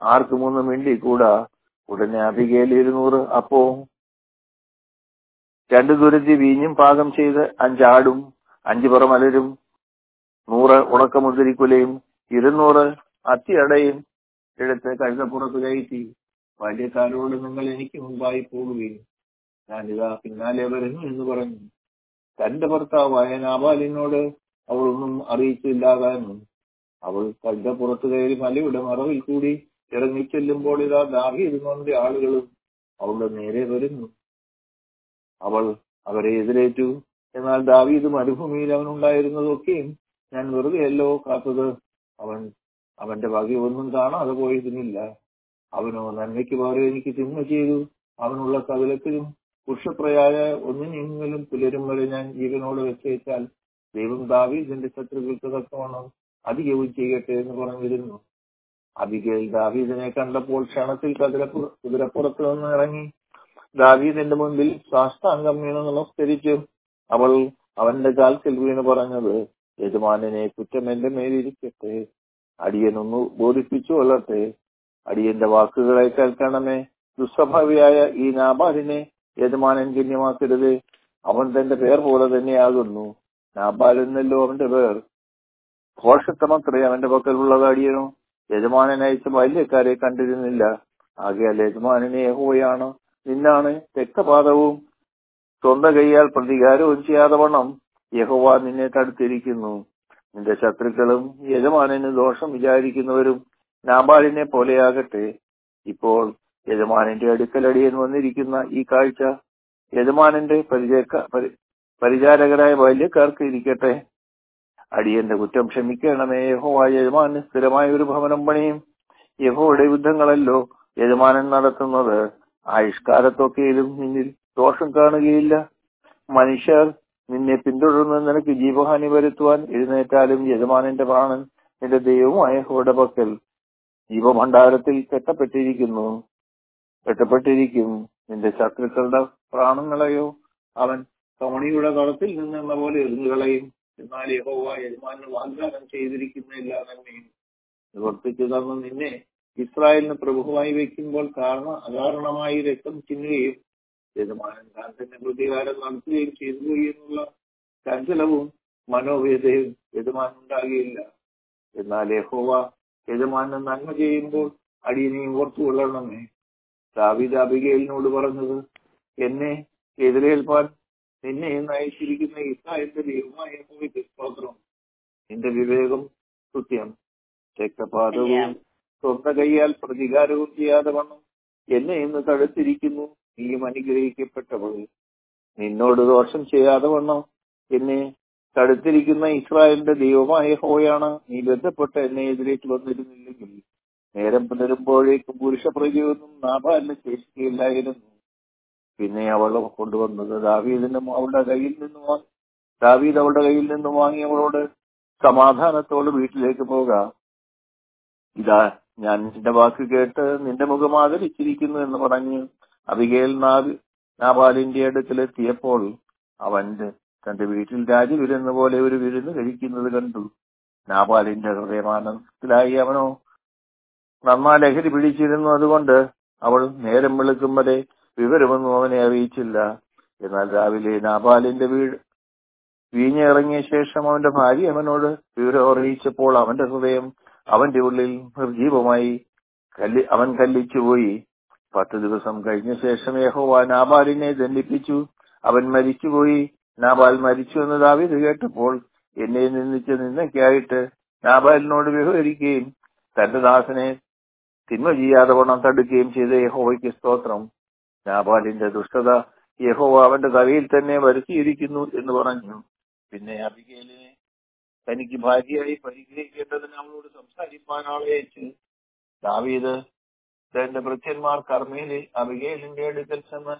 ആർക്കും ഒന്നും മിണ്ടിക്കൂടാ ഉടനെ അബികേൽ ഇരുന്നൂറ് അപ്പവും രണ്ടു ദുരത്തി വീഞ്ഞും പാകം ചെയ്ത് അഞ്ചാടും അഞ്ചു പറമലരും നൂറ് ഉണക്കമുന്തിരിക്കുലയും ഇരുന്നൂറ് അത്തിയടയും എടുത്ത് കഴുതപ്പുറത്ത് കയറ്റി ബാല്യക്കാരോട് നിങ്ങൾ എനിക്ക് മുമ്പായി പോകുകയും ഞാനിതാ പിന്നാലെ വരുന്നു എന്ന് പറഞ്ഞു തന്റെ ഭർത്താവായ നാബാലിനോട് അവളൊന്നും അറിയിച്ചില്ലാതാനും അവൾ തന്റെ പുറത്തു കയറി മലയുടെ മറവിൽ കൂടി ഇറങ്ങിച്ചെല്ലുമ്പോൾ ഇതാ ദാഹീരുന്നോന്റെ ആളുകളും അവളുടെ നേരെ വരുന്നു അവൾ അവരെ എതിരേറ്റു എന്നാൽ ദാവീദ് മരുഭൂമിയിൽ അവനുണ്ടായിരുന്നതൊക്കെയും ഞാൻ വെറുതെയല്ലോ കാത്തത് അവൻ അവന്റെ വകയൊന്നും കാണാതെ പോയതിനില്ല അവനോ നന്മയ്ക്ക് പകരം എനിക്ക് തിന്മ ചെയ്തു അവനുള്ള സകലത്തിലും പുരുഷപ്രയായ ഒന്നിനെങ്കിലും പുലരും വരെ ഞാൻ ജീവനോട് വെച്ചേച്ചാൽ ദൈവം ദാവീദിന്റെ ശത്രുക്കൾക്ക് തക്കവണ്ണം അധികവും ചെയ്യട്ടെ എന്ന് പറഞ്ഞിരുന്നു അബിഗേൽ ദാവീദിനെ കണ്ടപ്പോൾ ക്ഷണത്തിൽ കതിരപ്പുറ കുതിരപ്പുറത്ത് നിന്ന് ഇറങ്ങി ദാവീദിന്റെ മുൻപിൽ സാഷ്ടാംഗം വീണ് നമസ്കരിച്ചു അവൾ അവന്റെ കാൽക്കൽ വീണ് പറഞ്ഞത് യജമാനനെ കുറ്റം എന്റെ മേലിരിക്കട്ടെ അടിയനൊന്നു ബോധിപ്പിച്ചു കൊള്ളട്ടെ അടിയന്റെ വാക്കുകളെ കേൾക്കണമേ ദുസ്വഭാവിയായ ഈ നാബാലിനെ യജമാനൻ ഗണ്യമാക്കരുത് അവൻ തന്റെ പേർ പോലെ തന്നെയാകുന്നു നാബാൽ എന്നല്ലോ അവന്റെ പേർ ഘോഷത്തമത്രേ അവന്റെ പക്കലുള്ളത് അടിയനോ യജമാനൻ അയച്ച ബാല്യക്കാരെ കണ്ടിരുന്നില്ല ആകയാൽ യജമാനനെ യഹോവയാണ് നിന്നാണ് രക്തപാതവും സ്വന്തം കൈയാൽ പ്രതികാരവും ചെയ്യാതെ വണ്ണം യഹോവ നിന്നെ തടുത്തിരിക്കുന്നു നിന്റെ ശത്രുക്കളും യജമാനന് ദോഷം വിചാരിക്കുന്നവരും നാബാലിനെ പോലെയാകട്ടെ ഇപ്പോൾ യജമാനന്റെ അടുക്കലടിയൻ വന്നിരിക്കുന്ന ഈ കാഴ്ച യജമാനന്റെ പരിചയക്ക പരി- പരിചാരകരായ ബാല്യക്കാർക്ക് ഇരിക്കട്ടെ അടിയന്റെ കുറ്റം ക്ഷമിക്കണമേ യഹോവ യജമാനന് സ്ഥിരമായ ഒരു ഭവനം പണിയും യഹോയുടെ യുദ്ധങ്ങളല്ലോ യജമാനൻ നടത്തുന്നത് ആയുഷ്കാലത്തൊക്കെയിലും നിന്നിൽ ദോഷം കാണുകയില്ല മനുഷ്യർ നിന്നെ പിന്തുടർന്ന് നിനക്ക് ജീവഹാനി വരുത്തുവാൻ എഴുന്നേറ്റാലും യജമാനന്റെ പ്രാണൻ നിന്റെ ദൈവമായ യഹോയുടെ പക്കൽ ജീവഭണ്ഡാരത്തിൽ കെട്ടപ്പെട്ടിരിക്കുന്നു കെട്ടപ്പെട്ടിരിക്കും നിന്റെ ശത്രുക്കളുടെ പ്രാണങ്ങളെയോ അവൻ തോണിയുടെ തളത്തിൽ നിന്നെന്ന പോലെ എറിഞ്ഞുകളയും എന്നാൽ യഹോവ യജമാനന് വാഗ്ദാനം ചെയ്തിരിക്കുന്ന എല്ലാ നന്മയും നിവർത്തിച്ചു തന്നു നിന്നെ ഇസ്രായേലിന് പ്രഭുവായി വെക്കുമ്പോൾ കാരണം അകാരണമായി രക്തം ചിന്നുകയും യജമാനൻ താൻ തന്നെ പ്രതികാരം നടത്തുകയും ചെയ്തു എന്നുള്ള ചഞ്ചലവും മനോവേദയും യജമാൻ ഉണ്ടാകുകയില്ല എന്നാൽ യഹോവ യജമാനൻ നന്മ ചെയ്യുമ്പോൾ അടിയനെയും ഓർത്തുകൊള്ളണമേ ദാവീദ് അബിഗേലിനോട് പറഞ്ഞത് എന്നെ എതിരേൽപ്പാൻ നിന്നെ ഇന്ന് അയച്ചിരിക്കുന്ന ഇസ്രായേലിന്റെ ദൈവമായ യഹോവയ്ക്ക് സ്തോത്രം നിന്റെ വിവേകം കൃത്യം രക്തപാതവും സ്വന്തം കൈയാൽ പ്രതികാരവും ചെയ്യാതെ വണ്ണം എന്നെ ഇന്ന് തടുത്തിരിക്കുന്നു നീയും അനുഗ്രഹിക്കപ്പെട്ടവൾ നിന്നോട് ദോഷം ചെയ്യാതെ വണ്ണം എന്നെ തടുത്തിരിക്കുന്ന ഇസ്രായേലിന്റെ ദൈവമായ ഹോയാണ് നീ ബന്ധപ്പെട്ട് എന്നെ എതിരേറ്റ് വന്നിരുന്നില്ലെങ്കിൽ നേരം പുലരുമ്പോഴേക്കും പുരുഷ പ്രജയൊന്നും നാഭാലിന് ശേഷിക്കുകയില്ലായിരുന്നു പിന്നെ അവൾ കൊണ്ടുവന്നത് ദാവീദിനും അവളുടെ കയ്യിൽ നിന്ന് വാങ്ങി ദാവീദ് അവളുടെ കയ്യിൽ നിന്ന് വാങ്ങി അവളോട് സമാധാനത്തോട് വീട്ടിലേക്ക് പോകാം ഇതാ ഞാൻ നിന്റെ വാക്ക് കേട്ട് നിന്റെ മുഖം ആദരിച്ചിരിക്കുന്നു എന്ന് പറഞ്ഞ് അബിഗേൽ നാബി നാബാലിന്റെ അടുക്കലെത്തിയപ്പോൾ അവന്റെ തന്റെ വീട്ടിൽ രാജവിരുന്ന പോലെ ഒരു വിരുന്ന് കഴിക്കുന്നത് കണ്ടു നാബാലിന്റെ ഹൃദയമാനത്തിലായി അവനോ നന്നാ ലഹരി പിടിച്ചിരുന്നു അതുകൊണ്ട് അവൾ നേരം വെളുക്കും വരെ വിവരമൊന്നും അവനെ അറിയിച്ചില്ല എന്നാൽ രാവിലെ നാബാലിന്റെ വീട് വീഞ്ഞിറങ്ങിയ ശേഷം അവന്റെ ഭാര്യ അവനോട് വിവരം അറിയിച്ചപ്പോൾ അവന്റെ ഹൃദയം അവന്റെ ഉള്ളിൽ നിർജീവമായി കല്ലി അവൻ കല്ലിച്ചുപോയി പത്ത് ദിവസം കഴിഞ്ഞ ശേഷം യഹോവ നാബാലിനെ ദണ്ഡിപ്പിച്ചു അവൻ മരിച്ചുപോയി നാബാൽ മരിച്ചു എന്ന് ദാവീദ് കേട്ടപ്പോൾ എന്നെ നിന്ദിച്ച് നിന്നയ്ക്കായിട്ട് നാബാലിനോട് വിവരിക്കുകയും തന്റെ ദാസനെ തിന്മ ചെയ്യാതെ വണ്ണം തടുക്കുകയും ചെയ്ത യഹോവയ്ക്ക് സ്തോത്രം നാബാലിന്റെ ദുഷ്ടത യഹോവ അവന്റെ തലയിൽ തന്നെ വരുത്തിയിരിക്കുന്നു എന്ന് പറഞ്ഞു പിന്നെ അബിഗേലിനെ തനിക്ക് ഭാര്യയായി പരിഗ്രഹിക്കേണ്ടതിന് അവളോട് സംസാരിപ്പാൻ ആളെ അയച്ച് ദാവീദ് തന്റെ ഭൃത്യന്മാർ കർമ്മയിലെ അബിഗേലിന്റെ അടുക്കൽ ചെന്ന്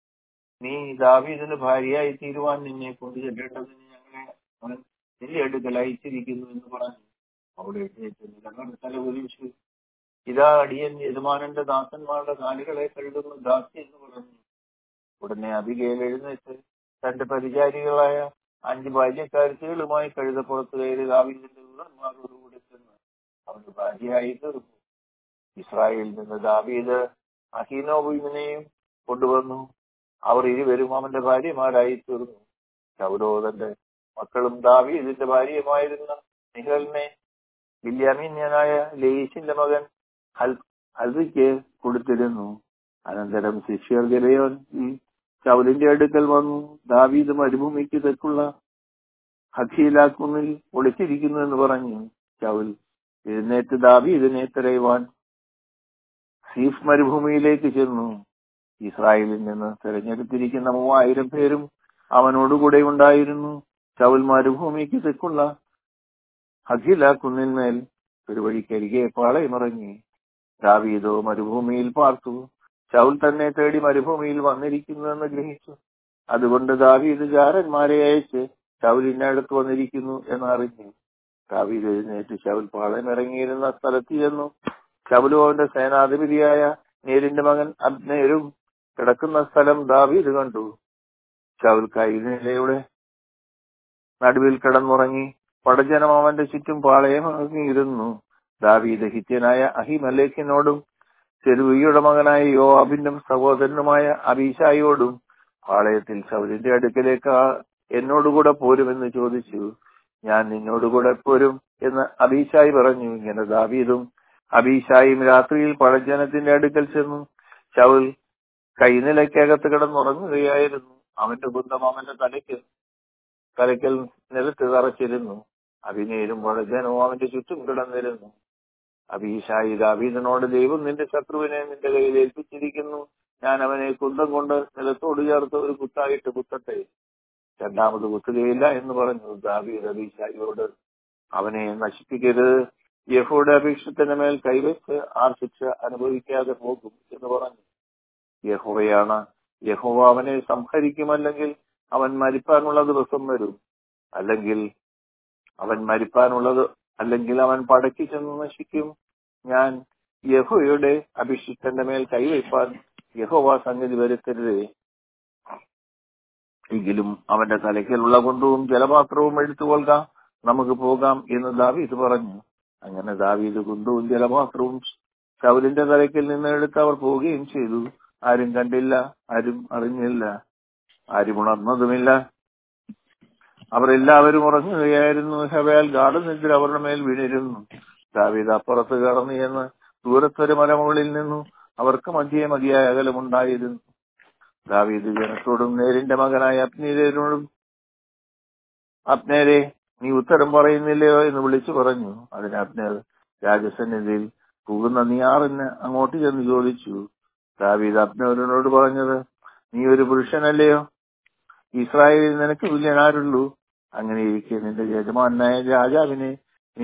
നീ ദാവീദിന് ഭാര്യയായി തീരുവാൻ നിന്നെ കൊണ്ടു ചെല്ലേണ്ടതിന് ഞങ്ങളെ അവൻ നിന്റെ അടുക്കൽ അയച്ചിരിക്കുന്നു എന്ന് പറഞ്ഞു അവിടെ എഴുന്നേറ്റ് നിലങ്ങൾ തല കുലിച്ചു ഇതാ അടിയൻ യജമാനന്റെ ദാസന്മാരുടെ കാലുകളെ കഴുകുന്ന ദാസി എന്ന് പറഞ്ഞു ഉടനെ അബിഗേൽ എഴുന്നേറ്റ് തന്റെ പരിചാരികളായ അഞ്ച് ബാല്യക്കാരത്തികളുമായി കഴുതപ്പുറത്ത് കയറി ദാവീദിന്റെ ദൂതന്മാരോടുകൂടി ചെന്ന് അവന്റെ ഭാര്യയായി തീർന്നു ഇസ്രായേലിൽ നിന്ന് ദാവീദ് അഹീനോബിനെയും കൊണ്ടുവന്നു അവർ ഇരുവരും അവന്റെ ഭാര്യമാരായി തീർന്നു ശൗരോദന്റെ മക്കളും ദാവീദിന്റെ ഭാര്യയുമായിരുന്ന നിഹലിനെ ബില്യാമീന്യനായ ലേയിസിന്റെ മകൻ ഹൽ ഹൽവിക്ക് കൊടുത്തിരുന്നു അനന്തരം ശിഷ്യർ ഗലയോൻ ഈ ശൗലിന്റെ അടുക്കൽ വന്നു ദാവീദ് മരുഭൂമിക്ക് തെക്കുള്ള ഹഖീലാക്കുന്നിൽ ഒളിച്ചിരിക്കുന്നു എന്ന് പറഞ്ഞു ശൗൽ എഴുന്നേറ്റ് ദാവീദിനെ തിരയുവാൻ സീഫ് മരുഭൂമിയിലേക്ക് ചെന്നു ഇസ്രായേലിൽ നിന്ന് തിരഞ്ഞെടുത്തിരിക്കുന്ന മൂവായിരം പേരും അവനോടുകൂടെ ഉണ്ടായിരുന്നു ശൗൽ മരുഭൂമിക്ക് തെക്കുള്ള ഹഖില കുന്നിന്മേൽ ഒരു വഴിക്കരികെ പാളയമിറങ്ങി ദാവീദോ മരുഭൂമിയിൽ പാർത്തു ശൗൽ തന്നെ തേടി മരുഭൂമിയിൽ വന്നിരിക്കുന്നുവെന്ന് ഗ്രഹിച്ചു അതുകൊണ്ട് ദാവീദ് ജാരന്മാരെ അയച്ച് ശൗലിന്റെ അടുത്ത് വന്നിരിക്കുന്നു എന്നറിഞ്ഞു ദാവീദ് എഴുന്നേറ്റ് ശൗൽ പാളയമിറങ്ങിയിരുന്ന സ്ഥലത്ത് ചെന്നു ശൗലു അവന്റെ സേനാധിപതിയായ നേരിന്റെ മകൻ അബ്നേരും കിടക്കുന്ന സ്ഥലം ദാവീദ് കണ്ടു ശൗൽ കൈനിലയുടെ നടുവിൽ കിടന്നുറങ്ങി പടജനം അവന്റെ ചുറ്റും പാളയം ഇറങ്ങിയിരുന്നു ദാവീദ് ഹിത്യനായ അഹിമലേഖിനോടും ചെരുവിയുടെ മകനായ യോവാബിന്റെ സഹോദരനുമായ അബീഷായോടും പാളയത്തിൽ ശൗലിന്റെ അടുക്കലേക്ക് എന്നോടുകൂടെ പോരുമെന്ന് ചോദിച്ചു ഞാൻ നിന്നോടുകൂടെ പോരും എന്ന് അബീഷായി പറഞ്ഞു ഇങ്ങനെ ദാവീദും അബീഷായും രാത്രിയിൽ പഴജനത്തിന്റെ അടുക്കൽ ചെന്നു ശൗൽ കൈനിലയ്ക്കകത്ത് കിടന്നുറങ്ങുകയായിരുന്നു അവന്റെ കുന്തം അവന്റെ തലയ്ക്ക് തലയ്ക്കൽ നിലത്ത് തറച്ചിരുന്നു അഭിനേരും പഴജനവും അവന്റെ ചുറ്റും കിടന്നിരുന്നു അബീഷായി ദാവീദിനോട് ദൈവം നിന്റെ ശത്രുവിനെ നിന്റെ കയ്യിൽ ഏൽപ്പിച്ചിരിക്കുന്നു ഞാൻ അവനെ കുന്തം കൊണ്ട് നിലത്തോട് ചേർത്ത് ഒരു കുത്തായിട്ട് കുത്തട്ടെ രണ്ടാമത് കുത്തുകയില്ല എന്ന് പറഞ്ഞു ദാവീദ് അബീഷായിയോട് അവനെ നശിപ്പിക്കരുത് യഹോയുടെ അപേക്ഷത്തിന്റെ മേൽ കൈവച്ച് ആ ശിക്ഷ അനുഭവിക്കാതെ പോകും എന്ന് പറഞ്ഞു യഹോവയാണ് യഹോവ അവനെ സംഹരിക്കുമല്ലെങ്കിൽ അവൻ മരിപ്പാനുള്ള ദിവസം വരും അല്ലെങ്കിൽ അവൻ മരിപ്പാനുള്ളത് അല്ലെങ്കിൽ അവൻ പടക്കി ചെന്ന് നശിക്കും ഞാൻ യഹോയുടെ അഭിഷിക്തന്റെ മേൽ കൈവയ്പാൻ യഹോവ സംഗതി വരുത്തരുതേ എങ്കിലും അവന്റെ തലയ്ക്കലുള്ള കൊണ്ടും ജലപാത്രവും എടുത്തുകൊള്ളുക നമുക്ക് പോകാം എന്ന് ദാവീദ് പറഞ്ഞു അങ്ങനെ ദാവീദ് കുന്തവും ജലപാത്രവും ശൗലിന്റെ തലയ്ക്കിൽ നിന്ന് എടുത്ത് അവർ പോവുകയും ചെയ്തു ആരും കണ്ടില്ല ആരും അറിഞ്ഞില്ല ആരും ഉണർന്നതുമില്ല അവർ എല്ലാവരും ഉറങ്ങുകയായിരുന്നു ഹവയാൽ ഗാഠനിദ്ര അവരുടെ മേൽ വീണിരുന്നു ദാവീദ് അപ്പുറത്ത് കടന്നു എന്ന് ദൂരത്തൊരു മലമുകളിൽ നിന്നു അവർക്ക് മധ്യേ മതിയായ അകലമുണ്ടായിരുന്നു ദാവീദ് ജനത്തോടും നേരിന്റെ മകനായ അപ്നീരോടും അപ്നേരെ നീ ഉത്തരം പറയുന്നില്ലയോ എന്ന് വിളിച്ചു പറഞ്ഞു അതിന് അപ്നേർ രാജസന്നിധിയിൽ പോകുന്ന നീ ആറിന് അങ്ങോട്ട് ചെന്ന് ചോദിച്ചു ദാവീദ് അപ്നേരിനോട് പറഞ്ഞത് നീ ഒരു പുരുഷനല്ലയോ ഇസ്രായേലിൽ നിനക്ക് തുല്യനാരുള്ളൂ അങ്ങനെ ഇരിക്കെ നിന്റെ യജമാനായ രാജാവിനെ നീ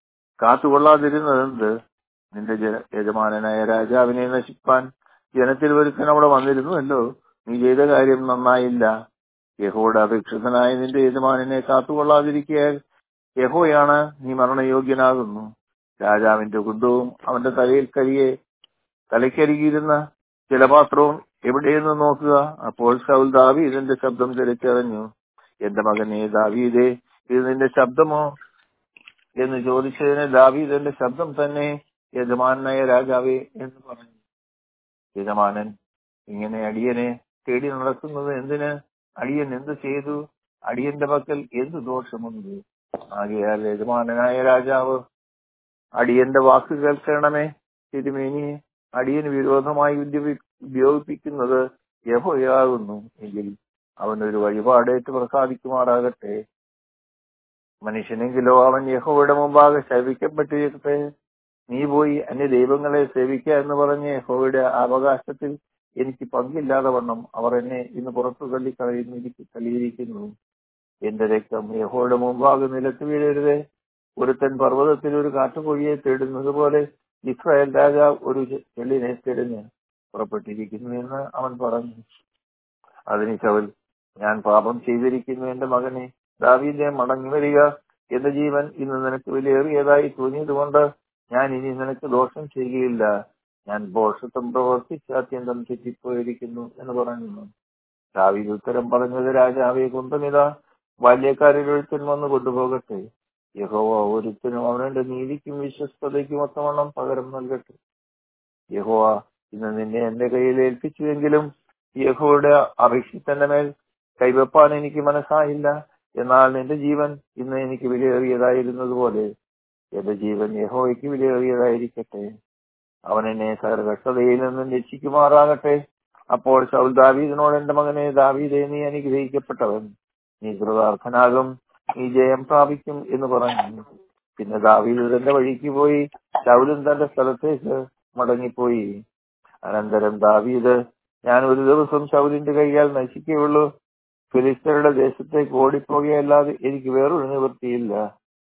കാത്തുകൊള്ളാതിരുന്നതെന്ത് നിന്റെ യജമാനായ രാജാവിനെ നശിപ്പാൻ ജനത്തിൽ ഒരുക്കൻ അവിടെ വന്നിരുന്നുവല്ലോ നീ ചെയ്ത കാര്യം നന്നായില്ല യഹോയുടെ അപേക്ഷിതനായ നിന്റെ യജമാനെ കാത്തുകൊള്ളാതിരിക്കാൻ യഹോയാണ് നീ മരണയോഗ്യനാകുന്നു രാജാവിന്റെ കുന്തവും അവന്റെ തലയിൽ കരിയെ തലയ്ക്കരികിയിരുന്ന ജലപാത്രവും എവിടെയെന്ന് നോക്കുക അപ്പോൾ സൗൽ ദാവീദിന്റെ ശബ്ദം തിരിച്ചറിഞ്ഞു എന്റെ മകനെ ദാവീദേ ഇത് നിന്റെ ശബ്ദമോ എന്ന് ചോദിച്ചതിന് ദാവീദിന്റെ ശബ്ദം തന്നെ യജമാനായ രാജാവേ എന്ന് പറഞ്ഞു യജമാനൻ ഇങ്ങനെ അടിയനെ തേടി നടക്കുന്നത് എന്തിന് അടിയൻ എന്ത് ചെയ്തു അടിയന്റെ പക്കൽ എന്ത് ദോഷമുണ്ട് ആകയാൽ യജമാനായ രാജാവ് അടിയന്റെ വാക്ക് കേൾക്കണമേ തിരുമേനിയെ അടിയന് വിരോധമായി ഉപയോഗിപ്പിക്കുന്നത് യഹോയാകുന്നു എങ്കിൽ അവനൊരു വഴിപാടേറ്റ് പ്രസാദിക്കുമാറാകട്ടെ മനുഷ്യനെങ്കിലോ അവൻ യഹോയുടെ മുമ്പാകെ ശവിക്കപ്പെട്ടിരിക്കട്ടെ നീ പോയി അന്യ ദൈവങ്ങളെ സേവിക്കുക എന്ന് പറഞ്ഞ് യഹോയുടെ അവകാശത്തിൽ എനിക്ക് പങ്കില്ലാതെ വണ്ണം അവർ എന്നെ ഇന്ന് പുറത്തു തള്ളി കളയുന്നിരിക്കും തള്ളിയിരിക്കുന്നു എന്റെ രക്തം യഹോയുടെ മുമ്പാകെ നിലത്ത് വീഴരുതേ ഒരുത്തൻ പർവ്വതത്തിൽ ഒരു കാട്ടുകൊഴിയെ തേടുന്നത് പോലെ ഇസ്രായേൽ രാജാവ് ഒരു ചെള്ളിനെ തിരഞ്ഞ് പുറപ്പെട്ടിരിക്കുന്നു എന്ന് അവൻ പറഞ്ഞു അതിന് ചവൽ ഞാൻ പാപം ചെയ്തിരിക്കുന്നു എന്റെ മകനെ ദാവീദെ മടങ്ങി വരിക എന്റെ ജീവൻ ഇന്ന് നിനക്ക് വിലയേറിയതായി തോന്നിയതുകൊണ്ട് ഞാൻ ഇനി നിനക്ക് ദോഷം ചെയ്യുകയില്ല ഞാൻ ദോഷത്വം പ്രവർത്തിച്ച് അത്യന്തം തെറ്റിപ്പോയിരിക്കുന്നു എന്ന് പറഞ്ഞു ദാവീദ് ഉത്തരം പറഞ്ഞത് രാജാവെ കൊണ്ടുമിതാ ബാല്യക്കാരിൽ ഒരുത്തൻ വന്ന് കൊണ്ടുപോകട്ടെ യഹോവ ഒരുത്തനും അവനെ നീതിക്കും വിശ്വസ്തതയ്ക്കും ഒത്തവണ്ണം പകരം നൽകട്ടെ യഹോവ ഇന്ന് നിന്നെ എന്റെ കയ്യിൽ ഏൽപ്പിച്ചുവെങ്കിലും യഹോയുടെ അഭിഷിക്തന്റെ മേൽ കൈവെപ്പാൻ എനിക്ക് മനസ്സായില്ല എന്നാൽ നിന്റെ ജീവൻ ഇന്ന് എനിക്ക് വിലയേറിയതായിരുന്നതുപോലെ എന്റെ ജീവൻ യഹോയ്ക്ക് വിലയേറിയതായിരിക്കട്ടെ അവൻ എന്നെ സർവക്ഷതയിൽ നിന്നും രക്ഷിക്കുമാറാകട്ടെ അപ്പോൾ ശൗൽ ദാവീദിനോട് എന്റെ മകനെ ദാവീദേ നീ അനുഗ്രഹിക്കപ്പെട്ടവൻ നീ കൃതാർത്ഥനാകും നീ ജയം പ്രാപിക്കും എന്ന് പറഞ്ഞു പിന്നെ ദാവീദ് തന്റെ വഴിക്ക് പോയി ശൗലും തന്റെ സ്ഥലത്തേക്ക് മടങ്ങിപ്പോയി അനന്തരം ദാവീദ് ഞാൻ ഒരു ദിവസം ശൗലിന്റെ കൈയാൽ നശിക്കുകയുള്ളൂ ഫിലിസ്തരുടെ ദേശത്തേക്ക് ഓടിപ്പോകുകയല്ലാതെ എനിക്ക് വേറൊരു നിവൃത്തിയില്ല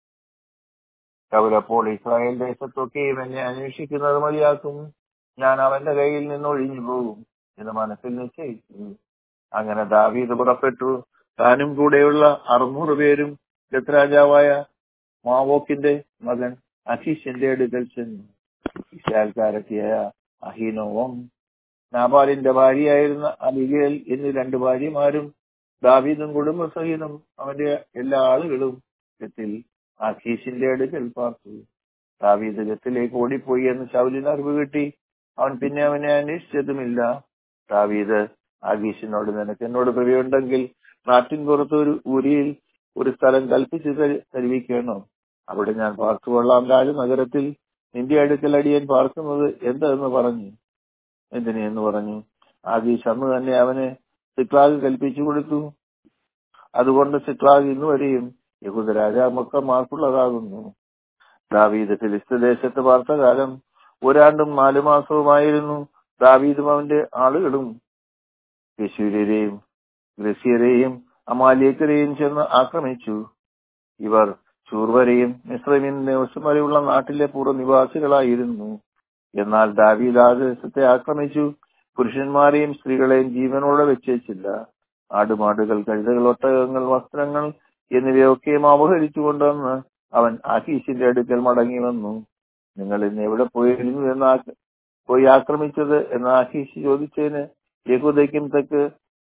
ശൗൽ അപ്പോൾ ഇസ്രായേൽ ദേശത്തൊക്കെയും എന്നെ അന്വേഷിക്കുന്നത് മതിയാക്കും ഞാൻ അവന്റെ കയ്യിൽ നിന്ന് ഒഴിഞ്ഞു പോകും എന്ന് മനസ്സിൽ നിശ്ചയിച്ചു അങ്ങനെ ദാവീദ് പുറപ്പെട്ടു താനും കൂടെയുള്ള അറുന്നൂറ് പേരും ഗത്രാജാവായ മാവോക്കിന്റെ മകൻ അഖീഷിന്റെ അടുക്കൽ ചെന്നു ഇശാൽക്കാരത്തിയായ അഹീനോവം നാബാലിന്റെ ഭാര്യയായിരുന്ന അബിഗേൽ എന്നീ രണ്ട് ഭാര്യമാരും ദാവീദും കുടുംബസഹിതം അവന്റെ എല്ലാ ആളുകളും ഗത്തിൽ അഖീഷിന്റെ അടുക്കൽ പാർത്തു ദാവീദ് ഗത്തിലേക്ക് ഓടിപ്പോയി എന്ന് ശൗലിന് അറിവ് കിട്ടി അവൻ പിന്നെ അവനെ അന്വേഷിച്ചതുമില്ല ദാവീദ് ആഗീഷിനോട് നിനക്ക് എന്നോട് പ്രിയുണ്ടെങ്കിൽ നാട്ടിൻ പുറത്ത് ഒരു ഊരിയിൽ ഒരു സ്ഥലം കൽപ്പിച്ച് തരുവിക്കണം അവിടെ ഞാൻ പാർത്തുകൊള്ളാം രാജനഗരത്തിൽ നിന്റെ അടുക്കൽ അടിയൻ പാർക്കുന്നത് എന്തെന്ന് പറഞ്ഞു എന്തിനെ എന്ന് പറഞ്ഞു ആഗീഷ് അന്ന് തന്നെ അവന് സിക്ലാഗ് കൽപ്പിച്ചു കൊടുത്തു അതുകൊണ്ട് സിക്ലാഗ് ഇന്ന് വരെയും യഹൂദ രാജാമക്കന്മാർക്കുള്ളതാകുന്നു ദാവീദ് ഫിലിസ്ത ദേശത്ത് പാർത്ത കാലം ഒരാണ്ടും നാലു മാസവുമായിരുന്നു ദാവീദും അവന്റെ ആളുകളും യശൂര്യരെയും ഗ്രസ്യരെയും അമാലിയക്കരെയും ചെന്ന് ആക്രമിച്ചു ഇവർ ചൂർവരെയും മിശ്രമിൻ ദിവസം വരെയുള്ള നാട്ടിലെ പൂർവ്വനിവാസികളായിരുന്നു എന്നാൽ ദാവീദ് ആ ദേശത്തെ ആക്രമിച്ചു പുരുഷന്മാരെയും സ്ത്രീകളെയും ജീവനോടെ വെച്ചേച്ചില്ല ആടുമാടുകൾ കഴുതകൾ ഒട്ടകങ്ങൾ വസ്ത്രങ്ങൾ എന്നിവയൊക്കെയും അപഹരിച്ചു കൊണ്ടുവന്ന് അവൻ ആക്കീശിന്റെ അടുക്കൽ മടങ്ങി വന്നു നിങ്ങൾ ഇന്ന് എവിടെ പോയിരുന്നു എന്ന് പോയി ആക്രമിച്ചത് എന്ന് ആക്കീശ് ചോദിച്ചതിന് യഹൂദയ്ക്കും തെക്ക്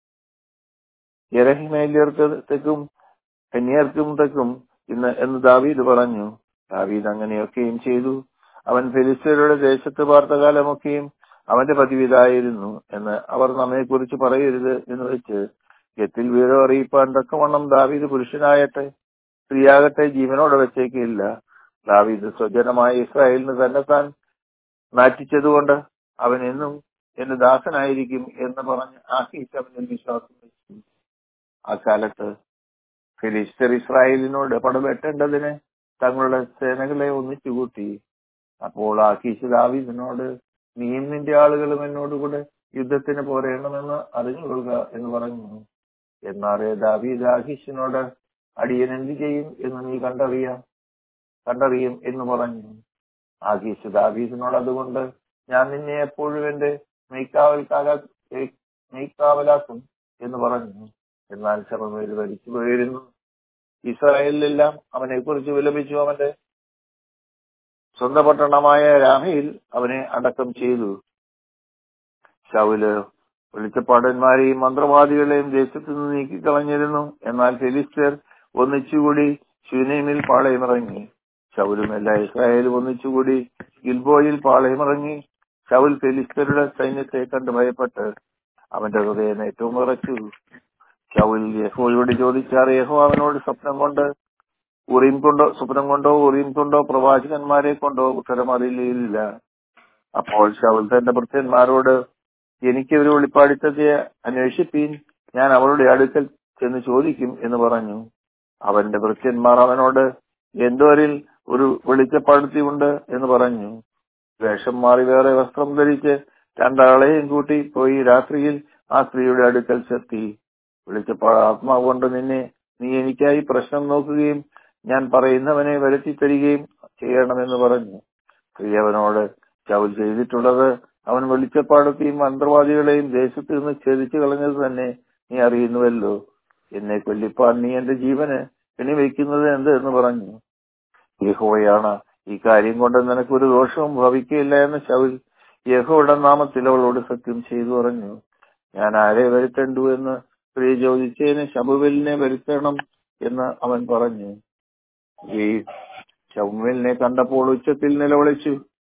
യരഹിമേല്യർക്ക് തെക്കും കന്യർക്കും തെക്കും ഇന്ന് എന്ന് ദാവീദ് പറഞ്ഞു ദാവീദ് അങ്ങനെയൊക്കെയും ചെയ്തു അവൻ ഫെലിസ്തരുടെ ദേശത്ത് പാർത്ത കാലമൊക്കെയും അവന്റെ പതിവിതായിരുന്നു എന്ന് അവർ നമ്മെക്കുറിച്ച് പറയരുത് എന്ന് വെച്ച് ഗത്തിൽ വീരം അറിയിപ്പാൻ തക്കവണ്ണം ദാവീദ് പുരുഷനായട്ടെ സ്ത്രീയാകട്ടെ ജീവനോടെ വെച്ചേക്കില്ല ദാവീദ് സ്വജനമായ ഇസ്രായേലിന് തന്നെ താൻ നാറ്റിച്ചതുകൊണ്ട് അവൻ എന്നും എന്റെ ദാസനായിരിക്കും എന്ന് പറഞ്ഞ് ആഹീസ് അവനിൽ വിശ്വാസം വെച്ചു അക്കാലത്ത് ഫിലിസ്തർ ഇസ്രായേലിനോട് പടവെട്ടേണ്ടതിന് തങ്ങളുടെ സേനകളെ ഒന്നിച്ചു കൂട്ടി അപ്പോൾ ആക്കീശ് ദാവീദിനോട് നീയും നിന്റെ ആളുകളും എന്നോടുകൂടെ യുദ്ധത്തിന് പോരേണമെന്ന് അറിഞ്ഞുകൊള്ളുക എന്ന് പറഞ്ഞു എന്നാറേ ദാവീദ് ആഹീഷിനോട് അടിയൻ എന്ത് ചെയ്യും എന്ന് നീ കണ്ടറിയാം കണ്ടറിയും എന്ന് പറഞ്ഞു ആകീശ് ദാവീദിനോട് അതുകൊണ്ട് ഞാൻ നിന്നെ എപ്പോഴും എന്റെ മെയ്ക്കാവൽക്കാക മെയ്ക്കാവലാക്കും എന്ന് പറഞ്ഞു എന്നാൽ ശമമേൽ ഭരിച്ചു പോയിരുന്നു ഇസ്രായേലിലെല്ലാം അവനെ കുറിച്ച് വിലപിച്ചു അവന്റെ സ്വന്തം പട്ടണമായ രാമയിൽ അവനെ അടക്കം ചെയ്തു ശൗല് വെളിച്ചപ്പാടന്മാരെയും മന്ത്രവാദികളെയും ദേശത്തു നിന്ന് നീക്കിക്കളഞ്ഞിരുന്നു എന്നാൽ ഫെലിസ്തർ ഒന്നിച്ചുകൂടി ശൂനേമിൽ പാളയമിറങ്ങി ശൗലും എല്ലാ ഇസ്രായേലും ഒന്നിച്ചുകൂടി ഗിൽബോയിൽ പാളയമിറങ്ങി ശൗൽ ഫെലിസ്തരുടെ സൈന്യത്തെ കണ്ട് ഭയപ്പെട്ട് അവന്റെ ഹൃദയം ഏറ്റവും വിറച്ചു ശൗൽ യഹോയോട് ചോദിച്ചാർ യഹോ അവനോട് സ്വപ്നം കൊണ്ട് ഉറീം കൊണ്ടോ സ്വപ്നം കൊണ്ടോ ഉറീം കൊണ്ടോ പ്രവാചകന്മാരെ കൊണ്ടോ ഉത്തരം അറിയില്ല അപ്പോൾ ശൗൽ തന്റെ ഭൃത്യന്മാരോട് എനിക്ക് ഒരു വെളിപ്പാടിത്തത്തെ അന്വേഷിപ്പീൻ ഞാൻ അവളുടെ അടുക്കൽ ചെന്ന് ചോദിക്കും എന്ന് പറഞ്ഞു അവന്റെ ഭൃത്യന്മാർ അവനോട് എന്തോരിൽ ഒരു വെളിച്ചപ്പാടുത്തി ഉണ്ട് എന്ന് പറഞ്ഞു വേഷം മാറി വേറെ വസ്ത്രം ധരിച്ച് രണ്ടാളെയും കൂട്ടി പോയി രാത്രിയിൽ ആ സ്ത്രീയുടെ അടുക്കൽ ചെത്തി വിളിച്ചപ്പോൾ ആത്മാവ് കൊണ്ട് നിന്നെ നീ എനിക്കായി പ്രശ്നം നോക്കുകയും ഞാൻ പറയുന്നവനെ വരുത്തി തരികയും ചെയ്യണമെന്ന് പറഞ്ഞു സ്ത്രീ അവനോട് ചൗൽ ചെയ്തിട്ടുള്ളത് അവൻ വെളിച്ചപ്പാടത്തെയും മന്ത്രവാദികളെയും ദേശത്ത് നിന്ന് ഛേദിച്ചു കളഞ്ഞത് തന്നെ നീ അറിയുന്നുവല്ലോ എന്നെ കൊല്ലിപ്പാൻ നീ എന്റെ ജീവന് എണി വയ്ക്കുന്നത് എന്ത് എന്ന് പറഞ്ഞു യഹോയാണ് ഈ കാര്യം കൊണ്ട് നിനക്കൊരു ദോഷവും ഭവിക്കുകയില്ല എന്ന് ശൗൽ യഹോയുടെ നാമത്തിൽ അവളോട് സത്യം ചെയ്തു പറഞ്ഞു ഞാൻ ആരെ വരുത്തണ്ടു എന്ന് സ്ത്രീ ചോദിച്ചതിന് ശബുവലിനെ വരുത്തണം എന്ന് അവൻ പറഞ്ഞു ഈ ശബുവലിനെ കണ്ടപ്പോൾ ഉച്ചത്തിൽ നിലവിളിച്ചു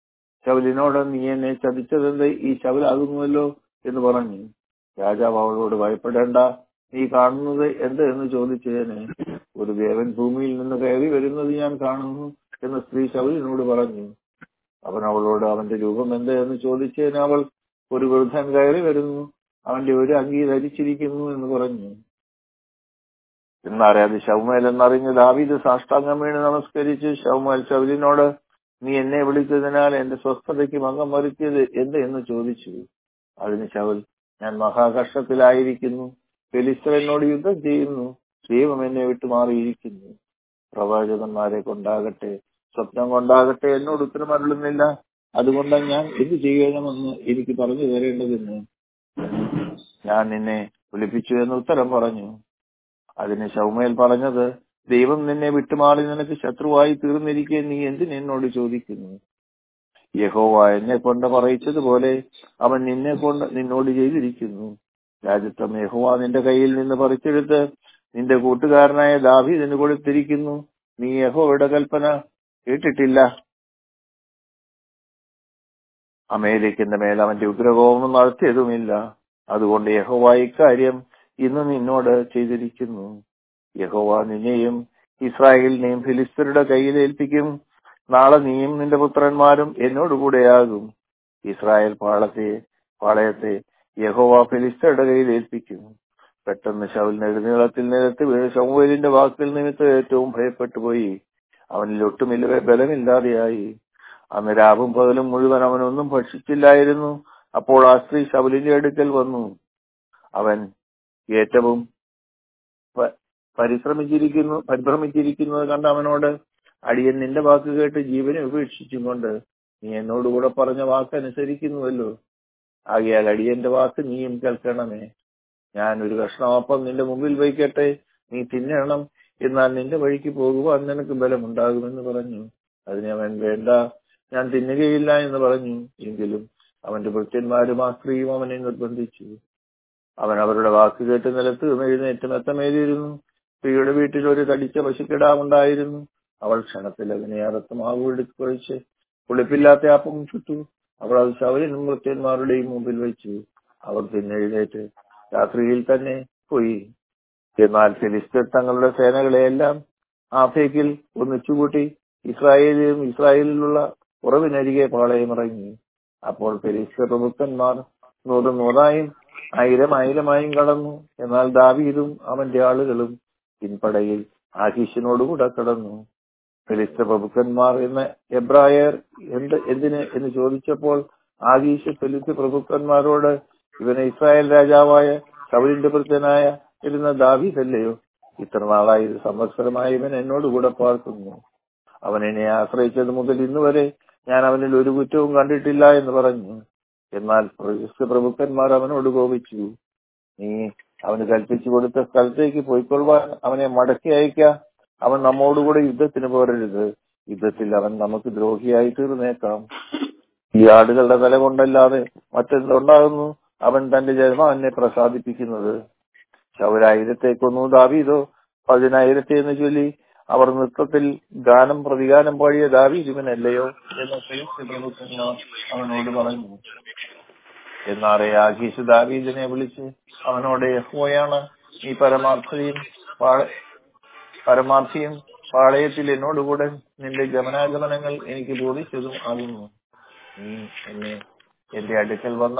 ശവലിനോട് നീ എന്നെ ചതിച്ചതെന്ത് ഈ ശവലാകുന്നുവല്ലോ എന്ന് പറഞ്ഞു രാജാവ് അവളോട് ഭയപ്പെടേണ്ട നീ കാണുന്നത് എന്ത് എന്ന് ചോദിച്ചതിന് ഒരു ദേവൻ ഭൂമിയിൽ നിന്ന് കയറി വരുന്നത് ഞാൻ കാണുന്നു എന്ന് സ്ത്രീ ശവലിനോട് പറഞ്ഞു അവൻ അവളോട് അവന്റെ രൂപം എന്ത് എന്ന് ചോദിച്ചതിന് അവൾ ഒരു വൃദ്ധൻ കയറി വരുന്നു അവന്റെ ഒരു അങ്കി ധരിച്ചിരിക്കുന്നു എന്ന് പറഞ്ഞു എന്നാറെ അത് ശൗമേൽ എന്നറിഞ്ഞ് ദാവീദ് സാഷ്ടാംഗം വീണ് നമസ്കരിച്ച് ശൗമേൽ ശൗലിനോട് നീ എന്നെ വിളിച്ചതിനാൽ എന്റെ സ്വസ്ഥതയ്ക്ക് ഭംഗം വരുത്തിയത് എന്ത് എന്ന് ചോദിച്ചു അതിന് ശൗൽ ഞാൻ മഹാകഷ്ടത്തിലായിരിക്കുന്നു ഫെലിസ്തർ എന്നോട് യുദ്ധം ചെയ്യുന്നു ദൈവം എന്നെ വിട്ടു മാറിയിരിക്കുന്നു പ്രവാചകന്മാരെ കൊണ്ടാകട്ടെ സ്വപ്നം കൊണ്ടാകട്ടെ എന്നോട് ഉത്തരം അരുളുന്നില്ല അതുകൊണ്ട് ഞാൻ എന്ത് ചെയ്യണമെന്ന് എനിക്ക് പറഞ്ഞു തരേണ്ടതെന്ന് ഞാൻ നിന്നെ വിളിപ്പിച്ചു എന്ന് ഉത്തരം പറഞ്ഞു അതിന് ശൗമേൽ പറഞ്ഞത് ദൈവം നിന്നെ വിട്ടുമാറി നിനക്ക് ശത്രുവായി തീർന്നിരിക്കെ നീ എന്തിന് എന്നോട് ചോദിക്കുന്നു യഹോവ എന്നെ കൊണ്ട് പറയിച്ചതുപോലെ അവൻ നിന്നെ കൊണ്ട് നിന്നോട് ചെയ്തിരിക്കുന്നു രാജ്യത്വം യഹോവ നിന്റെ കയ്യിൽ നിന്ന് പറിച്ചെടുത്ത് നിന്റെ കൂട്ടുകാരനായ ദാവീദിന് കൊടുത്തിരിക്കുന്നു നീ യഹോവയുടെ കൽപ്പന കേട്ടിട്ടില്ല അമേരിക്കന്റെ മേൽ അവന്റെ ഉഗ്രകോപം നടത്തിയതുമില്ല അതുകൊണ്ട് യഹോവ ഇക്കാര്യം ഇന്ന് നിന്നോട് ചെയ്തിരിക്കുന്നു യഹോവ നിന്നെയും ഇസ്രായേലിനെയും ഫിലിസ്തരുടെ കയ്യിൽ ഏൽപ്പിക്കും നാളെ നീയും നിന്റെ പുത്രന്മാരും എന്നോടുകൂടെയാകും ഇസ്രായേൽ പാളത്തെ പാളയത്തെ യഹോവ ഫിലിസ്തരുടെ കയ്യിൽ ഏൽപ്പിക്കും പെട്ടെന്ന് ശൗൽ നെടുനീളത്തിൽ നിരത്ത് വീണ് ശമുവേലിന്റെ വാക്കിൽ നിമിത്തം ഏറ്റവും ഭയപ്പെട്ടു പോയി അവനിൽ ഒട്ടുമില്ല ബലമില്ലാതെയായി അന്ന് രാവും പകലും മുഴുവൻ അവനൊന്നും ഭക്ഷിച്ചില്ലായിരുന്നു അപ്പോൾ ആ സ്ത്രീ ശബലിന്റെ അടുക്കൽ വന്നു അവൻ ഏറ്റവും പരിശ്രമിച്ചിരിക്കുന്നു പരിഭ്രമിച്ചിരിക്കുന്നത് കണ്ട അവനോട് അടിയൻ നിന്റെ വാക്ക് കേട്ട് ജീവനെ ഉപേക്ഷിച്ചും കൊണ്ട് നീ എന്നോടുകൂടെ പറഞ്ഞ വാക്ക് അനുസരിക്കുന്നുവല്ലോ ആകയാൽ അടിയന്റെ വാക്ക് നീയും കേൾക്കണമേ ഞാൻ ഒരു കഷ്ണമപ്പം നിന്റെ മുമ്പിൽ വയ്ക്കട്ടെ നീ തിന്നണം എന്നാൽ നിന്റെ വഴിക്ക് പോകുവാൻ നിനക്ക് ബലമുണ്ടാകുമെന്ന് പറഞ്ഞു അതിന് അവൻ വേണ്ട ഞാൻ തിന്നുകയില്ല എന്ന് പറഞ്ഞു എങ്കിലും അവന്റെ ഭൃത്യന്മാരും ആ സ്ത്രീയും അവനെ നിർബന്ധിച്ചു അവൻ അവരുടെ വാക്ക് കേട്ട് നിലത്ത് എഴുന്നേറ്റ് മെത്തമേലിയിരുന്നു സ്ത്രീയുടെ വീട്ടിൽ ഒരു തടിച്ച പശുക്കിടാവുണ്ടായിരുന്നു അവൾ ക്ഷണത്തിൽ അതിനെ അറുത്ത് മാവ് എടുത്ത് കുഴിച്ച് പുളിപ്പില്ലാത്ത അപ്പം ചുട്ടു അവൾ അത് ശവലിനും ഭൃത്യന്മാരുടെയും മുമ്പിൽ വെച്ചു അവർ പിന്നെഴുന്നേറ്റ് രാത്രിയിൽ തന്നെ പോയി എന്നാൽ ഫിലിസ്തീർ തങ്ങളുടെ സേനകളെയെല്ലാം ആഫേക്കിൽ ഒന്നിച്ചുകൂട്ടി ഇസ്രായേലിലും ഇസ്രായേലിലുള്ള ഉറവിനരികെ പാളയമിറങ്ങി അപ്പോൾ ഫിലിസ്തീർ പ്രഭുക്കന്മാർ നൂറ് നൂറായും ആയിരം ആയിരമായും കടന്നു എന്നാൽ ദാവീദും അവന്റെ ആളുകളും പിൻപടയിൽ ആകീഷിനോടുകൂടെ കടന്നു ഫിലിസ്ത പ്രഭുക്കന്മാർ എന്ന് എബ്രായർ എന്ത് എന്തിന് എന്ന് ചോദിച്ചപ്പോൾ ആകീഷ് ഫിലിസ്ത പ്രഭുക്കന്മാരോട് ഇവന് ഇസ്രായേൽ രാജാവായ സൗലിന്റെ ഭൃത്യനായ ഇരുന്ന ദാവീദല്ലയോ ഇത്ര നാളായി ഇത് സംവത്സരമായി ഇവൻ എന്നോട് കൂടെ പാർക്കുന്നു അവൻ എന്നെ ആശ്രയിച്ചത് മുതൽ ഇന്ന് വരെ ഞാൻ അവനിൽ ഒരു കുറ്റവും കണ്ടിട്ടില്ല എന്ന് പറഞ്ഞു എന്നാൽ പ്രഭുക്കന്മാർ അവനോട് കോപിച്ചു നീ അവന് കൽപ്പിച്ചു കൊടുത്ത സ്ഥലത്തേക്ക് പോയിക്കൊള്ളുവാൻ അവനെ മടക്കി അയക്ക അവൻ നമ്മോടുകൂടെ യുദ്ധത്തിന് പോരരുത് യുദ്ധത്തിൽ അവൻ നമുക്ക് ദ്രോഹിയായി തീർന്നേക്കാം ഈ ആടുകളുടെ തല കൊണ്ടല്ലാതെ മറ്റെന്തുണ്ടാകുന്നു അവൻ തന്റെ ജന്മാനെ പ്രസാദിപ്പിക്കുന്നത് ശൗരായിരത്തേക്കൊന്നു ദാവീദോ പതിനായിരത്തെ എന്ന് ചൊല്ലി അവർ നൃത്തത്തിൽ ഗാനം പ്രതിഗാനം പാടിയ ദാവീദുവിനല്ലയോ എന്ന് പ്രഭുക്കന്മാർ അവനോട് പറഞ്ഞു എന്നാറെ ആകീഷ് ദാവീദിനെ വിളിച്ച് അവനോട് യഹോയാണ് ഈ പരമാർത്ഥതയും പരമാർത്ഥിയും പാളയത്തിൽ എന്നോടുകൂടെ നിന്റെ ഗമനാഗമനങ്ങൾ എനിക്ക് ബോധിച്ചതും ആകുന്നു നീ എന്നെ എന്റെ അടുക്കൽ വന്ന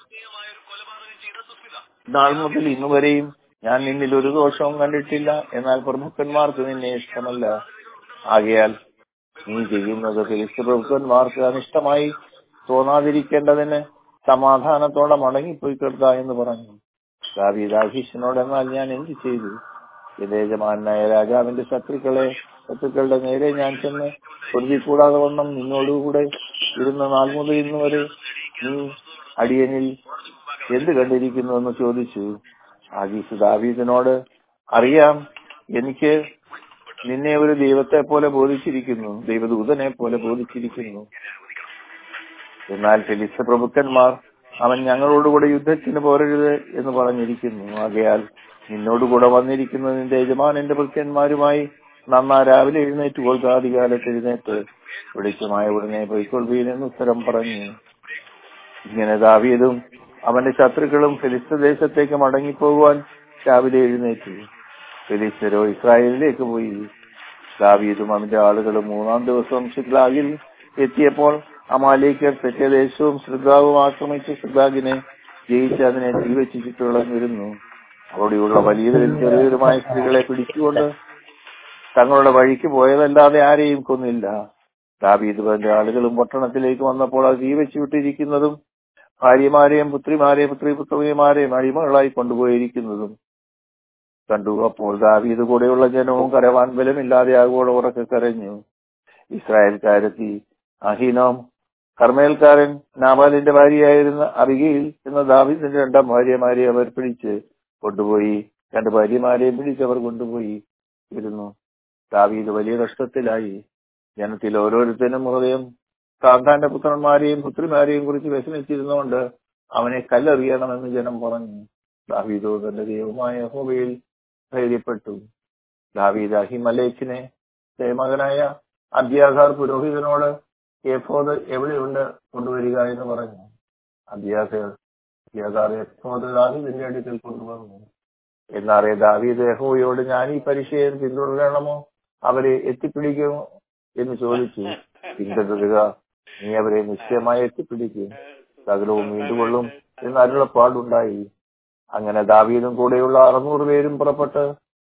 നാൾ മുതൽ ഇന്നു വരെയും ഞാൻ നിന്നിൽ ഒരു ദോഷവും കണ്ടിട്ടില്ല എന്നാൽ പ്രമുഖന്മാർക്ക് നിന്നെ ഇഷ്ടമല്ല ആകയാൽ നീ ചെയ്യുന്നത് ഫിലിസ്ത് പ്രഭുക്കന്മാർക്ക് അനിഷ്ടമായി തോന്നാതിരിക്കേണ്ടതിന് സമാധാനത്തോടെ മടങ്ങിപ്പോയി കിടക്ക എന്ന് പറഞ്ഞു ദാവീദാഹീഷിനോട് എന്നാൽ ഞാൻ എന്ത് ചെയ്തു എന്റെ യജമാനായ രാജാവിന്റെ ശത്രുക്കളെ ശത്രുക്കളുടെ നേരെ ഞാൻ ചെന്ന് പൊരുതി കൂടാതെ വണ്ണം നിന്നോടുകൂടെ ഇരുന്ന നാൾ മുതൽ ഇന്ന് വരെ നീ അടിയനിൽ എന്ത് കണ്ടിരിക്കുന്നു എന്ന് ചോദിച്ചു ആഗീസ് ദാവീദിനോട് അറിയാം എനിക്ക് നിന്നെ ഒരു ദൈവത്തെ പോലെ ബോധിച്ചിരിക്കുന്നു ദൈവദൂതനെ പോലെ ബോധിച്ചിരിക്കുന്നു എന്നാൽ ഫെലിസ്ത പ്രഭുക്കന്മാർ അവൻ ഞങ്ങളോടുകൂടെ യുദ്ധത്തിന് പോരരുത് എന്ന് പറഞ്ഞിരിക്കുന്നു ആകയാൽ നിന്നോടുകൂടെ വന്നിരിക്കുന്ന നിന്റെ യജമാനന്റെ ഭൃത്യന്മാരുമായി നന്നാ രാവിലെ എഴുന്നേറ്റ് കൊൽക്കാതികാലത്ത് എഴുന്നേറ്റ് വെളിച്ചമായ ഉടനെ പൊയ്ക്കൊള്ളുവീനെന്ന് ഉത്തരം പറഞ്ഞു ഇങ്ങനെ ദാവീദും അവന്റെ ശത്രുക്കളും ഫിലിസ്ത ദേശത്തേക്ക് മടങ്ങിപ്പോകുവാൻ രാവിലെ എഴുന്നേറ്റു ഫിലിസ്തരോ ഇസ്രായേലിലേക്ക് പോയി ദാവീദും അവന്റെ ആളുകളും മൂന്നാം ദിവസം സിഗ്ലാഗിൽ എത്തിയപ്പോൾ അമാലേക്കർ തെക്കേ ദേശവും ശ്രദ്ധാവും ആക്രമിച്ച് ശ്രദ്ധാഗിനെ ജയിച്ച് അതിനെ തീവച്ച് ചുറ്റുളഞ്ഞിരുന്നു അവിടെയുള്ള വലിയവരും ചെറിയവരുമായ സ്ത്രീകളെ പിടിച്ചുകൊണ്ട് തങ്ങളുടെ വഴിക്ക് പോയതല്ലാതെ ആരെയും കൊന്നില്ല ദാവീദ് തന്റെ ആളുകളും പട്ടണത്തിലേക്ക് വന്നപ്പോൾ അത് തീവച്ച് വിട്ടിരിക്കുന്നതും ഭാര്യമാരെയും പുത്രിമാരെയും പുത്രി പുത്രിമാരെയും അടിമകളായി കൊണ്ടുപോയിരിക്കുന്നതും കണ്ടു അപ്പോൾ ദാവീദ് കൂടെയുള്ള ജനവും കരവാൻ ബലമില്ലാതെ ആകുവോടെ ഉറക്കെ കരഞ്ഞു ഇസ്രായേൽക്കാരെത്തി അഹീനോം കർമ്മേൽക്കാരൻ നാബാലിന്റെ ഭാര്യയായിരുന്ന അബിഗയിൽ എന്ന ദാവീദിന്റെ രണ്ടാം ഭാര്യമാരെ അവർ പിടിച്ച് കൊണ്ടുപോയി രണ്ട് ഭാര്യമാരെയും പിടിച്ച് അവർ കൊണ്ടുപോയി ഇരുന്നു ദാവീദ് വലിയ കഷ്ടത്തിലായി ജനത്തിൽ ഓരോരുത്തരും ഹൃദയം സാന്താന്റെ പുത്രന്മാരെയും പുത്രിമാരെയും കുറിച്ച് വ്യസനിച്ചിരുന്നുകൊണ്ട് അവനെ കല്ലെറിയണമെന്ന് ജനം പറഞ്ഞു ദാവീദോ തന്റെ ദൈവമായ ഹോബയിൽ ധൈര്യപ്പെട്ടു ദാവീദ് അഹിമലേഖിനെ മകനായ അബ്യാഖാർ പുരോഹിതനോട് എഫോദ് എവിടെയുണ്ട് കൊണ്ടുവരിക എന്ന് പറഞ്ഞു അബ്യാഖർ അബ്യാഖാർ എഫോദ് ദാവീദിന്റെ അടുക്കൽ കൊണ്ടുവന്നു എന്നാറേ ദാവീദ് യഹോയോട് ഞാൻ ഈ പരീക്ഷയെ പിന്തുടരണമോ അവരെ എത്തിപ്പിടിക്കുമോ എന്ന് ചോദിച്ചു പിന്തുടരുക നീ അവരെ നിശ്ചയമായി എത്തിപ്പിടിക്കും സകലവും വീണ്ടുകൊള്ളും എന്ന് അരുളപ്പാടുണ്ടായി അങ്ങനെ ദാവീദും കൂടെയുള്ള അറുന്നൂറ് പേരും പുറപ്പെട്ട്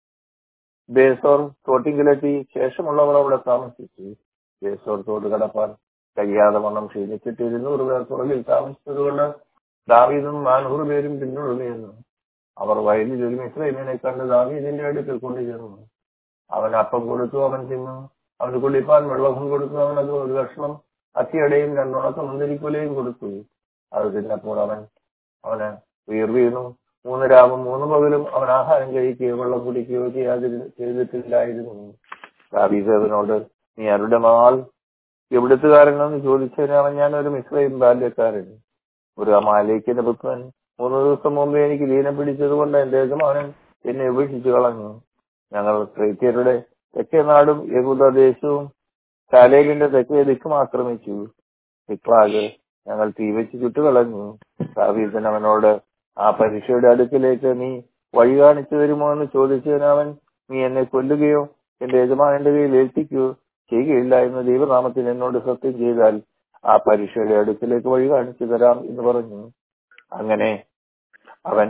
ബേസോർ തോട്ടിങ്കിലെത്തി ശേഷമുള്ളവർ അവിടെ താമസിച്ചു ബേസോർ തോട് കടപ്പാൻ കഴിയാതെ വണ്ണം ക്ഷീണിച്ചിട്ട് ഇരുന്നൂറ് പേർ പുറകിൽ താമസിച്ചതുകൊണ്ട് ദാവീദും നാനൂറ് പേരും പിന്തുടരുന്നു അവർ വയലിൽ ഒരു മിശ്രൈമിനെ കണ്ട് ദാവീദിന്റെ അടുക്കൽ കൊണ്ടുചെന്നു അവൻ അപ്പം കൊടുത്തു അവൻ തിന്നു അവന് കുളിപ്പാൻ വെള്ളവും കൊടുത്തു അവൻ അത് ഒരു കഷ്ണം അത്തിയടയും രണ്ടുണക്ക മുന്തിരിക്കുലയും കൊടുത്തു അത് തിന്നപ്പോൾ അവൻ അവന് ഉയർ വീണു മൂന്ന് രാവും മൂന്ന് പകലും അവൻ ആഹാരം കഴിക്കുകയോ വെള്ളം കുടിക്കുകയോ ചെയ്യാതിരു ചെയ്തിട്ടില്ലായിരുന്നു ദാവീദ് അവനോട് നീ ആരുടെ മാൽ എവിടുത്തുകാരനെന്ന് ചോദിച്ചതിന് അവൻ ഞാൻ ഒരു മിശ്രയും ബാല്യക്കാരൻ ഒരു അമാലേക്കിന്റെ പുത്രൻ മൂന്ന് ദിവസം മുമ്പ് എനിക്ക് ദീനം പിടിച്ചതുകൊണ്ട് എന്റെ യജമാനൻ എന്നെ ഉപേക്ഷിച്ചു കളഞ്ഞു ഞങ്ങൾ ക്രൈത്യരുടെ തെക്കേ നാടും യഹൂദദേശവും ശാലേഖിന്റെ തെക്കേ ദിക്കും ആക്രമിച്ചു ഇക്ലാഗ് ഞങ്ങൾ തീവച്ച് ചുട്ടുകളഞ്ഞു ദാവീദൻ അവനോട് ആ പരീക്ഷയുടെ അടുക്കിലേക്ക് നീ വഴി കാണിച്ചു തരുമോ എന്ന് ചോദിച്ചതിന് അവൻ നീ എന്നെ കൊല്ലുകയോ എന്റെ യജമാനന്റെ കയ്യിൽ ഏൽപ്പിക്കുകയോ ചെയ്യുകയില്ല എന്ന് ദൈവനാമത്തിൽ എന്നോട് സത്യം ചെയ്താൽ ആ പരീക്ഷയുടെ അടുക്കിലേക്ക് വഴി കാണിച്ചു തരാം എന്ന് പറഞ്ഞു അങ്ങനെ അവൻ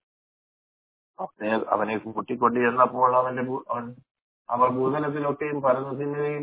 അവനെ അവനെ കൂട്ടിക്കൊണ്ട് ചെന്നപ്പോൾ അവന്റെ ഭൂ- അവൻ അവർ ഭൂതലത്തിലൊക്കെയും പരന്നു തിന്നുകയും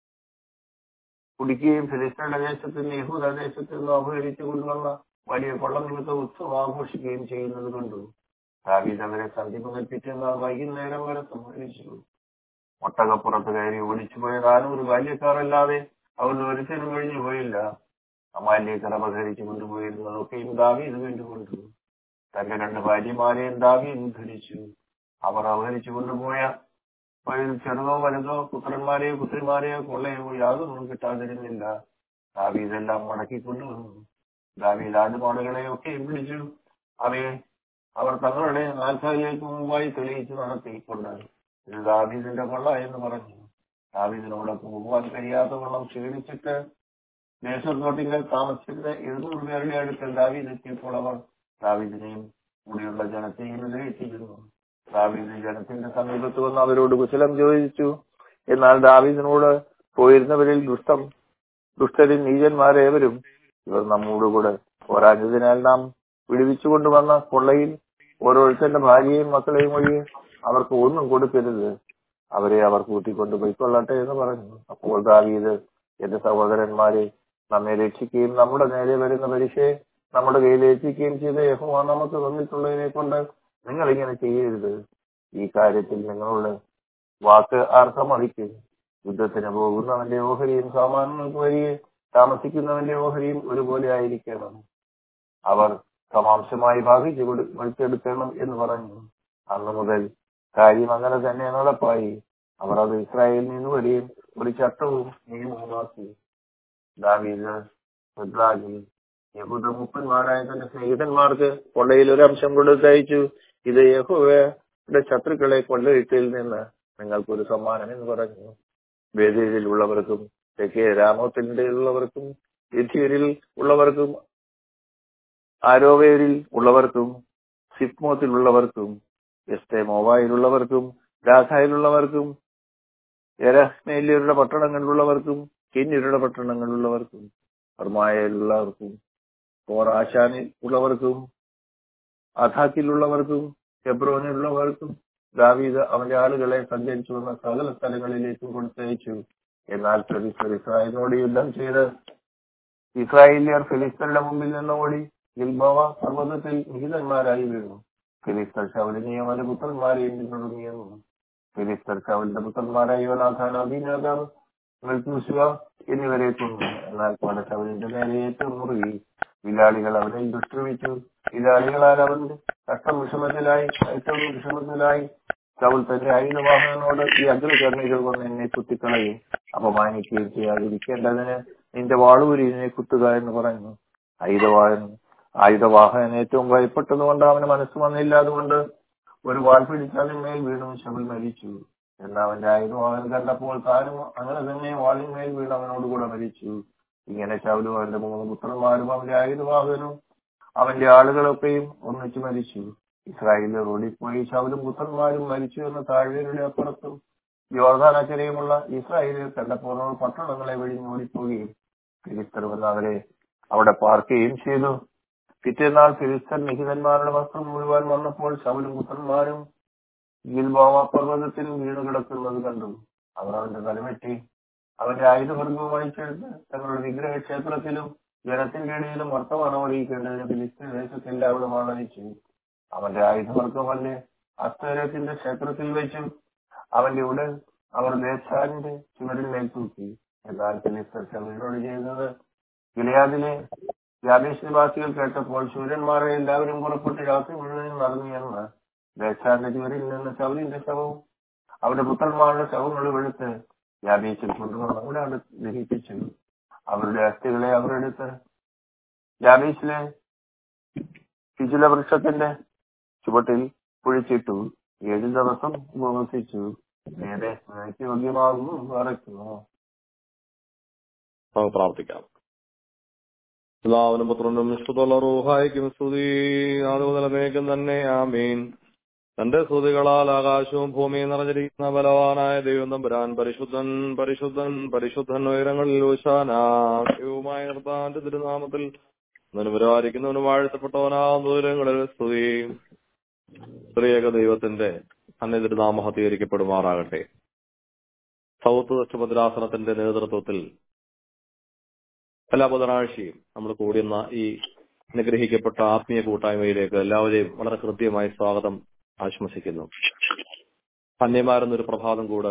കുടിക്കുകയും ഫിലിസ്തീന്റെ ദേശത്ത് നിന്ന് യഹൂദ ദേശത്ത് നിന്ന് അപഹരിച്ചു കൊണ്ടുവന്ന വലിയ കൊള്ള നിമിത്തം ഉത്സവം ആഘോഷിക്കുകയും ചെയ്യുന്നത് കണ്ടു ദാവീദ് അവരെ സന്ധി മുതൽ പിറ്റേന്ന് വൈകുന്നേരം വരെ സംഹരിച്ചു ഒട്ടകപ്പുറത്ത് കയറി ഓടിച്ചുപോയ നാനൂറ് ബാല്യക്കാരല്ലാതെ അവൻ ഒരുത്തനും കഴിഞ്ഞു പോയില്ല അമാല്യക്കർ അപഹരിച്ചു കൊണ്ടുപോയിരുന്നതൊക്കെയും ദാവീദ് കണ്ടുകൊണ്ടു തന്റെ രണ്ട് ഭാര്യമാരെയും ദാവീദ് ധരിച്ചു അവർ അപഹരിച്ചു കൊണ്ടുപോയ വഴിയിൽ ചെറുതോ വലുതോ പുത്രന്മാരെയോ പുത്രിമാരെയോ കൊള്ളയോ യാതൊന്നും കിട്ടാതിരുന്നില്ല ദാവീദെല്ലാം മടക്കി കൊണ്ടുവന്നു ദാവീദ് ആടുപാടുകളെയൊക്കെയും പിടിച്ചു അവയെ അവർ തങ്ങളുടെ ആൽക്കാരിലേക്ക് മുമ്പായി തെളിയിച്ചു നടത്തിക്കൊണ്ട് ഇത് ദാവീദിന്റെ കൊള്ള എന്ന് പറഞ്ഞു ദാവീദിനോടൊപ്പം പോകുവാൻ കഴിയാത്ത വണ്ണം ക്ഷീണിച്ചിട്ട് ദേശത്തോട്ടിങ്കൽ താമസിച്ചിരുന്ന എഴുന്നൂറ് പേരുടെ അടുക്കൽ ദാവീദ് എത്തിയപ്പോൾ അവർ ദാവീദിനെയും കൂടിയുള്ള ജനത്തെയും എതിരേറ്റിരുന്നു ദാവീദ് ജനത്തിന്റെ സമീപത്ത് വന്ന് അവരോട് കുശലം ചോദിച്ചു എന്നാൽ ദാവീദിനോട് പോയിരുന്നവരിൽ ദുഷ്ടം ദുഷ്ടരും നീചന്മാരേവരും ഇവർ നമ്മോടുകൂടെ പോരാഞ്ഞതിനാൽ നാം വിടുവിച്ചു കൊണ്ടുവന്ന കൊള്ളയിൽ ഓരോരുത്തരുടെ ഭാര്യയും മക്കളെയും വഴി അവർക്ക് ഒന്നും കൊടുക്കരുത് അവരെ അവർ കൂട്ടിക്കൊണ്ട് പോയിക്കൊള്ളട്ടെ എന്ന് പറഞ്ഞു അപ്പോൾ ദാവീദ് എന്റെ സഹോദരന്മാരെ നമ്മെ രക്ഷിക്കുകയും നമ്മുടെ നേരെ വരുന്ന പരീക്ഷയെ നമ്മുടെ കയ്യിൽ ഏൽപ്പിക്കുകയും ചെയ്ത യഹോവ നമുക്ക് തന്നിട്ടുള്ളതിനെ കൊണ്ട് നിങ്ങൾ ഇങ്ങനെ ചെയ്യരുത് ഈ കാര്യത്തിൽ നിങ്ങളുടെ വാക്ക് ആർക്കമറിക്കും യുദ്ധത്തിന് പോകുന്നവന്റെ ഓഹരിയും സാമാന്യങ്ങൾക്ക് വരികെ താമസിക്കുന്നവന്റെ ഓഹരിയും ഒരുപോലെ ആയിരിക്കണം അവർ സമാംശമായി ഭാഗിച്ചു കൊടു- വലിച്ചെടുക്കണം എന്ന് പറഞ്ഞു അന്നു മുതൽ കാര്യം അങ്ങനെ തന്നെ നടപ്പായി അവർ അത് ഇസ്രായേലിൽ നിന്ന് വരികയും ഒരു ചട്ടവും നിയമവുമാക്കി ദാവീദ് സിദ്ലാഗിൽ യഹൂദ മുപ്പന്മാരായ തന്റെ സ്നേഹിതന്മാർക്ക് കൊള്ളയിൽ ഒരു അംശം കൊടുത്തയച്ചു ഇത് യഹോവയുടെ ശത്രുക്കളെ കൊള്ളയിട്ടിൽ നിന്ന് നിങ്ങൾക്കൊരു സമ്മാനം എന്ന് പറഞ്ഞു വേദിയിൽ ഉള്ളവർക്കും തെക്കേ രാമോത്തിന്റെ ഉള്ളവർക്കും എഥിയരിൽ ഉള്ളവർക്കും ആരോവേരിൽ ഉള്ളവർക്കും സിപ്മോത്തിൽ ഉള്ളവർക്കും എസ്തേ മോവായിലുള്ളവർക്കും രാധായിലുള്ളവർക്കും എരഹ്മേലിയരുടെ പട്ടണങ്ങളിലുള്ളവർക്കും കെന്യരുടെ പട്ടണങ്ങളിലുള്ളവർക്കും അർമായയിലുള്ളവർക്കും കോറാശാനിൽ ഉള്ളവർക്കും അഥാക്കിലുള്ളവർക്കും ഹെബ്രോനിലുള്ളവർക്കും ദാവീദ് അവന്റെ ആളുകളെ സഞ്ചരിച്ചു വന്ന സകല സ്ഥലങ്ങളിലേക്കും കൊടുത്തയച്ചു എന്നാൽ ഫെലിസ്തർ ഇസ്രായേലിനോട് യുദ്ധം ചെയ്ത് ഇസ്രായേലിയർ ഫിലിസ്തരുടെ മുമ്പിൽ നിന്ന് ഓടി ഗിൽബോവ പർവ്വതത്തിൽ വിഹിതന്മാരായി വീണു ഫിലിസ്തർ ശൗലിനെയും അവന്റെ പുത്രന്മാരെയും പിന്തുടർന്നിയെന്നു ഫിലിസ്തർ ശൗലിന്റെ പുത്രന്മാരായ യോനാഥാൻ അഭിനേതാവ് മെൽത്തൂശുവ എന്നിവരെ കൊന്നു എന്നാൽ പല ശൗലിന്റെ നേരെ ഏറ്റവും മുറുകി വിലാളികൾ അവനെ ദുഷ്കൃമിച്ചു വിലാളികളാൽ അവൻ കഷ്ടം വിഷമത്തിലായി ഏറ്റവും വിഷമത്തിലായി ശൗൽ തന്റെ ആയുധവാഹനോട് ഈ അഗ്രകർണികൾ കൊണ്ട് എന്നെ കുത്തിക്കളയും അപമാനിക്കുകയും ചെയ്യാതിരിക്കേണ്ടതിന് നിന്റെ വാളൂരിനെ കുത്തുക എന്ന് പറഞ്ഞു ആയുധവാഹൻ ആയുധവാഹനൻ ഏറ്റവും ഭയപ്പെട്ടതുകൊണ്ട് അവന് മനസ്സ് വന്നില്ല അതുകൊണ്ട് ഒരു വാൾ പിടിച്ചതിന്മേൽ വീണു ശബൽ മരിച്ചു എന്നാൽ അവന്റെ ആയുധവാഹൻ കണ്ടപ്പോൾ താനും അങ്ങനെ തന്നെ വാളിന്മേൽ വീണ് അവനോട് കൂടെ മരിച്ചു ഇങ്ങനെ ശൗലും അവന്റെ മൂന്ന് പുത്രന്മാരും അവന്റെ ആയുധവാഹനും അവന്റെ ആളുകളൊക്കെയും ഒന്നിച്ചു മരിച്ചു ഇസ്രായേലിൽ ഓടിപ്പോയി ശൗലും പുത്രന്മാരും മരിച്ചു എന്ന താഴ്വരയുടെ അപ്പുറത്തും യോർദാനക്കരയുമുള്ള ഇസ്രായേലിൽ കണ്ടപ്പോൾ അവർ പട്ടണങ്ങളെ വെടിഞ്ഞ് ഓടിപ്പോവുകയും ഫിലിസ്തർ വന്ന് അവരെ അവിടെ പാർക്കുകയും ചെയ്തു പിറ്റേന്നാൾ ഫിലിസ്തർ നിഹിതന്മാരുടെ വസ്ത്രം മുഴുവൻ വന്നപ്പോൾ ശൗലും പുത്രന്മാരും ഗിൽബോവ പർവ്വതത്തിൽ വീണു കിടക്കുന്നത് കണ്ടു അവർ അവന്റെ തലമെറ്റി അവന്റെ ആയുധവർഗവും വലിച്ചെടുത്ത് തങ്ങളുടെ വിഗ്രഹ ക്ഷേത്രത്തിലും ജനത്തിന്റെ ഇടയിലും വർത്തമാനം അറിയിക്കേണ്ടതിന് ഫിലിസ്തീൻ ദേശത്ത് എല്ലാവരും ആളയിച്ചു അവന്റെ ആയുധവർഗം അല്ലേ അസ്തരത്തിന്റെ ക്ഷേത്രത്തിൽ വെച്ചു അവന്റെ ഉടൻ അവർ ദേശാന്റെ ചുവരിൽ മേൽ തൂക്കി എന്നാൽ ഫിലിസ്തർ ശബരിനോട് ചെയ്യുന്നത് ഗിലയാദിലെ യാദേശ് നിവാസികൾ കേട്ടപ്പോൾ ശൂരന്മാരെ എല്ലാവരും പുറപ്പെട്ട് രാത്രി മുഴുവൻ നടന്നു എന്ന് ദേശാന്റെ ചുവരിൽ നിന്ന് ശബരിന്റെ ശവവും അവരുടെ പുത്രന്മാരുടെ ശവങ്ങളും എടുത്ത് യാബീസിൽ കൊണ്ടുവന്ന് അവിടെ അടുത്ത് ദഹിപ്പിച്ചു അവരുടെ അസ്ഥികളെ അവരെടുത്ത് യാബീസിലെ ശിശുല വൃക്ഷത്തിന്റെ ചുവട്ടിൽ കുഴിച്ചിട്ടു ഏഴു ദിവസം ഉപവസിച്ചു നേരെ സ്നേഹയ്ക്ക് യോഗ്യമാകുന്നു പറയ്ക്കുന്നു നമുക്ക് പ്രാർത്ഥിക്കാം പിതാവിനും പുത്രനും വിശുദ്ധുള്ള റൂഹായിക്കും സ്തുതി ആദ്യമുതലേക്കും തന്നെ ആമീൻ തന്റെ സ്തുതികളാൽ ആകാശവും ഭൂമിയും നിറഞ്ഞിരിക്കുന്ന ബലവാനായ ദൈവം തമ്പുരാൻ പരിശുദ്ധൻ പരിശുദ്ധൻ പരിശുദ്ധൻ ഉയരങ്ങളിൽ ഊശാനാവുമായ നിർത്താന്റെ തിരുനാമത്തിൽ നിനുപരാരിക്കുന്നവനും വാഴ്ത്തപ്പെട്ടവനാവുന്ന ദൂരങ്ങളിൽ സ്തുതി സ്ത്രീയക ദൈവത്തിന്റെ തന്നെ തിരുനാമം ഹത്തീകരിക്കപ്പെടുമാറാകട്ടെ സൗത്ത് വെസ്റ്റ് ഭദ്രാസനത്തിന്റെ നേതൃത്വത്തിൽ എല്ലാ ബുധനാഴ്ചയും നമ്മൾ കൂടുന്ന ഈ അനുഗ്രഹിക്കപ്പെട്ട ആത്മീയ കൂട്ടായ്മയിലേക്ക് എല്ലാവരെയും വളരെ കൃത്യമായി സ്വാഗതം ആശംസിക്കുന്നു ധന്യമാരെന്നൊരു പ്രഭാതം കൂടെ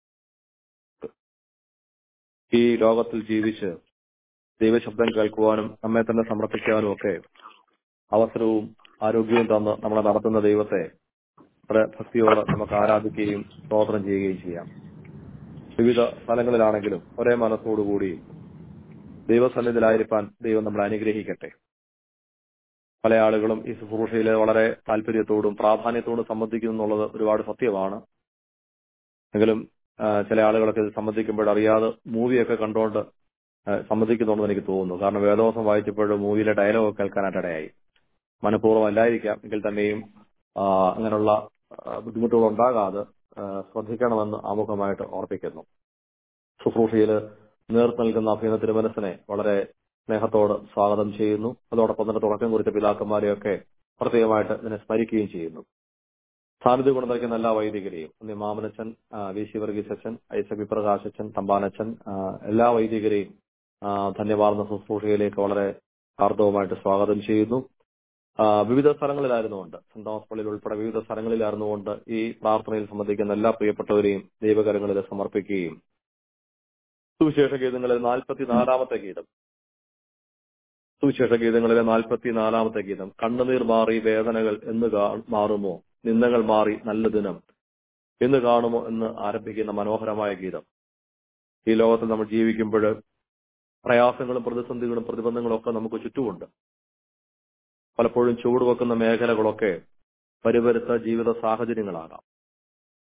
ഈ ലോകത്തിൽ ജീവിച്ച് ദൈവശബ്ദം കേൾക്കുവാനും നമ്മെ തന്നെ സമർപ്പിക്കാനും ഒക്കെ അവസരവും ആരോഗ്യവും തന്ന് നമ്മളെ നടത്തുന്ന ദൈവത്തെ വളരെ ഭക്തിയോടെ നമുക്ക് ആരാധിക്കുകയും സ്തോത്രം ചെയ്യുകയും ചെയ്യാം വിവിധ സ്ഥലങ്ങളിലാണെങ്കിലും ഒരേ മനസ്സോടുകൂടി ദൈവസന്നിധിയിലായിരിക്കാൻ ദൈവം നമ്മളെ അനുഗ്രഹിക്കട്ടെ പല ആളുകളും ഈ ശുശ്രൂഷയിൽ വളരെ താല്പര്യത്തോടും പ്രാധാന്യത്തോടും സംബന്ധിക്കുന്നു എന്നുള്ളത് ഒരുപാട് സത്യമാണ് എങ്കിലും ആ, ചില ആളുകളൊക്കെ ഇത് സംബന്ധിക്കുമ്പോൾ അറിയാതെ മൂവിയൊക്കെ കണ്ടുകൊണ്ട് ആ, സംബന്ധിക്കുന്നുണ്ടെന്ന് എനിക്ക് തോന്നുന്നു കാരണം വേദോസം വായിച്ചപ്പോഴും മൂവിയിലെ ഡയലോഗ് കേൾക്കാനായിട്ട് ഇടയായി മനഃപൂർവ്വം അല്ലായിരിക്കാം എങ്കിൽ തന്നെയും ആ, അങ്ങനെയുള്ള ആ, ബുദ്ധിമുട്ടുകൾ ഉണ്ടാകാതെ ആ, ശ്രദ്ധിക്കണമെന്ന് ആമുഖമായിട്ട് ഓർപ്പിക്കുന്നു ശുശ്രൂഷയിൽ നേർത്തു നൽകുന്ന അഭിനന്ദ തിരുമനസിനെ വളരെ സ്നേഹത്തോട് സ്വാഗതം ചെയ്യുന്നു അതോടൊപ്പം തന്നെ തുടക്കം കുറിച്ച പിതാക്കന്മാരെയൊക്കെ പ്രത്യേകമായിട്ട് ഇതിനെ സ്മരിക്കുകയും ചെയ്യുന്നു സാന്നിധ്യം കൊണ്ട് നൽകുന്ന എല്ലാ വൈദികരെയും ഉണ്ണി മാമനച്ചൻ ആ, വി സി വർഗീസ് അച്ഛൻ ഐസക് വിപ്രകാശ് അച്ഛൻ തമ്പാനച്ചൻ ആ, എല്ലാ വൈദികരെയും ആ, ധന്യവാർന്ന ശുശ്രൂഷയിലേക്ക് വളരെ ഹാർദവമായിട്ട് സ്വാഗതം ചെയ്യുന്നു ആ, വിവിധ സ്ഥലങ്ങളിലായിരുന്നുകൊണ്ട് സെന്റ് തോമസ് പള്ളിയിൽ ഉൾപ്പെടെ വിവിധ സ്ഥലങ്ങളിലായിരുന്നുകൊണ്ട് ഈ പ്രാർത്ഥനയിൽ സംബന്ധിക്കുന്ന എല്ലാ പ്രിയപ്പെട്ടവരെയും ദൈവകരങ്ങളിൽ സമർപ്പിക്കുകയും സുവിശേഷ ഗീതങ്ങളിലെ നാൽപ്പത്തിനാലാമത്തെ ഗീതം സുവിശേഷ ഗീതങ്ങളിലെ നാൽപ്പത്തിനാലാമത്തെ ഗീതം കണ്ണുനീർ മാറി വേദനകൾ എന്ന് കാ- മാറുമോ നിന്ദകൾ മാറി നല്ല ദിനം എന്ന് കാണുമോ എന്ന് ആരംഭിക്കുന്ന മനോഹരമായ ഗീതം ഈ ലോകത്തിൽ നമ്മൾ ജീവിക്കുമ്പോൾ പ്രയാസങ്ങളും പ്രതിസന്ധികളും പ്രതിബന്ധങ്ങളും ഒക്കെ നമുക്ക് ചുറ്റുമുണ്ട് പലപ്പോഴും ചുവടുവെക്കുന്ന മേഖലകളൊക്കെ പരിവരുത്ത ജീവിത സാഹചര്യങ്ങളാകാം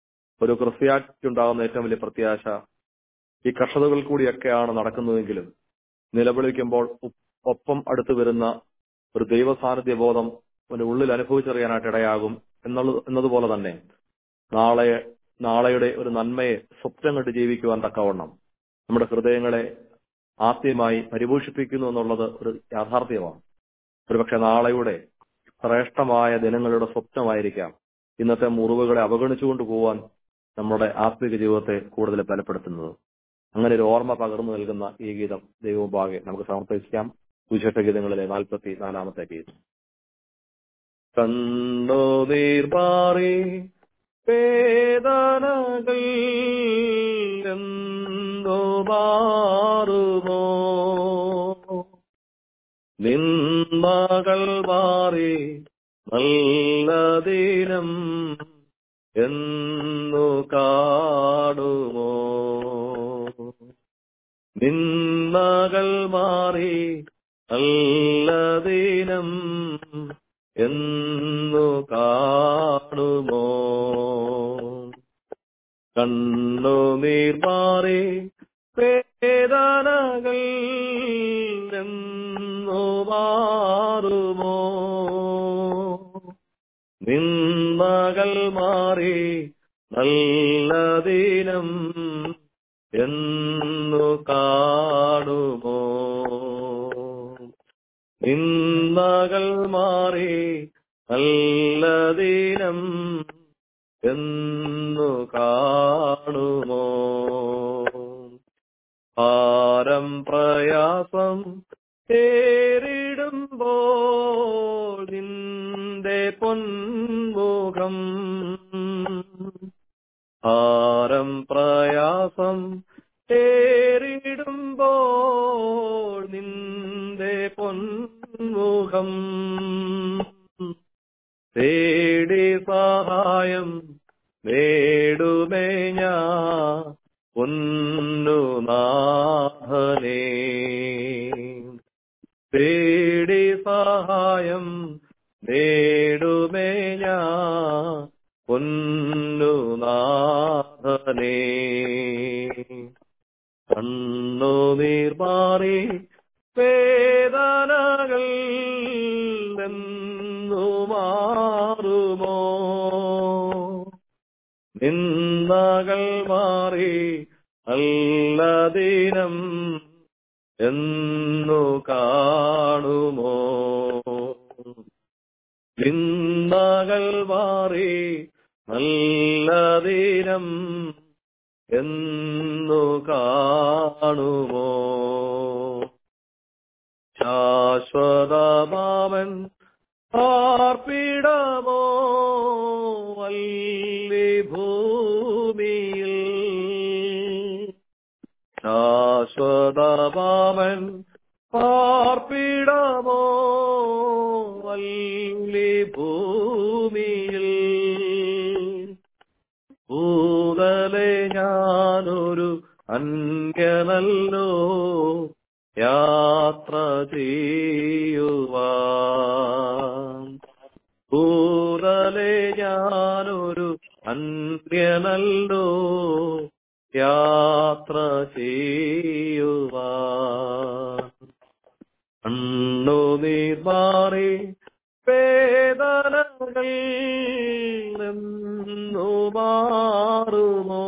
ഒരു ക്രിസ്ത്യാനിക്കുണ്ടാകുന്ന ഏറ്റവും വലിയ പ്രത്യാശ ഈ കഷ്ടതകൾ കൂടിയൊക്കെയാണ് നടക്കുന്നതെങ്കിലും നിലവിളിക്കുമ്പോൾ ഉ- ഒപ്പം അടുത്തു വരുന്ന ഒരു ദൈവ സാന്നിധ്യ ബോധം അവന്റെ ഉള്ളിൽ അനുഭവിച്ചറിയാനായിട്ട് ഇടയാകും എന്നുള്ളത് എന്നതുപോലെ തന്നെ നാളെ നാളെയുടെ ഒരു നന്മയെ സ്വപ്നം കണ്ട് ജീവിക്കുവാൻ തക്കവണ്ണം നമ്മുടെ ഹൃദയങ്ങളെ ആദ്യമായി പരിപോഷിപ്പിക്കുന്നു എന്നുള്ളത് ഒരു യാഥാർത്ഥ്യമാണ് ഒരുപക്ഷെ നാളെയുടെ ശ്രേഷ്ഠമായ ദിനങ്ങളുടെ സ്വപ്നമായിരിക്കാം ഇന്നത്തെ മുറിവുകളെ അവഗണിച്ചുകൊണ്ട് പോവാൻ നമ്മുടെ ആത്മിക ജീവിതത്തെ കൂടുതൽ ബലപ്പെടുത്തുന്നത് അങ്ങനെ ഒരു ഓർമ്മ പകർന്നു നൽകുന്ന ഈ ഗീതം ദൈവമുമ്പാകെ നമുക്ക് സമർപ്പിക്കാം സുശേഷ ഗീതങ്ങളിലെ നാൽപ്പത്തി നാലാമത്തെ ഗീതം കണ്ടോ നീർമാറി വേദനകൾ എന്തോ മാറുമോ നിന്മകൾ മാറി നല്ല ദിനം എന്നു കാണുമോ നിന്മകൾ മാറി നല്ല ദിനം എന്നു കാണുമോ കണ്ണു നീർ മാറി വേദനകൾ എന്നു മാറുമോ നിന്മകൾ മാറി നല്ല ദിനം എന്നു കാണുമോ നിന്മകൾ മാറി നല്ല ദിനം എന്നു കാണുമോ ഭാരം പ്രയാസം ഏറിടുമ്പോൾ നിന്റെ പൊന്മുഖം ഭാരം പ്രയാസം ഏറിടുമ്പോൾ നിന്റെ പൊന്മുഖം തേടി സഹായം നേടുമേ ഞാൻ ഒന്നു നാഥനേ തേടി സഹായം നേടുമേ ഞാൻ ഒന്നു നാഥനേ കണ്ണു നീർ മാറി വേദനകൾ എന്നു മാറുമോ നിന്ദകൾ മാറി നല്ല ദിനം എന്നു കാണുമോ നിന്ദകൾ മാറി നല്ല ദിനം എന്നു കാണുമോ ശാശ്വതമാമൻ പാർപ്പിടമോ വല്ലി ഭൂമിയിൽ ശാശ്വതമാമൻ പാർപ്പിടമോ വല്ലി ഭൂമിയിൽ ഭൂതലെ ഞാനൊരു അന്യനല്ലോ യാത്ര ചെയ്യുവാൻ ഭൂതലെ ഞാനൊരു അന്യനല്ലോ യാത്ര ചെയ്യുവാൻ കണ്ണു നീർ മാറി വേദനകൾ എന്നു മാറുമോ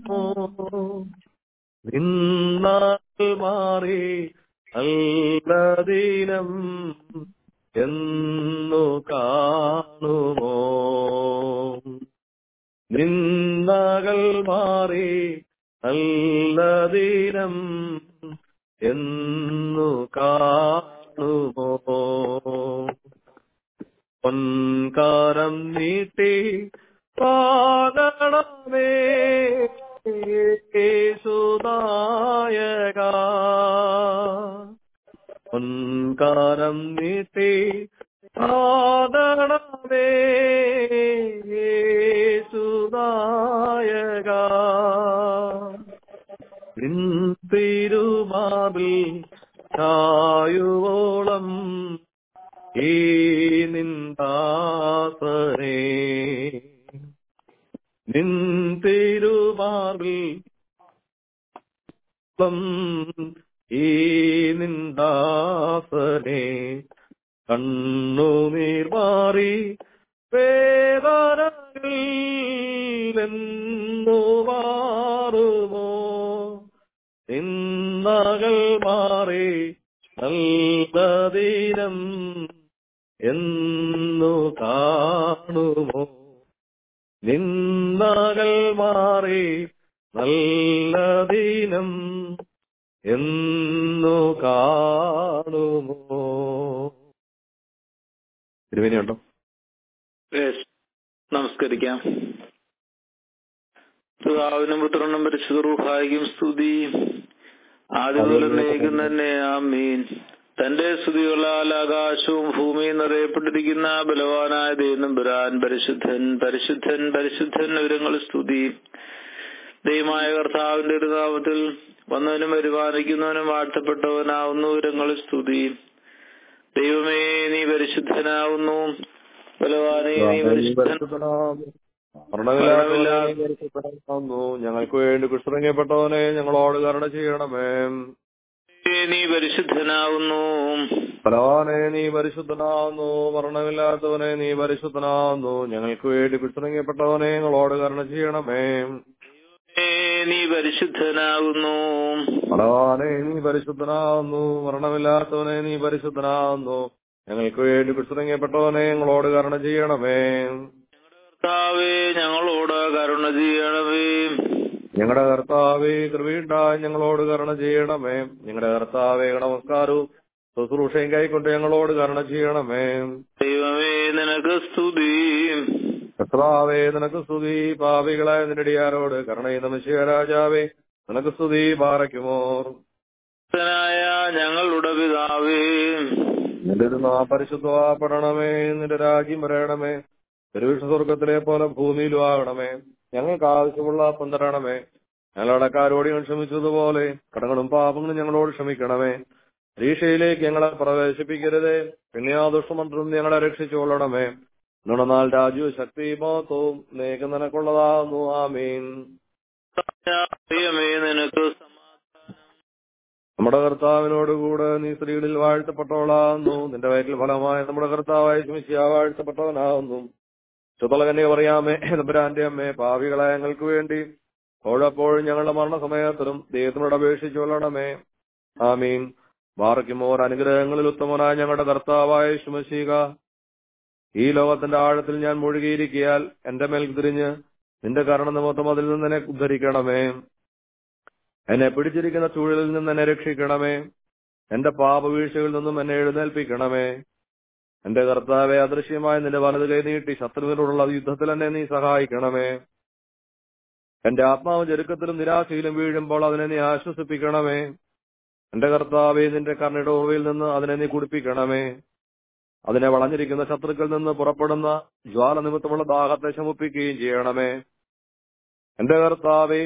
നിന്നാൽ മാറി നല്ല ദിനം എന്നു കാണുമോ നിന്ദകൾ മാറി നല്ല ദിനം എന്നു കാണുമോ പൊൻകാരം നീട്ടി പാകണമേ യേശുദായക പൊൻകാരം നീട്ടി പാകണമേ യേശുദായക തിരുമാറിൽ ചായുവോളം ഈ നിന്ദാസനെ നിൻ തിരുമാറിൽ ഈ നിന്ദാസനെ കണ്ണുനീർ മാറി വേദനകൾ എന്നു മാറുമോ നിന്നകൾ മാറി നല്ല ദിനം എന്നു കാണുമോ നിന്നകൾ മാറി നല്ല ദിനം എന്നു കാണുമോ തിരുവേനിയുണ്ടോ യെസ്. നമസ്കരിക്കാം പിതാവിനും പുത്രനും പരിശുദ്ധ റൂഹായിക്കും സ്തുതി ആദ്യമുതൽ നയിക്കും തന്നെ ആമീൻ തന്റെ സ്തുതികളാൽ ആകാശവും ഭൂമിയും നിറയപ്പെട്ടിരിക്കുന്ന ബലവാനായ ദൈവം ബുരാൻ പരിശുദ്ധൻ പരിശുദ്ധൻ പരിശുദ്ധൻ വിവരങ്ങൾ സ്തുതി ദൈവമായ കർത്താവിന്റെ ഒരു നാമത്തിൽ വന്നവനും വരുമാനിക്കുന്നവനും വാഴ്ത്തപ്പെട്ടവനാവുന്നു വിവരങ്ങൾ സ്തുതി ദൈവമേ നീ പരിശുദ്ധനാവുന്നു ബലവാനെ നീ പരിശുദ്ധൻ മരണമില്ലാന്നു ഞങ്ങൾക്ക് വേണ്ടി കുഷ്ഠിറങ്ങപ്പെട്ടവനെ ഞങ്ങളോട് കരുണ ചെയ്യണമേ നീ പരിശുദ്ധനാവുന്നു ബലവാനെ നീ പരിശുദ്ധനാവുന്നു മരണമില്ലാത്തവനെ നീ പരിശുദ്ധനാവുന്നു ഞങ്ങൾക്ക് വേണ്ടി കുഷ്ഠിറങ്ങപ്പെട്ടവനെ ഞങ്ങളോട് കരുണ ചെയ്യണമേ ഏ, നീ പരിശുദ്ധനാവുന്നു ബലവാനെ നീ പരിശുദ്ധനാവുന്നു മരണമില്ലാത്തവനെ നീ പരിശുദ്ധനാവുന്നു ഞങ്ങൾക്ക് വേണ്ടി കുഷ്ഠിറങ്ങപ്പെട്ടവനെ ഞങ്ങളോട് കരുണ ചെയ്യണമേ കർത്താവേ ഞങ്ങളോട് കരുണ ചെയ്യണമേ ഞങ്ങളുടെ കർത്താവേ കൃപയുണ്ടായി ഞങ്ങളോട് കരുണ ചെയ്യണമേ ഞങ്ങളുടെ കർത്താവേ നമസ്കാരവും ശുശ്രൂഷയും കൈക്കൊണ്ട് ഞങ്ങളോട് കരുണ ചെയ്യണമേ ദൈവമേ നിനക്ക് സ്തുതി കർത്താവേ നിനക്ക് സ്തുതി പാപികളായ നിന്നടിയാരോട് കരുണയുന്ന മിശിഹ രാജാവേ നിനക്ക് സ്തുതി പാറയ്ക്കുമോർ ായ ഞങ്ങളുടെ പിതാവേ നിന്റെ ഒരു നാ പരിശുദ്ധപ്പെടണമേ നിന്റെ രാജ്യം വരയണമേ തിരുവിഷ സ്വർഗത്തിലെ പോലെ ഭൂമിയിലും ആകണമേ ഞങ്ങൾക്ക് ആവശ്യമുള്ള അപ്പം തരണമേ ഞങ്ങളുടെ അടക്കാരോട് ഞങ്ങൾ ക്ഷമിച്ചതുപോലെ കടങ്ങളും പാപങ്ങളും ഞങ്ങളോട് ക്ഷമിക്കണമേ പരീക്ഷയിലേക്ക് ഞങ്ങളെ പ്രവേശിപ്പിക്കരുതേ പിന്നെ ആ ദുഷ്ടമന്ത്രം ഞങ്ങളെ രക്ഷിച്ചുകൊള്ളണമേ നുണനാൾ രാജു ശക്തി മഹത്വവും നേക്ക് നിനക്കുള്ളതാകുന്നു ആമീൻ ദൈവമേ നിനക്ക് നമ്മുടെ കർത്താവിനോടുകൂടെ നീ സ്ത്രീകളിൽ വാഴ്ത്തപ്പെട്ടവളാകുന്നു നിന്റെ വയറ്റിൽ ഫലമായ നമ്മുടെ കർത്താവായ ശുമിശിയ വാഴ്ത്തപ്പെട്ടവനാകുന്നു ചുതളകനെ പറയാമേ നമ്പരാന്റെ അമ്മേ പാവികളായ ഞങ്ങൾക്ക് വേണ്ടി ഓഴപ്പോഴും ഞങ്ങളുടെ മരണസമയത്തിലും ദൈവത്തിനോട് അപേക്ഷിച്ചു കൊള്ളണമേ ആമീൻ ബാറയ്ക്കുമോർ അനുഗ്രഹങ്ങളിൽ ഉത്തമനായ ഞങ്ങളുടെ കർത്താവായ ശുമശീക ഈ ലോകത്തിന്റെ ആഴത്തിൽ ഞാൻ മുഴുകിയിരിക്കിയാൽ എന്റെ മേൽ തിരിഞ്ഞ് നിന്റെ കരുണ നിമിത്തം അതിൽ നിന്ന് എന്നെ ഉദ്ധരിക്കണമേ എന്നെ പിടിച്ചിരിക്കുന്ന ചൂഴലിൽ നിന്ന് എന്നെ രക്ഷിക്കണമേ എന്റെ പാപവീഴ്ചകളിൽ നിന്നും എന്നെ എഴുന്നേൽപ്പിക്കണമേ എന്റെ കർത്താവെ അദൃശ്യമായ നിന്റെ വലത് കൈ നീട്ടി ശത്രുവിനോടുള്ള യുദ്ധത്തിൽ എന്നെ നീ സഹായിക്കണമേ എന്റെ ആത്മാവ് ജരുക്കത്തിലും നിരാശയിലും വീഴുമ്പോൾ അതിനെ നീ ആശ്വസിപ്പിക്കണമേ എന്റെ കർത്താവെ നിന്റെ കർണയുടെ ഉറവയിൽ നിന്ന് അതിനെ നീ കുടിപ്പിക്കണമേ അതിനെ വളഞ്ഞിരിക്കുന്ന ശത്രുക്കളിൽ നിന്ന് പുറപ്പെടുന്ന ജ്വാല നിമിത്തമുള്ള ദാഹത്തെ ശമിപ്പിക്കുകയും ചെയ്യണമേ എന്റെ കർത്താവെ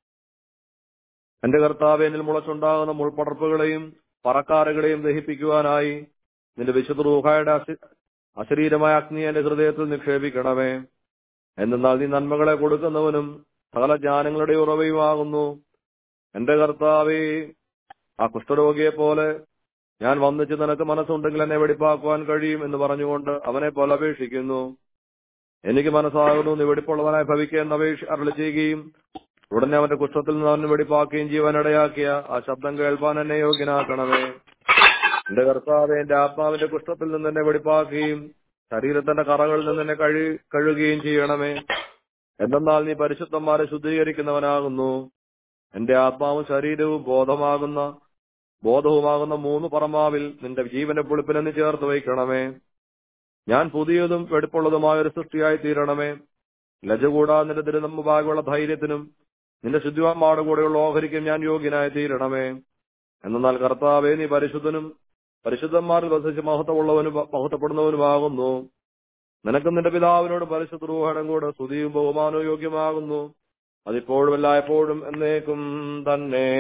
എന്റെ കർത്താവെ എന്നിൽ മുളച്ചുണ്ടാകുന്ന മുൾപടർപ്പുകളെയും പറക്കാറുകളെയും ദഹിപ്പിക്കുവാനായി നിന്റെ വിശുദ്ധ റൂഹായുടെ അശ- അശരീരമായ അഗ്നി എന്റെ ഹൃദയത്തിൽ നിക്ഷേപിക്കണമേ എന്നാൽ നീ നന്മകളെ കൊടുക്കുന്നവനും സകല ജ്ഞാനങ്ങളുടെ ഉറവയുമാകുന്നു എന്റെ കർത്താവേ ആ കുഷ്ഠരോഗിയെ പോലെ ഞാൻ വന്നിച്ച് നിനക്ക് മനസ്സുണ്ടെങ്കിൽ എന്നെ വെടിപ്പാക്കുവാൻ കഴിയും എന്ന് പറഞ്ഞുകൊണ്ട് അവനെ പോലെ അപേക്ഷിക്കുന്നു എനിക്ക് മനസ്സാകുന്നു നീ വെടിപ്പുള്ളവനായി ഭവിക്കാൻ അപേക്ഷ അരളി ചെയ്യുകയും ഉടനെ അവന്റെ കുഷ്ഠത്തിൽ നിന്ന് അവനെ വെടിപ്പാക്കുകയും ജീവനിടയാക്കിയ ആ ശബ്ദം കേൾപ്പാൻ എന്നെ യോഗ്യനാക്കണമേ എന്റെ കർത്താവെ എന്റെ ആത്മാവിന്റെ കുഷ്ഠത്തിൽ നിന്ന് എന്നെ വെടിപ്പാക്കുകയും ശരീരത്തിന്റെ കറകളിൽ നിന്ന് എന്നെ കഴി കഴുകുകയും ചെയ്യണമേ എന്തെന്നാൽ നീ പരിശുദ്ധന്മാരെ ശുദ്ധീകരിക്കുന്നവനാകുന്നു എന്റെ ആത്മാവും ശരീരവും ബോധമാകുന്ന ബോധവുമാകുന്ന മൂന്ന് പറമാവിൽ നിന്റെ ജീവന്റെ പുളിപ്പിനെ ചേർത്ത് വയ്ക്കണമേ ഞാൻ പുതിയതും വെടുപ്പുള്ളതുമായ ഒരു സൃഷ്ടിയായി തീരണമേ ലജ കൂടാതെ നിന്റെ ദുരിതമുപാകുള്ള ധൈര്യത്തിനും നിന്റെ ശുദ്ധിവാന്മാരുടെ കൂടെയുള്ള ഓഹരിക്കും ഞാൻ യോഗ്യനായി തീരണമേ എന്നാൽ കർത്താവേ നീ പരിശുദ്ധനും പരിശുദ്ധന്മാരിൽ വസിച്ച് മഹത്വമുള്ളവനും മഹത്വപ്പെടുന്നവനുമാകുന്നു നിനക്കും നിന്റെ പിതാവിനോട് പരിശുദ്ധ റൂഹണം കൂടെ സ്തുതിയും ബഹുമാനവും യോഗ്യമാകുന്നു അതിപ്പോഴും എല്ലായ്പ്പോഴും എന്നേക്കും തന്നെ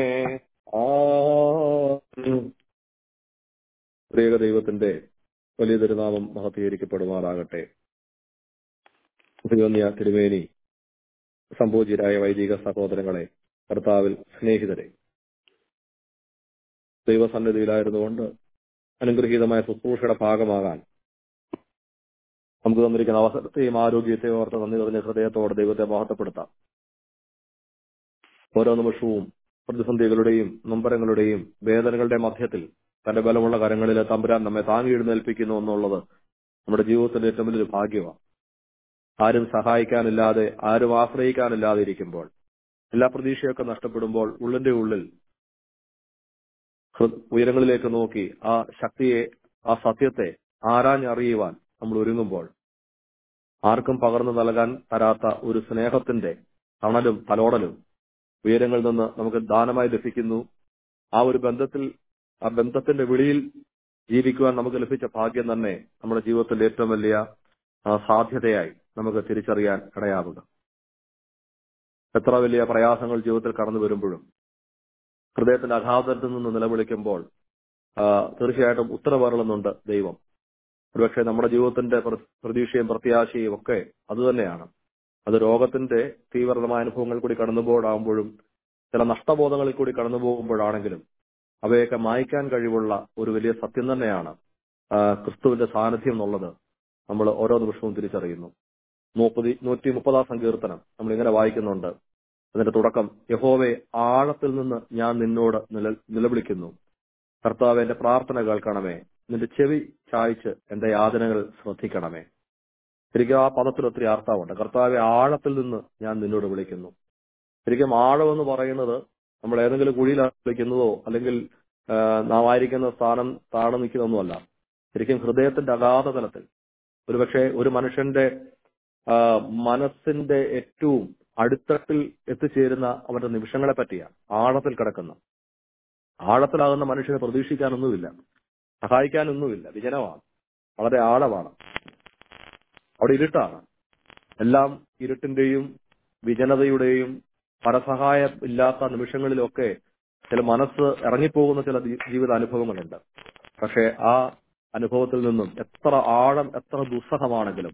ആമീൻ. പ്രിയ ദൈവത്തിന്റെ വലിയ തിരുനാമം മഹത്തീകരിക്കപ്പെടുമാറാകട്ടെ തിരുവന്യ തിരുമേനി സംഭൂജിരായ വൈദിക സഹോദരങ്ങളെ കർത്താവിൽ സ്നേഹിതരെ ദൈവസന്നിധിയിലായിരുന്നുകൊണ്ട് അനുഗ്രഹീതമായ ശുശ്രൂഷയുടെ ഭാഗമാകാൻ നമുക്ക് തന്നിരിക്കുന്ന അവസരത്തെയും ആരോഗ്യത്തെയും ഓർത്ത് നന്ദി നിറഞ്ഞ ഹൃദയത്തോടെ ദൈവത്തെ മഹത്വപ്പെടുത്താം ഓരോ നിമിഷവും പ്രതിസന്ധികളുടെയും നൊമ്പരങ്ങളുടെയും വേദനകളുടെ മധ്യത്തിൽ തന്റെ ബലമുള്ള കരങ്ങളിൽ തമ്പുരാൻ നമ്മെ താങ്ങി എഴുന്നേൽപ്പിക്കുന്നു എന്നുള്ളത് നമ്മുടെ ജീവിതത്തിന്റെ ഏറ്റവും വലിയൊരു ഭാഗ്യമാണ് ആരും സഹായിക്കാനില്ലാതെ ആരും ആശ്രയിക്കാനില്ലാതെ ഇരിക്കുമ്പോൾ എല്ലാ പ്രതീക്ഷയൊക്കെ നഷ്ടപ്പെടുമ്പോൾ ഉള്ളിന്റെ ഉള്ളിൽ ഹൃ- ഉയരങ്ങളിലേക്ക് നോക്കി ആ ശക്തിയെ ആ സത്യത്തെ ആരാഞ്ഞറിയുവാൻ നമ്മൾ ഒരുങ്ങുമ്പോൾ ആർക്കും പകർന്നു നൽകാൻ തരാത്ത ഒരു സ്നേഹത്തിന്റെ തണലും തലോടലും ഉയരങ്ങളിൽ നിന്ന് നമുക്ക് ദാനമായി ലഭിക്കുന്നു ആ ഒരു ബന്ധത്തിൽ ആ ബന്ധത്തിന്റെ വിളിയിൽ ജീവിക്കുവാൻ നമുക്ക് ലഭിച്ച ഭാഗ്യം തന്നെ നമ്മുടെ ജീവിതത്തിന്റെ ഏറ്റവും വലിയ ആ, സാധ്യതയായി നമുക്ക് തിരിച്ചറിയാൻ ഇടയാവുക എത്ര വലിയ പ്രയാസങ്ങൾ ജീവിതത്തിൽ കടന്നു വരുമ്പോഴും ഹൃദയത്തിന്റെ അഗാധത്തിൽ നിന്ന് നിലവിളിക്കുമ്പോൾ ആ, തീർച്ചയായിട്ടും ഉത്തരവരളുന്നുണ്ട് ദൈവം ഒരുപക്ഷെ നമ്മുടെ ജീവിതത്തിന്റെ പ്ര- പ്രതീക്ഷയും പ്രത്യാശയും ഒക്കെ അതുതന്നെയാണ് അത് രോഗത്തിന്റെ തീവ്രമായ അനുഭവങ്ങൾ കൂടി കടന്നുപോകാകുമ്പോഴും ചില നഷ്ടബോധങ്ങളിൽ കൂടി കടന്നു പോകുമ്പോഴാണെങ്കിലും അവയൊക്കെ മായ്ക്കാൻ കഴിവുള്ള ഒരു വലിയ സത്യം തന്നെയാണ് ആ, ക്രിസ്തുവിന്റെ സാന്നിധ്യം എന്നുള്ളത് നമ്മൾ ഓരോ നിമിഷവും തിരിച്ചറിയുന്നു മുപ്പതി നൂറ്റി മുപ്പതാം സങ്കീർത്തനം നമ്മൾ ഇങ്ങനെ വായിക്കുന്നുണ്ട് അതിന്റെ തുടക്കം യഹോവെ ആഴത്തിൽ നിന്ന് ഞാൻ നിന്നോട് നില നിലവിളിക്കുന്നു കർത്താവ് എന്റെ പ്രാർത്ഥന കേൾക്കണമേ നിന്റെ ചെവി ചായ്ച്ച് എന്റെ യാതനകൾ ശ്രദ്ധിക്കണമേ ശരിക്കും ആ പദത്തിൽ ഒത്തിരി അർത്ഥമുണ്ട് കർത്താവെ ആഴത്തിൽ നിന്ന് ഞാൻ നിന്നോട് വിളിക്കുന്നു ശരിക്കും ആഴം എന്ന് പറയുന്നത് നമ്മൾ ഏതെങ്കിലും കുഴിയിൽ വിളിക്കുന്നതോ അല്ലെങ്കിൽ ആ, നാം ആയിരിക്കുന്ന സ്ഥാനം താഴെ നിൽക്കുന്നതൊന്നുമല്ല ശരിക്കും ഹൃദയത്തിന്റെ അഗാധ തലത്തിൽ ഒരുപക്ഷെ ഒരു മനുഷ്യന്റെ ആ, മനസ്സിന്റെ ഏറ്റവും അടിത്തട്ടിൽ എത്തിച്ചേരുന്ന അവന്റെ നിമിഷങ്ങളെ പറ്റിയാണ് ആഴത്തിൽ കിടക്കുന്ന ആഴത്തിലാകുന്ന മനുഷ്യനെ പ്രതീക്ഷിക്കാനൊന്നുമില്ല സഹായിക്കാനൊന്നുമില്ല വിജനമാണ് വളരെ ആഴമാണ് അവിടെ ഇരുട്ടാണ് എല്ലാം ഇരുട്ടിന്റെയും വിജനതയുടെയും പരസഹായം ഇല്ലാത്ത നിമിഷങ്ങളിലൊക്കെ ചില മനസ്സ് ഇറങ്ങിപ്പോകുന്ന ചില ജീ- ജീവിത അനുഭവങ്ങളുണ്ട് പക്ഷെ ആ അനുഭവത്തിൽ നിന്നും എത്ര ആഴം എത്ര ദുസ്സഹമാണെങ്കിലും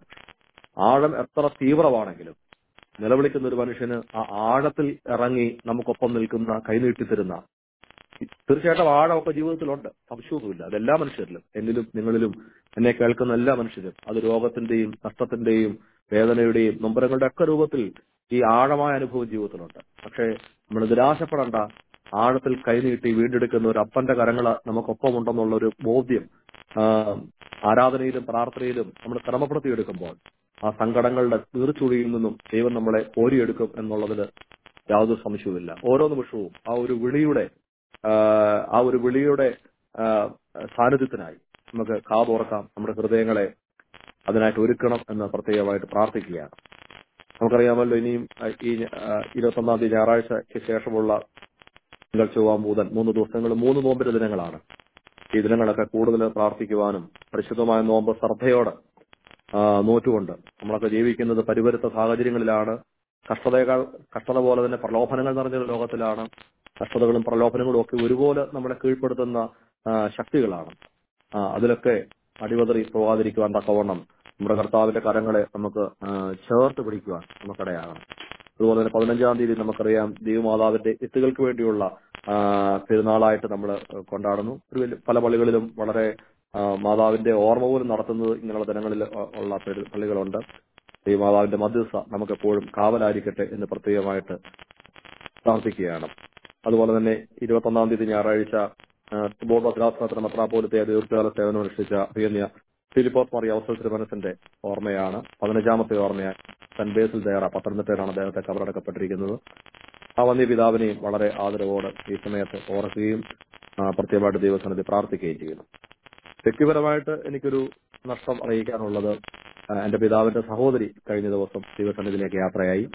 ആഴം എത്ര തീവ്രമാണെങ്കിലും നിലവിളിക്കുന്ന ഒരു മനുഷ്യന് ആ ആഴത്തിൽ ഇറങ്ങി നമുക്കൊപ്പം നിൽക്കുന്ന കൈനീട്ടി തരുന്ന തീർച്ചയായിട്ടും ആഴമൊക്കെ ജീവിതത്തിലുണ്ട് സംശയമൊന്നുമില്ല അതെല്ലാ മനുഷ്യരിലും എന്നിലും നിങ്ങളിലും എന്നെ കേൾക്കുന്ന എല്ലാ മനുഷ്യരും അത് രോഗത്തിന്റെയും നഷ്ടത്തിന്റെയും വേദനയുടെയും നൊമ്പരങ്ങളുടെ ഒക്കെ രൂപത്തിൽ ഈ ആഴമായ അനുഭവം ജീവിതത്തിലുണ്ട് പക്ഷേ നമ്മൾ നിരാശപ്പെടേണ്ട ആഴത്തിൽ കൈനീട്ടി വീണ്ടെടുക്കുന്ന ഒരു അപ്പന്റെ കരങ്ങൾ നമുക്കൊപ്പമുണ്ടെന്നുള്ള ഒരു ബോധ്യം ആ, ആരാധനയിലും പ്രാർത്ഥനയിലും നമ്മൾ ക്രമപ്പെടുത്തിയെടുക്കുമ്പോൾ ആ സങ്കടങ്ങളുടെ തീർച്ചുഴിയിൽ നിന്നും ദൈവം നമ്മളെ കോരിയെടുക്കും എന്നുള്ളതിൽ യാതൊരു സംശയവുമില്ല ഓരോ നിമിഷവും ആ ഒരു വിളിയുടെ ആ, ആ ഒരു വിളിയുടെ ആ, സാന്നിധ്യത്തിനായി നമുക്ക് കാതോർക്കാം നമ്മുടെ ഹൃദയങ്ങളെ അതിനായിട്ട് ഒരുക്കണം എന്ന് പ്രത്യേകമായിട്ട് പ്രാർത്ഥിക്കുകയാണ് നമുക്കറിയാമല്ലോ ഇനിയും ആ, ഈ ഇരുപത്തൊന്നാം തീയതി ഞായറാഴ്ചയ്ക്ക് ശേഷമുള്ള തിങ്കൾ ചൊവ്വ ബുധൻ മൂന്ന് ദിവസങ്ങൾ മൂന്ന് നോമ്പിന്റെ ദിനങ്ങളാണ് ഈ ദിനങ്ങളൊക്കെ കൂടുതൽ പ്രാർത്ഥിക്കുവാനും പരിശുദ്ധമായ നോമ്പ് ശ്രദ്ധയോടെ ആ, നോറ്റുകൊണ്ട് നമ്മളൊക്കെ ജീവിക്കുന്നത് പരിവരുത്ത സാഹചര്യങ്ങളിലാണ് കഷ്ടതകൾ കഷ്ടത പോലെ തന്നെ പ്രലോഭനങ്ങൾ നിറഞ്ഞ ഒരു ലോകത്തിലാണ് കഷ്ടതകളും പ്രലോഭനങ്ങളും ഒക്കെ ഒരുപോലെ നമ്മളെ കീഴ്പ്പെടുത്തുന്ന ആ, ശക്തികളാണ് ആ, അതിലൊക്കെ അടിവതറി പോകാതിരിക്കുവാൻ തക്കവണ്ണം നമ്മുടെ കർത്താവിന്റെ കരങ്ങളെ നമുക്ക് ആ, ചേർത്ത് പിടിക്കുവാൻ നമുക്കിടയാകണം അതുപോലെ തന്നെ പതിനഞ്ചാം തീയതി നമുക്കറിയാം ദൈവമാതാവിന്റെ എത്തുകൾക്ക് വേണ്ടിയുള്ള ആ, പെരുന്നാളായിട്ട് നമ്മൾ കൊണ്ടാടുന്നു ഒരു വലിയ പല പള്ളികളിലും വളരെ ആ, മാതാവിന്റെ ഓർമ്മ പോലും നടത്തുന്നത് ഇങ്ങനെയുള്ള ദിനങ്ങളിൽ ഉ- ഉള്ള പെരു- പള്ളികളുണ്ട് ദൈവമാതാവിന്റെ മധ്യസ്ഥ നമുക്ക് എപ്പോഴും കാവലായിരിക്കട്ടെ എന്ന് പ്രത്യേകമായിട്ട് പ്രാർത്ഥിക്കുകയാണ് അതുപോലെ തന്നെ ഇരുപത്തൊന്നാം തീയതി ഞായറാഴ്ച ബോർഡ് ഭദ്രാസനത്തിന് മെത്രാപോലത്തെ ദീർഘകാല സേവനം അനുഷ്ഠിച്ച പ്രിയന്യ ഫിലിപ്പോസ് മറിയ അവസര തിരുമനസിന്റെ ഓർമ്മയാണ് പതിനഞ്ചാമത്തെ ഓർമ്മയാണ് സെന്റ് ബേസിൽ ദേറ പത്തനംതിട്ടയിലാണ് അദ്ദേഹത്തെ കബറടക്കപ്പെട്ടിരിക്കുന്നത് ആ വന്യ പിതാവിനെയും വളരെ ആദരവോടെ ഈ സമയത്ത് ഓർക്കുകയും ആ, പ്രത്യേകമായിട്ട് ദൈവസന്നിധി പ്രാർത്ഥിക്കുകയും ചെയ്യുന്നു വ്യക്തിപരമായിട്ട് എനിക്കൊരു നഷ്ടം അറിയിക്കാനുള്ളത് ആ, എന്റെ പിതാവിന്റെ സഹോദരി കഴിഞ്ഞ ദിവസം ദൈവസന്നിധിയിലേക്ക് യാത്രയായി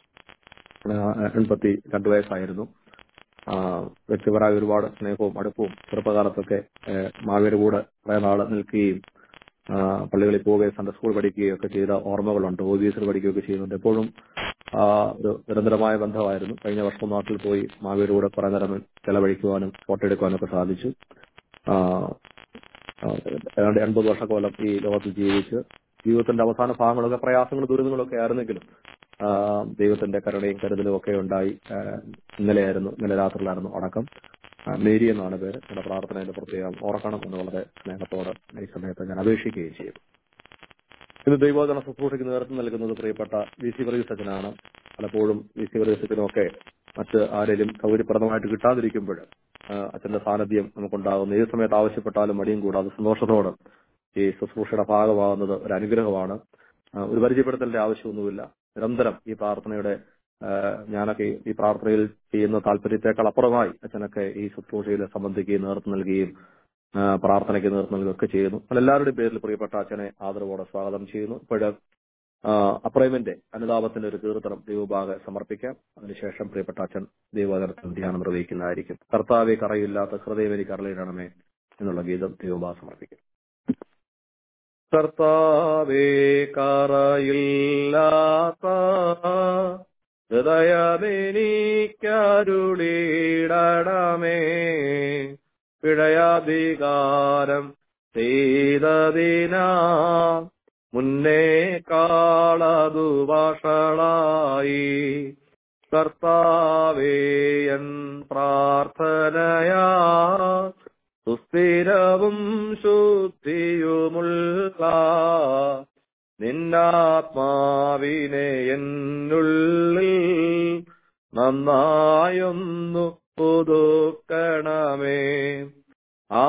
ആ, എൺപത്തി രണ്ട് വയസ്സായിരുന്നു ആ, വ്യക്തിപരമായ ഒരുപാട് സ്നേഹവും അടുപ്പവും ചെറുപ്പകാലത്തൊക്കെ ആ, മാവിയുടെ കൂടെ കുറെ നാള് നിൽക്കുകയും ആ, പള്ളികളിൽ പോവുകയും സൺഡേ സ്കൂൾ പഠിക്കുകയും ഒക്കെ ചെയ്ത ഓർമ്മകളുണ്ട് ഒ ബി എസിൽ പഠിക്കുകയൊക്കെ ചെയ്യുന്നുണ്ട് എപ്പോഴും ആ, ഒരു നിരന്തരമായ ബന്ധമായിരുന്നു കഴിഞ്ഞ വർഷം നാട്ടിൽ പോയി മാവിയുടെ കൂടെ കുറെ നേരം ചെലവഴിക്കുവാനും ഫോട്ടോ എടുക്കുവാനും ഒക്കെ സാധിച്ചു ആ, ആ, ഏതാണ്ട് എൺപത് വർഷക്കാലം ഈ ലോകത്തിൽ ജീവിച്ച് ജീവിതത്തിന്റെ അവസാന ഭാഗങ്ങളൊക്കെ പ്രയാസങ്ങളും ദുരിതങ്ങളൊക്കെ ആയിരുന്നെങ്കിലും ആ, ദൈവത്തിന്റെ കരുണയും കരുതലും ഒക്കെ ഉണ്ടായി ആ, ഇന്നലെയായിരുന്നു ഇന്നലെ രാത്രിയിലായിരുന്നു അടക്കം ആ, മേരി എന്നാണ് പേര് നമ്മുടെ പ്രാർത്ഥനയുടെ പ്രത്യേകം ഓർക്കണം എന്ന് വളരെ സ്നേഹത്തോടെ ഈ സമയത്ത് ഞാൻ അപേക്ഷിക്കുകയും ചെയ്യും ഇന്ന് ദൈവോധന ശുശ്രൂഷയ്ക്ക് നേതൃത്വം നൽകുന്നത് പ്രിയപ്പെട്ട വി സി വർഗീസ് അച്ഛനാണ് പലപ്പോഴും വി സി വർഗീസത്തിനൊക്കെ മറ്റ് ആരെങ്കിലും സൗകര്യപ്രദമായിട്ട് കിട്ടാതിരിക്കുമ്പോൾ ആ, അച്ഛന്റെ സാന്നിധ്യം നമുക്കുണ്ടാകുന്നു ഏത് സമയത്ത് ആവശ്യപ്പെട്ടാലും മടിയും കൂടാതെ സന്തോഷത്തോടെ ഈ ശുശ്രൂഷയുടെ ഭാഗമാകുന്നത് ഒരു അനുഗ്രഹമാണ് ആ, ഒരു പരിചയപ്പെടുത്തലിന്റെ ആവശ്യമൊന്നുമില്ല നിരന്തരം ഈ പ്രാർത്ഥനയുടെ ആ, ഞാനൊക്കെ ഈ പ്രാർത്ഥനയിൽ ചെയ്യുന്ന താല്പര്യത്തെക്കാൾ അപ്പുറമായി അച്ഛനൊക്കെ ഈ ശുശ്രൂഷയിൽ സംബന്ധിക്കുകയും നേതൃത്വം നൽകുകയും ആ, പ്രാർത്ഥനയ്ക്ക് നേതൃത്വം നൽകുകയൊക്കെ ചെയ്യുന്നു അപ്പോൾ എല്ലാവരുടെയും പേരിൽ പ്രിയപ്പെട്ട അച്ഛനെ ആദരവോടെ സ്വാഗതം ചെയ്യുന്നു ഇപ്പോഴ് അപ്രൈമിന്റെ അനുതാപത്തിന്റെ ഒരു കീർത്തനം ദൈവഭാഗ സമർപ്പിക്കാം അതിനുശേഷം പ്രിയപ്പെട്ട അച്ഛൻ ദൈവോദരത്തിൽ ധ്യാനം നിർവഹിക്കുന്നതായിരിക്കും കർത്താവെ കറയില്ലാത്ത ഹൃദയം എനിക്ക് അറളിയിടണമേ എന്നുള്ള ഗീതം ദൈവഭാഗ സമർപ്പിക്കും കർത്താവേ കറയില്ലാത്ത ഹൃദയമെനിക്കരുളിടണമേ പിഴയാധികാരം ചെയ്തതിനാ മുന്നേ കാളതു വഷളായി കർത്താവേയൻ പ്രാർത്ഥനയാ സുസ്ഥിരവും ശുദ്ധിയുമുള്ള നിന്നാത്മാവിനെ എന്നുള്ളിൽ നന്നായൊന്നു പുതുക്കണമേ ആ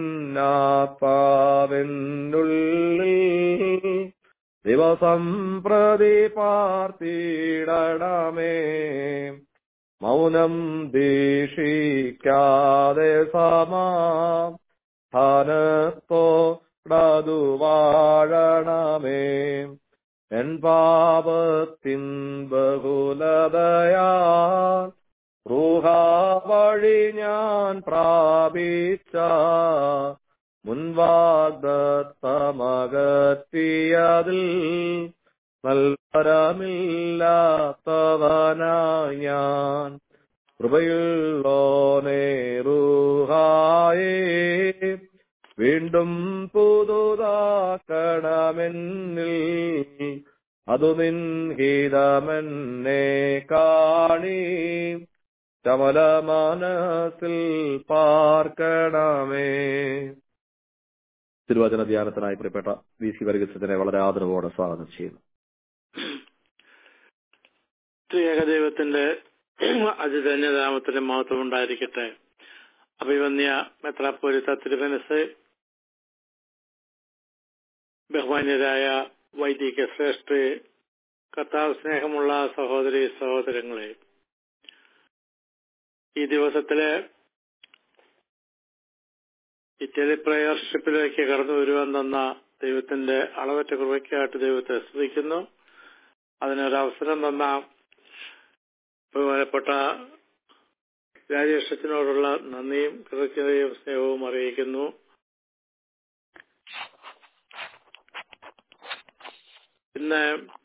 നിന്നാത്മാവെന്നുള്ളിൽ ദിവസം പ്രതി പാർത്തിടണമേ മൗനം ദീക്ഷിക്കാതെ സമാധാനത്തോടതു വാഴണമേ എൻ പാപത്തിൻ ബഹുലതയാ റൂഹ വഴി ഞാൻ പ്രാപിച്ച മുൻവാഗ്ദത്തമകത്തിയതിൽ നൽവരമില്ലാത്തവനായി ഞാൻ കൃപയുള്ളോനേ റൂഹായേ വീണ്ടും പുതുതാക്കണമെന്നിൽ അതു നിൻഹിതമെന്നെ കാണി ചമല മനസ്സിൽ പാർക്കണമേ തിരുവചന ധ്യാനത്തിനായി പ്രിയപ്പെട്ട വി സി വർഗീസത്തിനെ വളരെ ആദരവോടെ സ്വാഗതം ചെയ്യുന്നു ഏകദൈവത്തിന്റെ അതിധന്യനാമത്തിന്റെ മഹത്വം ഉണ്ടായിരിക്കട്ടെ അഭിവന്യ മെത്രാപ്പോലിത്ത തിരുമനസ് ബഹുമാന്യരായ വൈദിക ശ്രേഷ്ഠ കർത്താവ് സ്നേഹമുള്ള സഹോദരി സഹോദരങ്ങളെ ഈ ദിവസത്തില് ഇറ്റലി പ്രയർഷിപ്പിലേക്ക് കടന്നു വരുവാൻ തന്ന ദൈവത്തിന്റെ അളവറ്റ കൃപയ്ക്കായിട്ട് ദൈവത്തെ സ്തുതിക്കുന്നു അതിനൊരവസരം തന്ന ബഹുമാനപ്പെട്ട രാജേഷത്തിനോടുള്ള നന്ദിയും കൃതജ്ഞതയും സ്നേഹവും അറിയിക്കുന്നു ഇന്ന്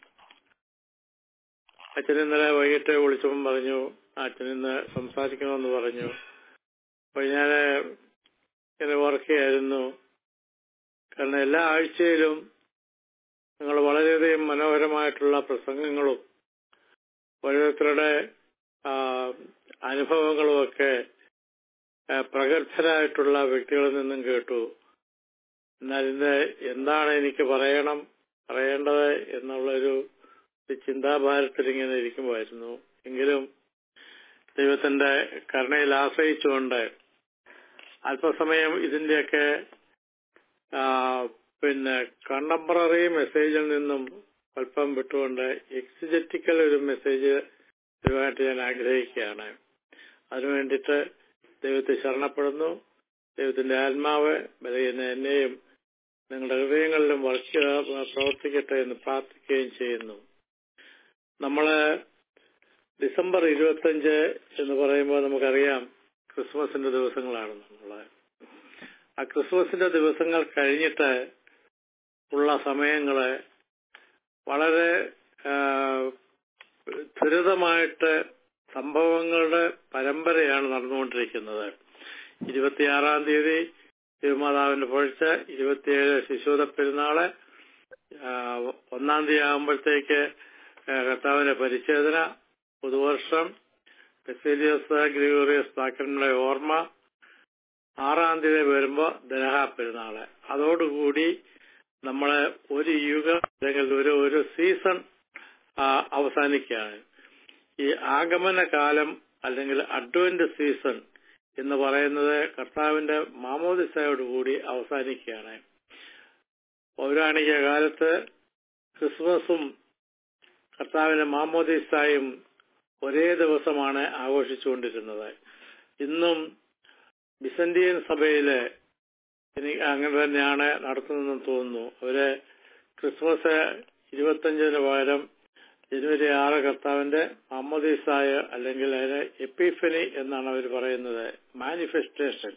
അച്ഛൻ ഇന്നലെ വൈകിട്ട് വിളിച്ചപ്പം പറഞ്ഞു അച്ഛൻ ഇന്ന് സംസാരിക്കണമെന്ന് പറഞ്ഞു അപ്പോൾ ഞാൻ ഇങ്ങനെ ഓർക്കുകയായിരുന്നു കാരണം എല്ലാ ആഴ്ചയിലും നിങ്ങൾ വളരെയധികം മനോഹരമായിട്ടുള്ള പ്രസംഗങ്ങളും ഓരോരുത്തരുടെ ആ, അനുഭവങ്ങളുമൊക്കെ ആ, പ്രഗത്ഭരായിട്ടുള്ള വ്യക്തികളിൽ നിന്നും കേട്ടു എന്നാൽ ഇന്ന് എന്താണ് എനിക്ക് പറയണം പറയേണ്ടത് എന്നുള്ളൊരു ഒരു ചിന്താഭാരത്തിൽ ഇങ്ങനെ ഇരിക്കുമായിരുന്നു എങ്കിലും ദൈവത്തിന്റെ കരുണയിൽ ആശ്രയിച്ചുകൊണ്ട് അല്പസമയം ഇതിന്റെയൊക്കെ ആ, പിന്നെ കണ്ടംപററി മെസ്സേജിൽ നിന്നും അല്പം വിട്ടുകൊണ്ട് എക്സിജറ്റിക്കൽ ഒരു മെസ്സേജ് തരുവാനായിട്ട് ഞാൻ ആഗ്രഹിക്കുകയാണ് അതിനു വേണ്ടിയിട്ട് ദൈവത്തെ ശരണപ്പെടുന്നു ദൈവത്തിന്റെ ആത്മാവ് ബലഹീന എന്നെയും നിങ്ങളുടെ ഹൃദയങ്ങളിലും വർക്ക പ്രവർത്തിക്കട്ടെ എന്ന് പ്രാർത്ഥിക്കുകയും ചെയ്യുന്നു നമ്മള് ഡിസംബർ ഇരുപത്തഞ്ച് എന്ന് പറയുമ്പോൾ നമുക്കറിയാം ക്രിസ്മസിന്റെ ദിവസങ്ങളാണ് നമ്മള് ആ ക്രിസ്മസിന്റെ ദിവസങ്ങൾ കഴിഞ്ഞിട്ട് ഉള്ള സമയങ്ങള് വളരെ ആ, ത്വരിതമായിട്ട് സംഭവങ്ങളുടെ പരമ്പരയാണ് നടന്നുകൊണ്ടിരിക്കുന്നത് ഇരുപത്തിയാറാം തീയതി തിരുമാതാവിന്റെ പൊഴിച്ച ഇരുപത്തിയേഴ് ശിശുത പെരുന്നാള് ആ, ഒന്നാം തീയതി ആകുമ്പോഴത്തേക്ക് ഏഹ് കർത്താവിന്റെ പരിച്ഛേദന പുതുവർഷം ബെസേലിയസ് ഗ്രിഗോറിയസ് പാക്കന്മാരുടെ ഓർമ്മ ആറാം തീയതി വരുമ്പോ ദനഹ പെരുന്നാള് അതോടുകൂടി നമ്മളെ ഒരു യുഗം അല്ലെങ്കിൽ ഒരു ഒരു സീസൺ ആ, അവസാനിക്കുകയാണ് ഈ ആഗമന കാലം അല്ലെങ്കിൽ അഡ്വന്റ് സീസൺ എന്ന് പറയുന്നത് കർത്താവിന്റെ മാമോദിസയോടുകൂടി അവസാനിക്കുകയാണ് പൗരാണിക കാലത്ത് ക്രിസ്മസും കർത്താവിന്റെ മാമോദിസായും ഒരേ ദിവസമാണ് ആഘോഷിച്ചുകൊണ്ടിരുന്നത് ഇന്നും ബിസന്റിയൻ സഭയില് എനിക്ക് അങ്ങനെ തന്നെയാണ് നടത്തുന്നതെന്ന് തോന്നുന്നു അവര് ക്രിസ്മസ് ഇരുപത്തഞ്ചിന് പകരം ജനുവരി ആറ് കർത്താവിന്റെ മാമോദീസായ അല്ലെങ്കിൽ അതിന് എപ്പിഫനി എന്നാണ് അവർ പറയുന്നത് മാനിഫെസ്റ്റേഷൻ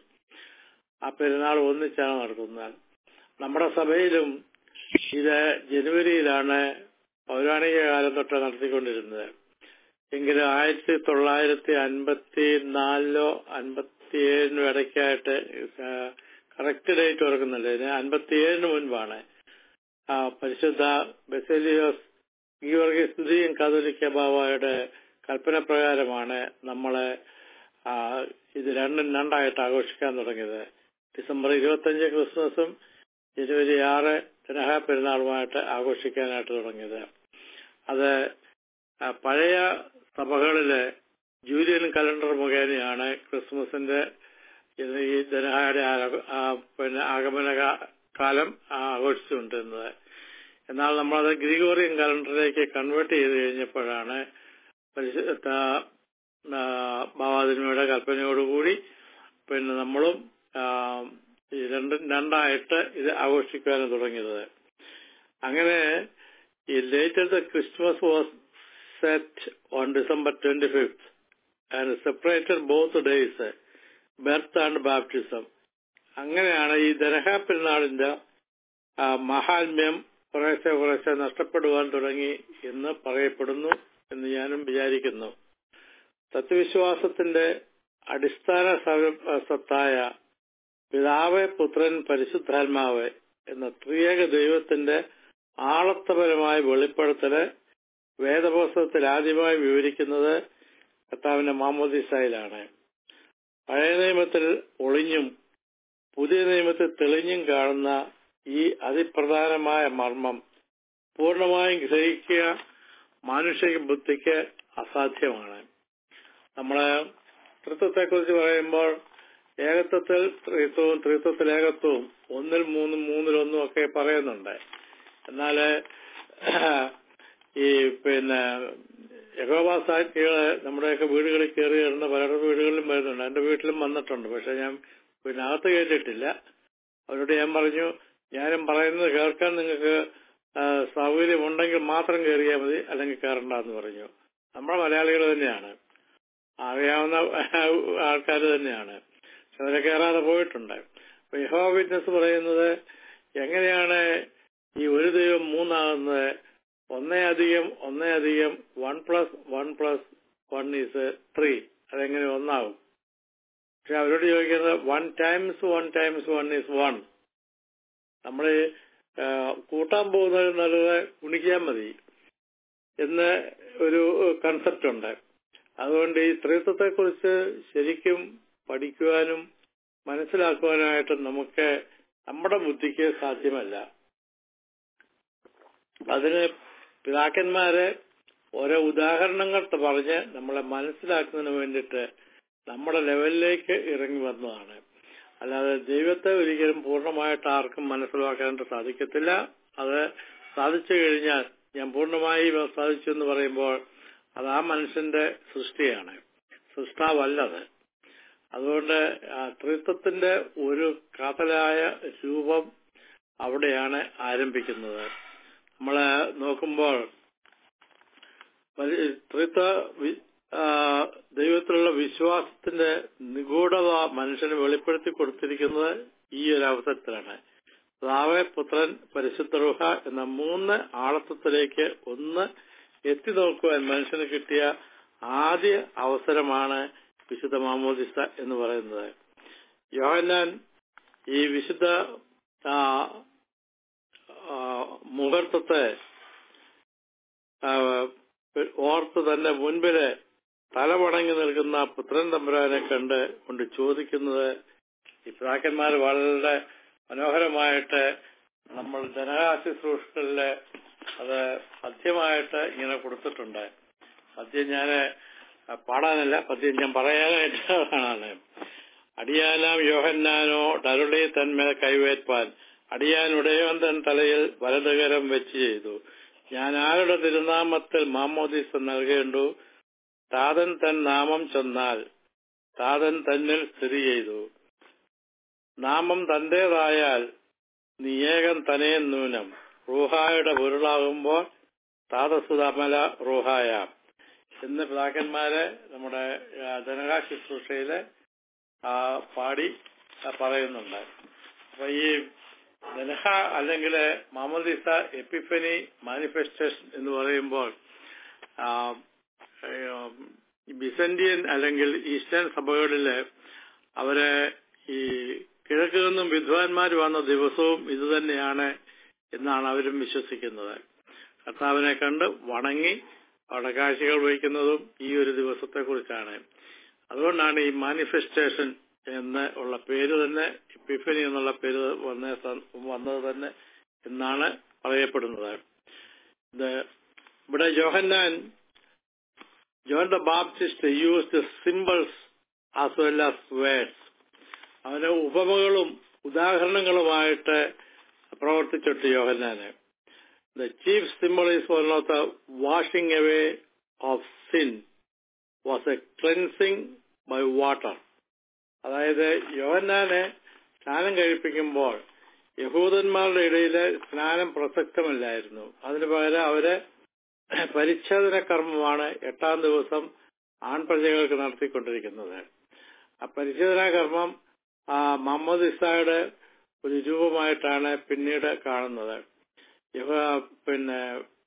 ആ പെരുന്നാൾ ഒന്നിച്ചാണ് നടത്തുന്നത് നമ്മുടെ സഭയിലും ഇത് ജനുവരിയിലാണ് പൗരാണിക കാലം തൊട്ട് നടത്തിക്കൊണ്ടിരുന്നത് എങ്കിലും ആയിരത്തി തൊള്ളായിരത്തി അൻപത്തി നാലിലോ അൻപത്തിയേഴിനോ ഇടയ്ക്കായിട്ട് കറക്റ്റ് ഡേറ്റ് ഓർക്കുന്നില്ല ഇതിന് അൻപത്തിയേഴിന് മുൻപാണ് ആ പരിശുദ്ധ ബെസേലിയോസ് ഗീവർഗീസ് സ്തുതിയും കാതോലിക്ക ബാബായുടെ കൽപ്പന പ്രകാരമാണ് നമ്മളെ ആ, ഇത് രണ്ടും രണ്ടായിട്ട് ആഘോഷിക്കാൻ തുടങ്ങിയത് ഡിസംബർ ഇരുപത്തഞ്ച് ക്രിസ്മസും ജനുവരി ആറ് തിനഹ പെരുന്നാളുമായിട്ട് ആഘോഷിക്കാനായിട്ട് തുടങ്ങിയത് അത് ആ, പഴയ സഭകളിലെ ജൂലിയൻ കലണ്ടർ മുഖേനയാണ് ക്രിസ്മസിന്റെ ഇത് ഈ ദനഹയുടെ ആര- ആ, പിന്നെ ആഗമന കാ- കാലം ആഘോഷിച്ചുകൊണ്ടിരുന്നത് എന്നാൽ നമ്മളത് ഗ്രിഗോറിയൻ കലണ്ടറിലേക്ക് കൺവേർട്ട് ചെയ്ത് കഴിഞ്ഞപ്പോഴാണ് പരിശുദ്ധ ആ, ബാബാദിനിയുടെ കൽപ്പനയോടുകൂടി പിന്നെ നമ്മളും ആ, ഈ രണ്ടും രണ്ടായിട്ട് ഇത് ആഘോഷിക്കാൻ തുടങ്ങിയത് അങ്ങനെ ഈ later the Christmas was set on December twenty fifth and separated both days birth and baptism അങ്ങനെയാണ് ഈ ദരഹ പെരുന്നാളിന്റെ ആ, മഹാത്മ്യം കുറേശ്ശെ കുറേശ്ശെ നഷ്ടപ്പെടുവാൻ തുടങ്ങി എന്ന് പറയപ്പെടുന്നു എന്ന് ഞാനും വിചാരിക്കുന്നു തത്വവിശ്വാസത്തിന്റെ അടിസ്ഥാന സവ- സത്തായ പിതാവ് പുത്രൻ പരിശുദ്ധാത്മാവ് എന്ന ത്രിയേക ദൈവത്തിന്റെ ആളത്വപരമായ വെളിപ്പെടുത്തല് വേദപുസ്തകത്തിൽ ആദ്യമായി വിവരിക്കുന്നത് കർത്താവിന്റെ മാമോദിസായിലാണ് പഴയ നിയമത്തിൽ ഒളിഞ്ഞും പുതിയ നിയമത്തിൽ തെളിഞ്ഞും കാണുന്ന ഈ അതിപ്രധാനമായ മർമ്മം പൂർണ്ണമായും ഗ്രഹിക്കുക മാനുഷിക ബുദ്ധിക്ക് അസാധ്യമാണ് നമ്മള് തൃത്വത്തെക്കുറിച്ച് പറയുമ്പോൾ ഏകത്വത്തിൽ ത്രിത്വവും ത്രിത്വത്തിൽ ഏകത്വവും ഒന്നിൽ മൂന്നും മൂന്നിൽ ഒന്നും ഒക്കെ പറയുന്നുണ്ട് എന്നാല് ഈ പിന്നെ യഹോവ സാക്ഷികള് നമ്മുടെയൊക്കെ വീടുകളിൽ കയറി വരുന്ന പലരുടെ വീടുകളിലും വരുന്നുണ്ട് എന്റെ വീട്ടിലും വന്നിട്ടുണ്ട് പക്ഷെ ഞാൻ പിന്നെ അകത്ത് കേട്ടിട്ടില്ല അവരോട് ഞാൻ പറഞ്ഞു ഞാനും പറയുന്നത് കേൾക്കാൻ നിങ്ങൾക്ക് ആ, സൗകര്യമുണ്ടെങ്കിൽ മാത്രം കയറിയാൽ മതി അല്ലെങ്കിൽ കയറണ്ടെന്ന് പറഞ്ഞു നമ്മുടെ മലയാളികൾ തന്നെയാണ് അറിയാവുന്ന ആൾക്കാർ തന്നെയാണ് പക്ഷെ അവരെ കയറാതെ പോയിട്ടുണ്ട് അപ്പൊ യഹോ വിറ്റ്നസ് പറയുന്നത് എങ്ങനെയാണ് ഈ ഒരു ദൈവം മൂന്നാകുന്നത് ഒന്നേ അധികം ഒന്നേ അധികം one plus one plus one is three അതെങ്ങനെ ഒന്നാവും പക്ഷെ അവരോട് ചോദിക്കുന്നത് one times one times one is one നമ്മൾ കൂട്ടാൻ പോകുന്നത് നല്ലത് ഗുണിക്കാൻ മതി എന്ന് ഒരു കൺസെപ്റ്റ് ഉണ്ട് അതുകൊണ്ട് ഈ സ്ത്രീത്വത്തെ കുറിച്ച് ശരിക്കും പഠിക്കുവാനും മനസ്സിലാക്കുവാനായിട്ട് നമുക്ക് നമ്മുടെ ബുദ്ധിക്ക് സാധ്യമല്ല അതിന് പിതാക്കന്മാരെ ഓരോ ഉദാഹരണങ്ങൾ പറഞ്ഞ് നമ്മളെ മനസ്സിലാക്കുന്നതിന് വേണ്ടിയിട്ട് നമ്മുടെ ലെവലിലേക്ക് ഇറങ്ങി വന്നതാണ് അല്ലാതെ ദൈവത്തെ ഒരിക്കലും പൂർണ്ണമായിട്ട് ആർക്കും മനസ്സിലാക്കാനായിട്ട് സാധിക്കത്തില്ല അത് സാധിച്ചു കഴിഞ്ഞാൽ ഞാൻ പൂർണ്ണമായി സാധിച്ചു എന്ന് പറയുമ്പോൾ അത് ആ മനുഷ്യന്റെ സൃഷ്ടിയാണ് സൃഷ്ടാവല്ലത് അതുകൊണ്ട് ആ ത്രിത്വത്തിന്റെ ഒരു കാതലായ രൂപം അവിടെയാണ് ആരംഭിക്കുന്നത് നമ്മള് നോക്കുമ്പോൾ വലി- ത്രിത്വ വി- ആ, ദൈവത്തിലുള്ള വിശ്വാസത്തിന്റെ നിഗൂഢത മനുഷ്യന് വെളിപ്പെടുത്തി കൊടുത്തിരിക്കുന്നത് ഈ ഒരു അവസരത്തിലാണ് പിതാവ് പുത്രൻ പരിശുദ്ധ റുഹ എന്ന മൂന്ന് ആളത്വത്തിലേക്ക് ഒന്ന് എത്തി നോക്കുവാൻ മനുഷ്യന് കിട്ടിയ ആദ്യ അവസരമാണ് വിശുദ്ധ മാമോദിസ എന്ന് പറയുന്നത് യോഹന്നാൻ ഈ വിശുദ്ധ ആ, ആ, മുഹൂർത്തത്തെ ആ, ഓർത്ത് തന്റെ മുൻപില് തലമടങ്ങി നിൽക്കുന്ന പുത്രൻ തമ്പുരാനെ കണ്ട് കൊണ്ട് ചോദിക്കുന്നത് ഈ പിതാക്കന്മാർ വളരെ മനോഹരമായിട്ട് നമ്മൾ ധനകാശുശ്രൂഷകളില് അത് പദ്യമായിട്ട് ഇങ്ങനെ കൊടുത്തിട്ടുണ്ട് പദ്യം ഞാന് പാടാനല്ല പദ്യം ഞാൻ പറയാനായിട്ടാണ് അടിയാനാം യോഹന്നാനോ ഡരുളി തന്മേൽ കൈവേൽപ്പാൻ അടിയാനുടയോൻ തൻ തലയിൽ വലതുകരം വെച്ച് ചെയ്തു ഞാൻ ആരുടെ തിരുനാമത്തിൽ മാമോദീസ നൽകേണ്ടു താതൻ തൻ നാമം ചെന്നാൽ താതൻ തന്നിൽ സ്ഥിതി ചെയ്തു നാമം തന്റേതായാൽ നീയേകം തനയൻ നൂനം റൂഹായുടെ പൊരുളാകുമ്പോൾ താതസുതമല റൂഹായ എന്ന് പിതാക്കന്മാര് നമ്മുടെ ആ, ധനകാ ശുശ്രൂഷയില് ആ, പാടി ആ, പറയുന്നുണ്ട് അപ്പൊ ഈ ധനഹ അല്ലെങ്കിൽ മാമോദിസ എപ്പിഫനി മാനിഫെസ്റ്റേഷൻ എന്ന് പറയുമ്പോൾ ആ, ഏഹ്, ഈ ബിസന്റിയൻ അല്ലെങ്കിൽ ഈസ്റ്റേൺ സഭകളില് അവര് ഈ കിഴക്ക് നിന്നും വിദ്വാൻമാർ വന്ന ദിവസവും ഇത് തന്നെയാണ് എന്നാണ് അവരും വിശ്വസിക്കുന്നത് കർത്താവിനെ കണ്ട് വണങ്ങി അവിടെ കാഴ്ചകൾ വഹിക്കുന്നതും ഈ ഒരു ദിവസത്തെ കുറിച്ചാണ് അതുകൊണ്ടാണ് ഈ മാനിഫെസ്റ്റേഷൻ എന്ന് ഉള്ള പേര് തന്നെ എപ്പിഫനി എന്നുള്ള പേര് വന്ന വന്നത് തന്നെ എന്നാണ് പറയപ്പെടുന്നത് ഇത് ഇവിടെ Johannan John the Baptist use symbols as well as words അവന് ഉപമകളും ഉദാഹരണങ്ങളുമായിട്ട് പ്രവർത്തിച്ചിട്ട് യോഹന്നാന് the chief symbol is one of the washing away of sin was a cleansing by water അതായത് യോഹന്നാനെ സ്നാനം കഴിപ്പിക്കുമ്പോൾ യഹൂദന്മാരുടെ ഇടയിൽ സ്നാനം പ്രസക്തമല്ലായിരുന്നു അതിനു പകരം അവര് പരിച്ഛേദന കർമ്മമാണ് എട്ടാം ദിവസം ആൺപ്രജകൾക്ക് നടത്തിക്കൊണ്ടിരിക്കുന്നത് ആ പരിച്ഛേദന കർമ്മം ആ മുഹമ്മദ് ഇസായുടെ ഒരു രൂപമായിട്ടാണ് പിന്നീട് കാണുന്നത് യഹോ- പിന്നെ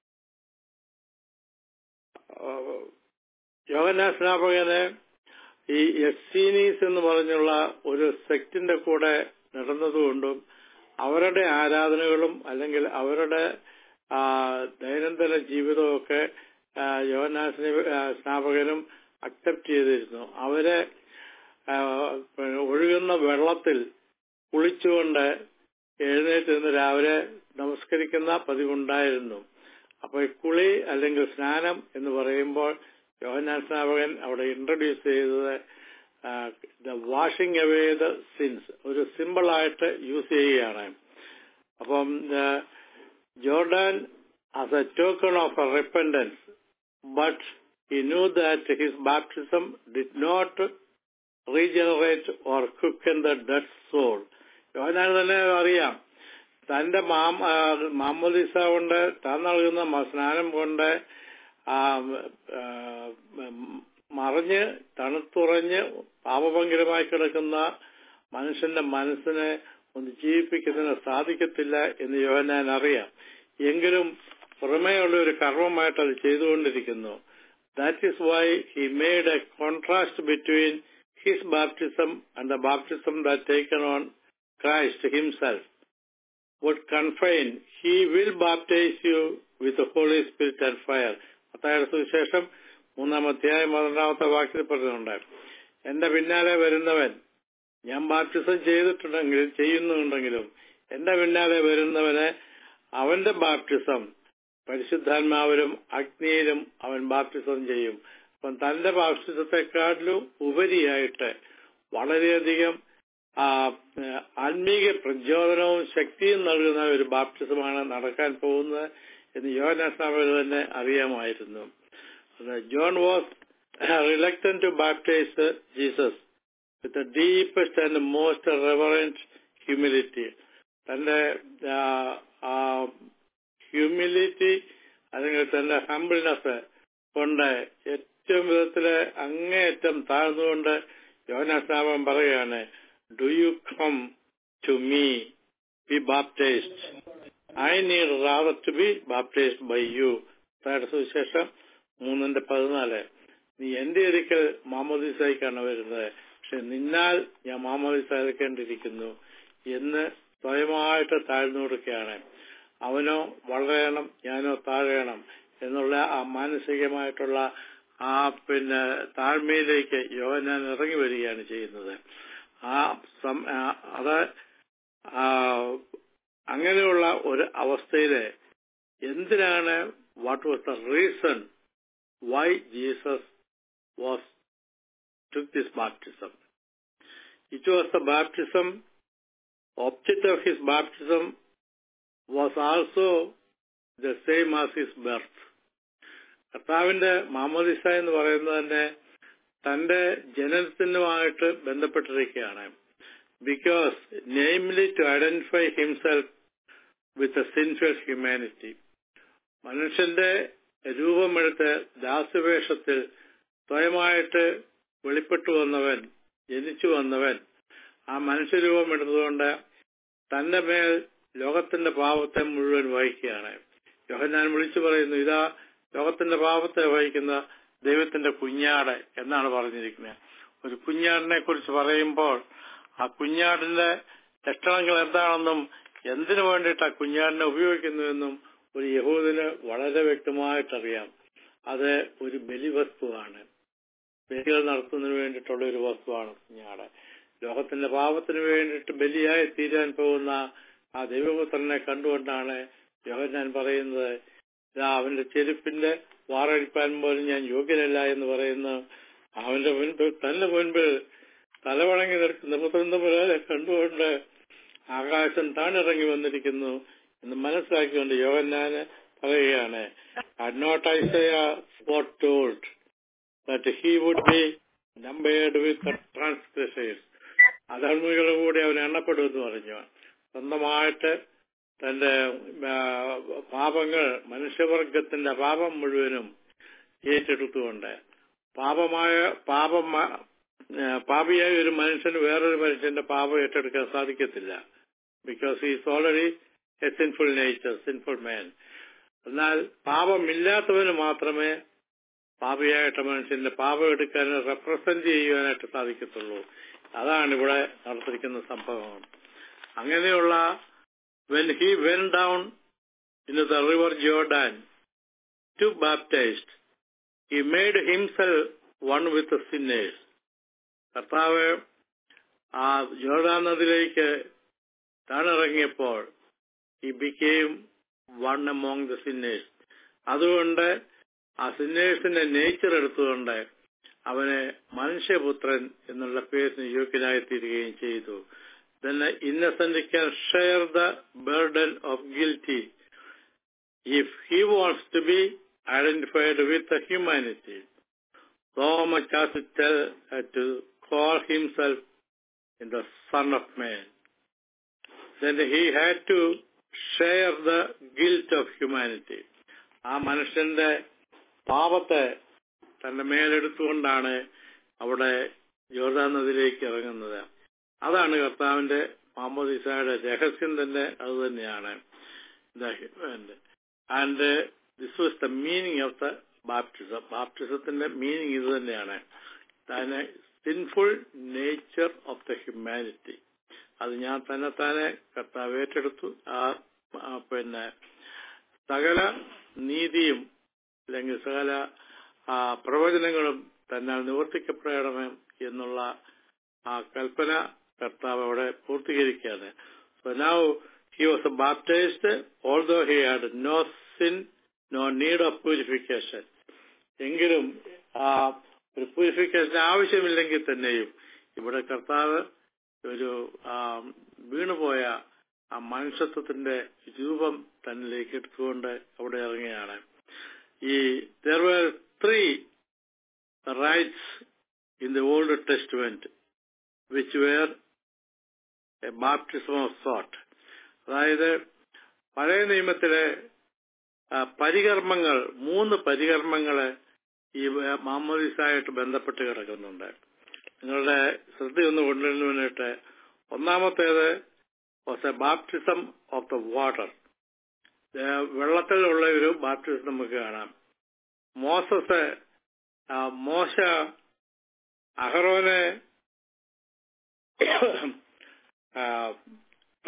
യോഗന സ്നാപകന് ഈ എസ്സീനീസ് എന്ന് പറഞ്ഞുള്ള ഒരു സെക്റ്റിന്റെ കൂടെ നടന്നതുകൊണ്ടും അവരുടെ ആരാധനകളും അല്ലെങ്കിൽ അവരുടെ ആ, ദൈനംദിന ജീവിതമൊക്കെ ആ, യോഹന്നാ സ്നാ- ആ, സ്നാപകനും അക്സെപ്റ്റ് ചെയ്തിരുന്നു അവരെ ആ, പിന്നെ ഒഴുകുന്ന വെള്ളത്തിൽ കുളിച്ചുകൊണ്ട് എഴുന്നേറ്റ് നിന്ന് രാവിലെ നമസ്കരിക്കുന്ന പതിവുണ്ടായിരുന്നു അപ്പൊ ഈ കുളി അല്ലെങ്കിൽ സ്നാനം എന്ന് പറയുമ്പോൾ യോഹന്നാൻ സ്നാപകൻ അവിടെ ഇൻട്രൊഡ്യൂസ് ചെയ്തത് the washing away the sins ഒരു സിമ്പിൾ ആയിട്ട് യൂസ് ചെയ്യുകയാണ് അപ്പം Jordan as a token of a repentance but he knew that his baptism did not regenerate or quicken the dead soul. Yohannan തന്നെ അറിയാം തന്റെ മാം ആ, മാമോദിസ കൊണ്ട് താൻ നൽകുന്ന മ- സ്നാനം കൊണ്ട് ആ, ആ, മറിഞ്ഞ് തണുത്തുറഞ്ഞ് പാപഭംഗിരമായി കിടക്കുന്ന മനുഷ്യന്റെ മനസ്സിനെ ഒന്ന് ജീവിപ്പിക്കുന്നതിന് സാധിക്കത്തില്ല എന്ന് യോഹന്നാൻ അറിയാം എങ്കിലും പുറമേയുള്ള ഒരു കർമ്മമായിട്ട് അത് ചെയ്തുകൊണ്ടിരിക്കുന്നു that is why he made a contrast between his baptism and the baptism that taken on Christ himself would confine, he will baptize you with the Holy Spirit and fire. മത്തായുടെ സുവിശേഷം മൂന്നാം അധ്യായം പന്ത്രണ്ടാമത്തെ വാക്യത്തിൽ പറഞ്ഞിട്ടുണ്ട് എന്റെ പിന്നാലെ വരുന്നവൻ ഞാൻ ബാപ്റ്റിസം ചെയ്തിട്ടുണ്ടെങ്കിലും ചെയ്യുന്നുണ്ടെങ്കിലും എന്റെ പിന്നാലെ വരുന്നവന് അവന്റെ ബാപ്റ്റിസം പരിശുദ്ധാത്മാവിലും അഗ്നിയിലും അവൻ ബാപ്റ്റിസം ചെയ്യും അപ്പം തന്റെ ബാപ്റ്റിസത്തെക്കാട്ടിലും ഉപരിയായിട്ട് വളരെയധികം ആ, ഏഹ്, ആത്മീക പ്രചോദനവും ശക്തിയും നൽകുന്ന ഒരു ബാപ്റ്റിസമാണ് നടക്കാൻ പോകുന്നത് എന്ന് യോഹനാസ്നാമയിൽ തന്നെ അറിയാമായിരുന്നു John was reluctant to baptise Jesus with the deepest and most reverent humility തന്റെ ഹ്യൂമിലിറ്റി അല്ലെങ്കിൽ തന്റെ ഹംബിൾനെസ് കൊണ്ട് ഏറ്റവും വിധത്തില് അങ്ങേയറ്റം താഴ്ന്നുകൊണ്ട് യോഹനാസ്നാമം പറയുകയാണ് do you come to me be baptised I need rather to be baptised by you സുവിശേഷം മൂന്നിന്റെ പതിനാല് നീ എന്റെ ഒരിക്കൽ മാമോദിസായിക്കാണ് വരുന്നത് പക്ഷെ നിന്നാൽ ഞാൻ മാമോദിസായിരിക്കേണ്ടിയിരിക്കുന്നു എന്ന് സ്വയമായിട്ട് താഴ്ന്നു കൊടുക്കുകയാണ് അവനോ വളരണം ഞാനോ താഴണം എന്നുള്ള ആ മാനസികമായിട്ടുള്ള ആ പിന്നെ താഴ്മയിലേക്ക് യോഹന്നാൻ ഇറങ്ങി വരികയാണ് ചെയ്യുന്നത് ആ സം- ആ, അത് ആ, അങ്ങനെയുള്ള ഒരു അവസ്ഥയില് എന്തിനാണ് what was the reason why Jesus was took this baptism. It was the baptism, object of his baptism was also the same as his birth. കർത്താവിന്റെ മാമോദിസ എന്ന് പറയുന്നത് തന്നെ തന്റെ ജനനത്തിനുമായിട്ട് ബന്ധപ്പെട്ടിരിക്കുകയാണ് because namely to identify himself with a sinful humanity മനുഷ്യന്റെ രൂപമെടുത്ത് ദാസവേഷത്തിൽ സ്വയമായിട്ട് വെളിപ്പെട്ടു വന്നവൻ ജനിച്ചു വന്നവൻ ആ മനുഷ്യരൂപം എടുത്തുകൊണ്ട് തന്റെ മേൽ ലോകത്തിന്റെ പാപത്തെ മുഴുവൻ വഹിക്കുകയാണ് യോഹന്നാൻ വിളിച്ചു പറയുന്നു ഇതാ ലോകത്തിന്റെ പാപത്തെ വഹിക്കുന്ന ദൈവത്തിന്റെ കുഞ്ഞാട് എന്നാണ് പറഞ്ഞിരിക്കുന്നത് ഒരു കുഞ്ഞാടിനെ കുറിച്ച് പറയുമ്പോൾ ആ കുഞ്ഞാടിന്റെ ലക്ഷണങ്ങൾ എന്താണെന്നും എന്തിനു വേണ്ടിയിട്ട് ആ കുഞ്ഞാടിനെ ഉപയോഗിക്കുന്നുവെന്നും ഒരു യഹൂദിന് വളരെ വ്യക്തമായിട്ടറിയാം അത് ഒരു ബലിവസ്തുവാണ് ബലികൾ നടത്തുന്നതിന് വേണ്ടിയിട്ടുള്ള ഒരു വസ്തുവാണ് കുഞ്ഞാട് ലോകത്തിന്റെ പാപത്തിന് വേണ്ടിയിട്ട് ബലിയായി തീരാൻ പോകുന്ന ആ ദൈവപുത്രനെ കണ്ടുകൊണ്ടാണ് യോഹന്നാൻ പറയുന്നത് ഇതാ അവന്റെ ചെരുപ്പിന്റെ വാറഴിപ്പാൻ പോലും ഞാൻ യോഗ്യനല്ല എന്ന് പറയുന്ന അവന്റെ മുൻപിൽ തന്റെ മുൻപിൽ തലവണങ്ങി നിൽക്കുന്ന പുത്രന്തപുരാനെ കണ്ടുകൊണ്ട് ആകാശം താണിറങ്ങി വന്നിരിക്കുന്നു എന്ന് മനസ്സിലാക്കിക്കൊണ്ട് യോഹന്നാന് പറയുകയാണ് not Isaiah spot told that he would be numbered with the transgressors. അധർമ്മികളുടെ കൂടെ അവൻ എണ്ണപ്പെടുമെന്ന് പറഞ്ഞു സ്വന്തമായിട്ട് തന്റെ ആ, പാപങ്ങൾ മനുഷ്യവർഗത്തിന്റെ പാപം മുഴുവനും ഏറ്റെടുത്തുകൊണ്ട് പാപമായ പാപം ആ, പാപിയായ ഒരു മനുഷ്യന് വേറൊരു മനുഷ്യന്റെ പാപം ഏറ്റെടുക്കാൻ സാധിക്കത്തില്ല because is already a sinful nature sinful man എന്നാൽ പാപമില്ലാത്തവന് മാത്രമേ പാപിയായിട്ട് മനുഷ്യന്റെ പാപം എടുക്കാൻ റെപ്രസെന്റ് ചെയ്യുവാനായിട്ട് സാധിക്കത്തുള്ളൂ അതാണ് ഇവിടെ നടത്തിയിരിക്കുന്ന സംഭവം അങ്ങനെയുള്ള when he went down in the river Jordan to baptised he made himself one with sinners കർത്താവ് ആ ജോർഡാൻ നദിയിലേക്ക് താണിറങ്ങിയപ്പോൾ he became one among the sinners അതുകൊണ്ട് ആ സിന്നേഴ്സിന്റെ നേച്ചർ എടുത്തുകൊണ്ട് അവനെ മനുഷ്യപുത്രൻ എന്നുള്ള പേരിന് യോഗ്യനായി തീരുകയും ചെയ്തു then the innocent can share the burden of guilty if he wants to be identified with the humanity. So much as to tell uh, to call himself in the Son of Man. Then he had to share the guilt of humanity. ആ മനുഷ്യന്റെ പാപത്തെ തന്റെ മേലെടുത്തുകൊണ്ടാണ് അവിടെ Jordan നദിയിലേക്ക് ഇറങ്ങുന്നത് അതാണ് കർത്താവിന്റെ മാമോദിസയുടെ രഹസ്യം തന്നെ അത് തന്നെയാണ് and this was the meaning of the baptism ബാപ്റ്റിസത്തിന്റെ മീനിങ് ഇത് തന്നെയാണ് തന്നെ sinful nature of the humanity അത് ഞാൻ തന്നെ താനെ കർത്താവ് ഏറ്റെടുത്തു ആ ആ, പിന്നെ സകല നീതിയും അല്ലെങ്കിൽ സകല ആ, പ്രവചനങ്ങളും തന്നാൽ നിവർത്തിക്കപ്പെടണമേ എന്നുള്ള ആ കൽപ്പന കർത്താവ് അവിടെ പൂർത്തീകരിക്കുകയാണ് so now he was baptised although he had no sin no need of purification എങ്കിലും ആ ഒരു പ്യൂരിഫിക്കേഷൻ ആവശ്യമില്ലെങ്കിൽ തന്നെയും ഇവിടെ കർത്താവ് ഒരു ആ, വീണുപോയ ആ മനുഷ്യത്വത്തിന്റെ രൂപം തന്നിലേക്ക് എടുത്തുകൊണ്ട് അവിടെ ഇറങ്ങുകയാണ് ഈ there were three rites in the Old Testament which were a baptism of sort. അതായത് പഴയ നിയമത്തിലെ ആ, പരികർമ്മങ്ങൾ മൂന്ന് പരികർമ്മങ്ങള് ഈ മാമോദിസായിട്ട് ബന്ധപ്പെട്ട് കിടക്കുന്നുണ്ട് നിങ്ങളുടെ ശ്രദ്ധയൊന്ന് കൊണ്ടുവരുന്നതിനായിട്ട് ഒന്നാമത്തേത് was a baptism of the water വെള്ളത്തിലുള്ള ഒരു ബാപ്റ്റിസം നമുക്ക് കാണാം മോസസ് ആ, മോശ അഹറോനെ ആ,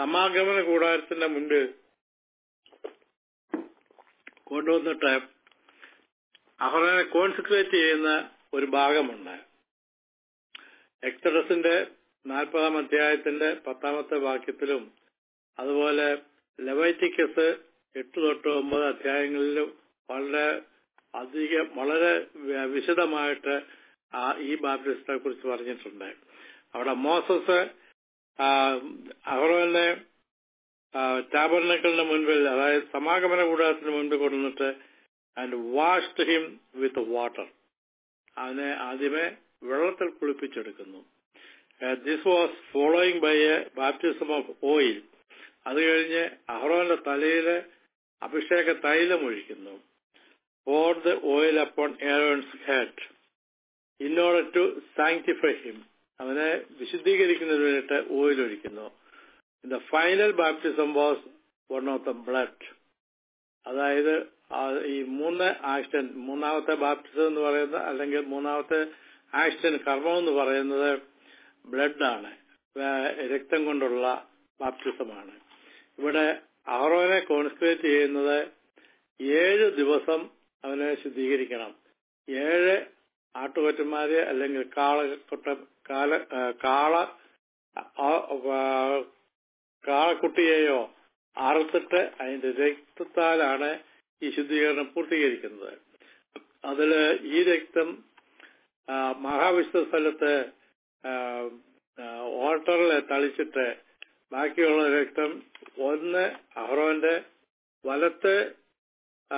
സമാഗമന കൂടാരത്തിന്റെ മുൻപിൽ കൊണ്ടുവന്നിട്ട് അഹ്റോനെ കോൺസെൻട്രേറ്റ് ചെയ്യുന്ന ഒരു ഭാഗമുണ്ട് എക്സഡസിന്റെ നാൽപ്പതാം അധ്യായത്തിന്റെ പത്താമത്തെ വാക്യത്തിലും അതുപോലെ ലെവൈറ്റിക്കസ് എട്ട് തൊട്ട് ഒമ്പത് അധ്യായങ്ങളിലും വളരെ അധികം വളരെ വ- വിശദമായിട്ട് ആ ഈ ബാപ്റ്റിസ്റ്റിനെ കുറിച്ച് പറഞ്ഞിട്ടുണ്ട് അവിടെ മോസസ് അഹ്റോനെ ടാബർനക്കളിന്റെ മുൻപിൽ അതായത് സമാഗമന കൂടാരത്തിന് മുൻപിൽ കൊണ്ടുവന്നിട്ട് and washed him with water അവനെ ആദ്യമേ വെള്ളത്തിൽ കുളിപ്പിച്ചെടുക്കുന്നു this was following by a baptism of oil അത് കഴിഞ്ഞ് അഹ്റോന്റെ തലയില് അഭിഷേക തൈലം ഒഴിക്കുന്നു pour the oil upon Aaron's head in order to sanctify him. അവനെ വിശുദ്ധീകരിക്കുന്നതിന് വേണ്ടിയിട്ട് ഓയിൽ ഒഴിക്കുന്നു the final baptism was one of the blood അതായത് ആ ഈ മൂന്ന് ആക്ഷൻ മൂന്നാമത്തെ ബാപ്റ്റിസം എന്ന് പറയുന്നത് അല്ലെങ്കിൽ മൂന്നാമത്തെ ആക്ഷൻ കർമ്മം എന്ന് പറയുന്നത് ബ്ലഡാണ് രക്തം കൊണ്ടുള്ള ബാപ്റ്റിസമാണ് ഇവിടെ അഹ്റോനെ കോൺസ്ക്രേറ്റ് ചെയ്യുന്നത് ഏഴ് ദിവസം അവനെ ശുദ്ധീകരിക്കണം ഏഴ് ആട്ടുകൊറ്റന്മാരെ അല്ലെങ്കിൽ കാളക്കൊട്ട കാല ആ, കാള ആ, ആ, കാളക്കുട്ടിയെയോ അറുത്തിട്ട് അതിന്റെ രക്തത്താലാണ് ഈ ശുദ്ധീകരണം പൂർത്തീകരിക്കുന്നത് അതില് ഈ രക്തം ആ, മഹാവിശുദ്ധ സ്ഥലത്ത് ഓട്ടറിൽ തളിച്ചിട്ട് ബാക്കിയുള്ള രക്തം ഒന്ന് അഹ്റോന്റെ വലത്ത് ആ,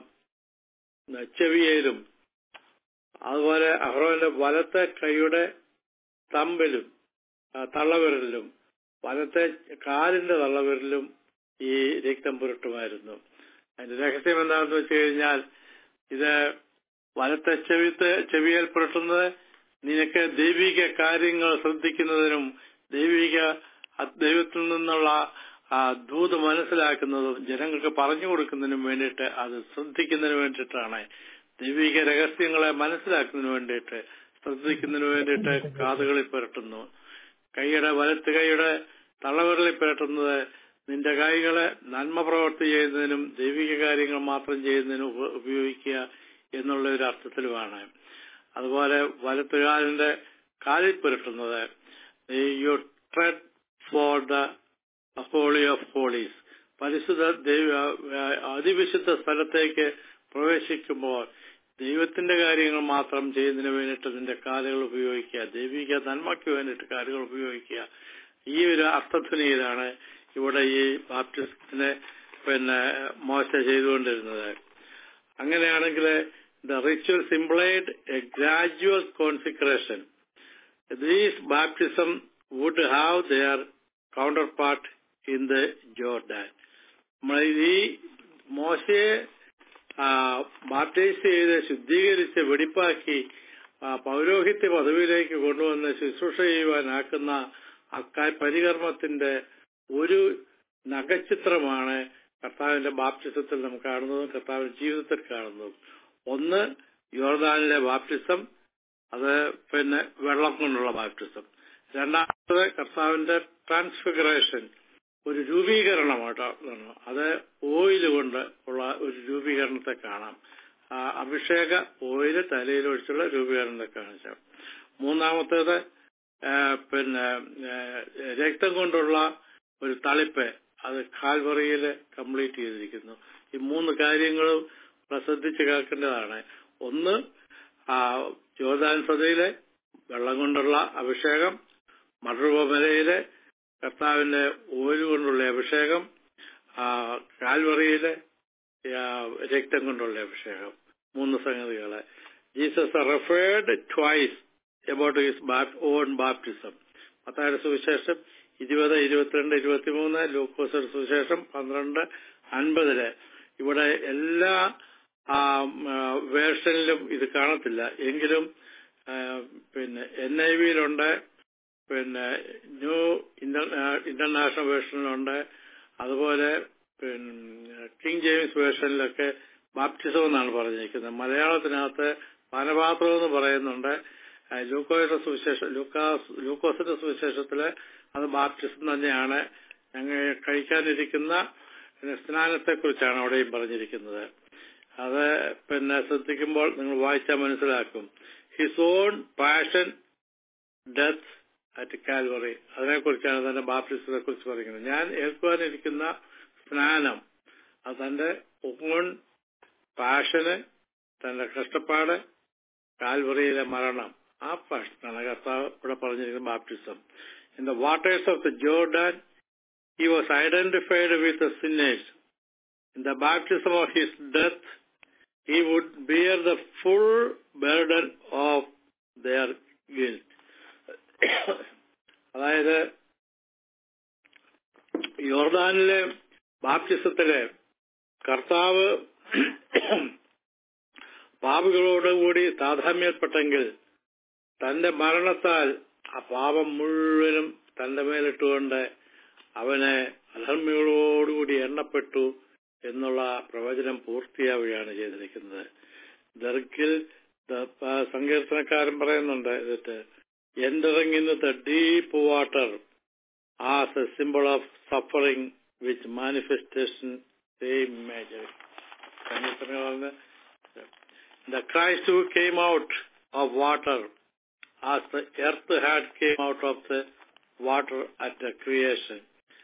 ചെവിയേലും അതുപോലെ അഹ്റോന്റെ വലത്തെ കൈയുടെ തമ്പിലും ആ, തള്ളവിരലിലും വലത്തെ കാലിന്റെ തള്ളവിരലിലും ഈ രക്തം പുരട്ടുമായിരുന്നു അതിന്റെ രഹസ്യം എന്താണെന്ന് വെച്ച് കഴിഞ്ഞാൽ ഇത് വലത്തെ ചെവിത്തെ ചെവിയിൽ പുരട്ടുന്നത് നിനക്ക് ദൈവിക കാര്യങ്ങൾ ശ്രദ്ധിക്കുന്നതിനും ദൈവിക അ- ദൈവത്തിൽ നിന്നുള്ള ആ ദൂത് മനസ്സിലാക്കുന്നതും ജനങ്ങൾക്ക് പറഞ്ഞു കൊടുക്കുന്നതിനും വേണ്ടിയിട്ട് അത് ശ്രദ്ധിക്കുന്നതിന് വേണ്ടിയിട്ടാണ് ദൈവിക രഹസ്യങ്ങളെ മനസ്സിലാക്കുന്നതിന് വേണ്ടിയിട്ട് ശ്രദ്ധിക്കുന്നതിന് വേണ്ടിയിട്ട് കാതുകളിൽ പുരട്ടുന്നു കൈയുടെ വലത്ത് കൈയുടെ തള്ളവിരലിൽ പുരട്ടുന്നത് നിന്റെ കൈകളെ നന്മ പ്രവർത്തി ചെയ്യുന്നതിനും ദൈവിക കാര്യങ്ങൾ മാത്രം ചെയ്യുന്നതിനും ഉപ- ഉപയോഗിക്കുക എന്നുള്ള ഒരു അർത്ഥത്തിലുമാണ് അതുപോലെ വലത്തുകാലിന്റെ കാലിൽ പുരട്ടുന്നത് you tread for the holy of holies പരിശുദ്ധ ദൈവ അതിവിശുദ്ധ സ്ഥലത്തേക്ക് പ്രവേശിക്കുമ്പോൾ ദൈവത്തിന്റെ കാര്യങ്ങൾ മാത്രം ചെയ്യുന്നതിന് വേണ്ടിയിട്ട് നിന്റെ കാലുകൾ ഉപയോഗിക്കുക ദൈവിക നന്മയ്ക്ക് വേണ്ടിയിട്ട് കാലുകൾ ഉപയോഗിക്കുക ഈ ഒരു അർത്ഥധ്വനിയിലാണ് ഇവിടെ ഈ ബാപ്റ്റിസത്തിനെ പിന്നെ മോശ ചെയ്തുകൊണ്ടിരുന്നത് അങ്ങനെയാണെങ്കിൽ the ritual simplified a gradual consecration these baptism would have their counterpart in the Jordan നമ്മൾ ഈ മോശയെ ബാപ്റ്റൈസ് ചെയ്ത് ശുദ്ധീകരിച്ച് വെടിപ്പാക്കി ആ, പൗരോഹിത്യ പദവിയിലേക്ക് കൊണ്ടുവന്ന് ശുശ്രൂഷ ചെയ്യുവാനാക്കുന്ന അക്കാ പരികർമ്മത്തിന്റെ ഒരു നഖചിത്രമാണ് കർത്താവിന്റെ ബാപ്റ്റിസത്തിൽ നമുക്ക് കാണുന്നതും കർത്താവിന്റെ ജീവിതത്തിൽ കാണുന്നതും ഒന്ന് യോർദാനിലെ ബാപ്റ്റിസം അത് പിന്നെ വെള്ളം കൊണ്ടുള്ള ബാപ്റ്റിസം രണ്ടാമത് കർത്താവിന്റെ ട്രാൻസ്ഫിഗറേഷൻ ഒരു രൂപീകരണമായിട്ടാണ് അത് ഓയിൽ കൊണ്ട് ഉള്ള ഒരു രൂപീകരണത്തെ കാണാം ആ അഭിഷേക ഓയില് തലയിൽ ഒഴിച്ചുള്ള രൂപീകരണത്തെ കാണിച്ചു മൂന്നാമത്തേത് ആ, പിന്നെ ആ, രക്തം കൊണ്ടുള്ള ഒരു തളിപ്പ് അത് കാൽവറിയിൽ കംപ്ലീറ്റ് ചെയ്തിരിക്കുന്നു ഈ മൂന്ന് കാര്യങ്ങളും ഇവിടെ ശ്രദ്ധിച്ച് കേൾക്കേണ്ടതാണ് ഒന്ന് ആ ജോർദാൻ സദയിലെ വെള്ളം കൊണ്ടുള്ള അഭിഷേകം മടറുപമലയിലെ കർത്താവിന്റെ ഓയിൽ കൊണ്ടുള്ള അഭിഷേകം ആ കാൽവറിയിലെ ആ, രക്തം കൊണ്ടുള്ള അഭിഷേകം മൂന്ന് സംഗതികളെ Jesus referred twice about his own baptism മത്തായുടെ സുവിശേഷം ഇരുപത് ഇരുപത്തിരണ്ട് ഇരുപത്തിമൂന്ന് ലൂക്കോസയുടെ സുവിശേഷം പന്ത്രണ്ട് അൻപതില് ഇവിടെ എല്ലാ വേർഷനിലും ഇത് കാണത്തില്ല എങ്കിലും ആ, പിന്നെ എൻ ഐ വിയിലുണ്ട് പിന്നെ ന്യൂ ഇന്റർനാഷണൽ വേർഷനിലുണ്ട് അതുപോലെ പിന്നെ കിങ് ജെയിംസ് വേർഷനിലൊക്കെ ബാപ്റ്റിസം എന്നാണ് പറഞ്ഞിരിക്കുന്നത് മലയാളത്തിനകത്ത് പാനപാത്രം എന്ന് പറയുന്നുണ്ട് ആ, ലൂക്കോയുടെ സുവിശേഷം ലൂക്കാസ് ലൂക്കോസിന്റെ സുവിശേഷത്തില് അത് ബാപ്റ്റിസം തന്നെയാണ് ഞങ്ങൾ കഴിക്കാനിരിക്കുന്ന സ്നാനത്തെ കുറിച്ചാണ് അവിടെയും പറഞ്ഞിരിക്കുന്നത് അത് പിന്നെ ശ്രദ്ധിക്കുമ്പോൾ നിങ്ങൾ വായിച്ചാൽ മനസ്സിലാക്കും his own passion death at Calvary അതിനെക്കുറിച്ചാണ് തന്റെ ബാപ്റ്റിസത്തെ കുറിച്ച് പറയുന്നത് ഞാൻ ഏൽക്കുവാനിരിക്കുന്ന സ്നാനം അത് തന്റെ ഓൺ പാഷന് തന്റെ കഷ്ടപ്പാട് കാൽവറിയിലെ മരണം ആ പാഷനാണ് കർത്താവ് ഇവിടെ പറഞ്ഞിരിക്കുന്ന baptism in the waters of the Jordan he was identified with the sinners. In the baptism of his death, he would bear the full burden of their guilt. അതായത് യോർദാനിലെ ബാപ്റ്റിസത്തിലെ കർത്താവ് പാപികളോടുകൂടി താതാമ്യപ്പെട്ടെങ്കിൽ തന്റെ മരണത്താൽ ആ പാപം മുഴുവനും തന്റെ മേലിട്ടുകൊണ്ട് അവനെ അധർമ്മികളോടുകൂടി എണ്ണപ്പെട്ടു എന്നുള്ള പ്രവചനം പൂർത്തിയാവുകയാണ് ചെയ്തിരിക്കുന്നത് ദർക്കിൽ സങ്കീർത്തനക്കാരൻ പറയുന്നുണ്ട് എന്നിട്ട് entering into the deep water as a symbol of suffering which manifestation same measure. The Christ who came out of water as the earth had came out of the water at the creation.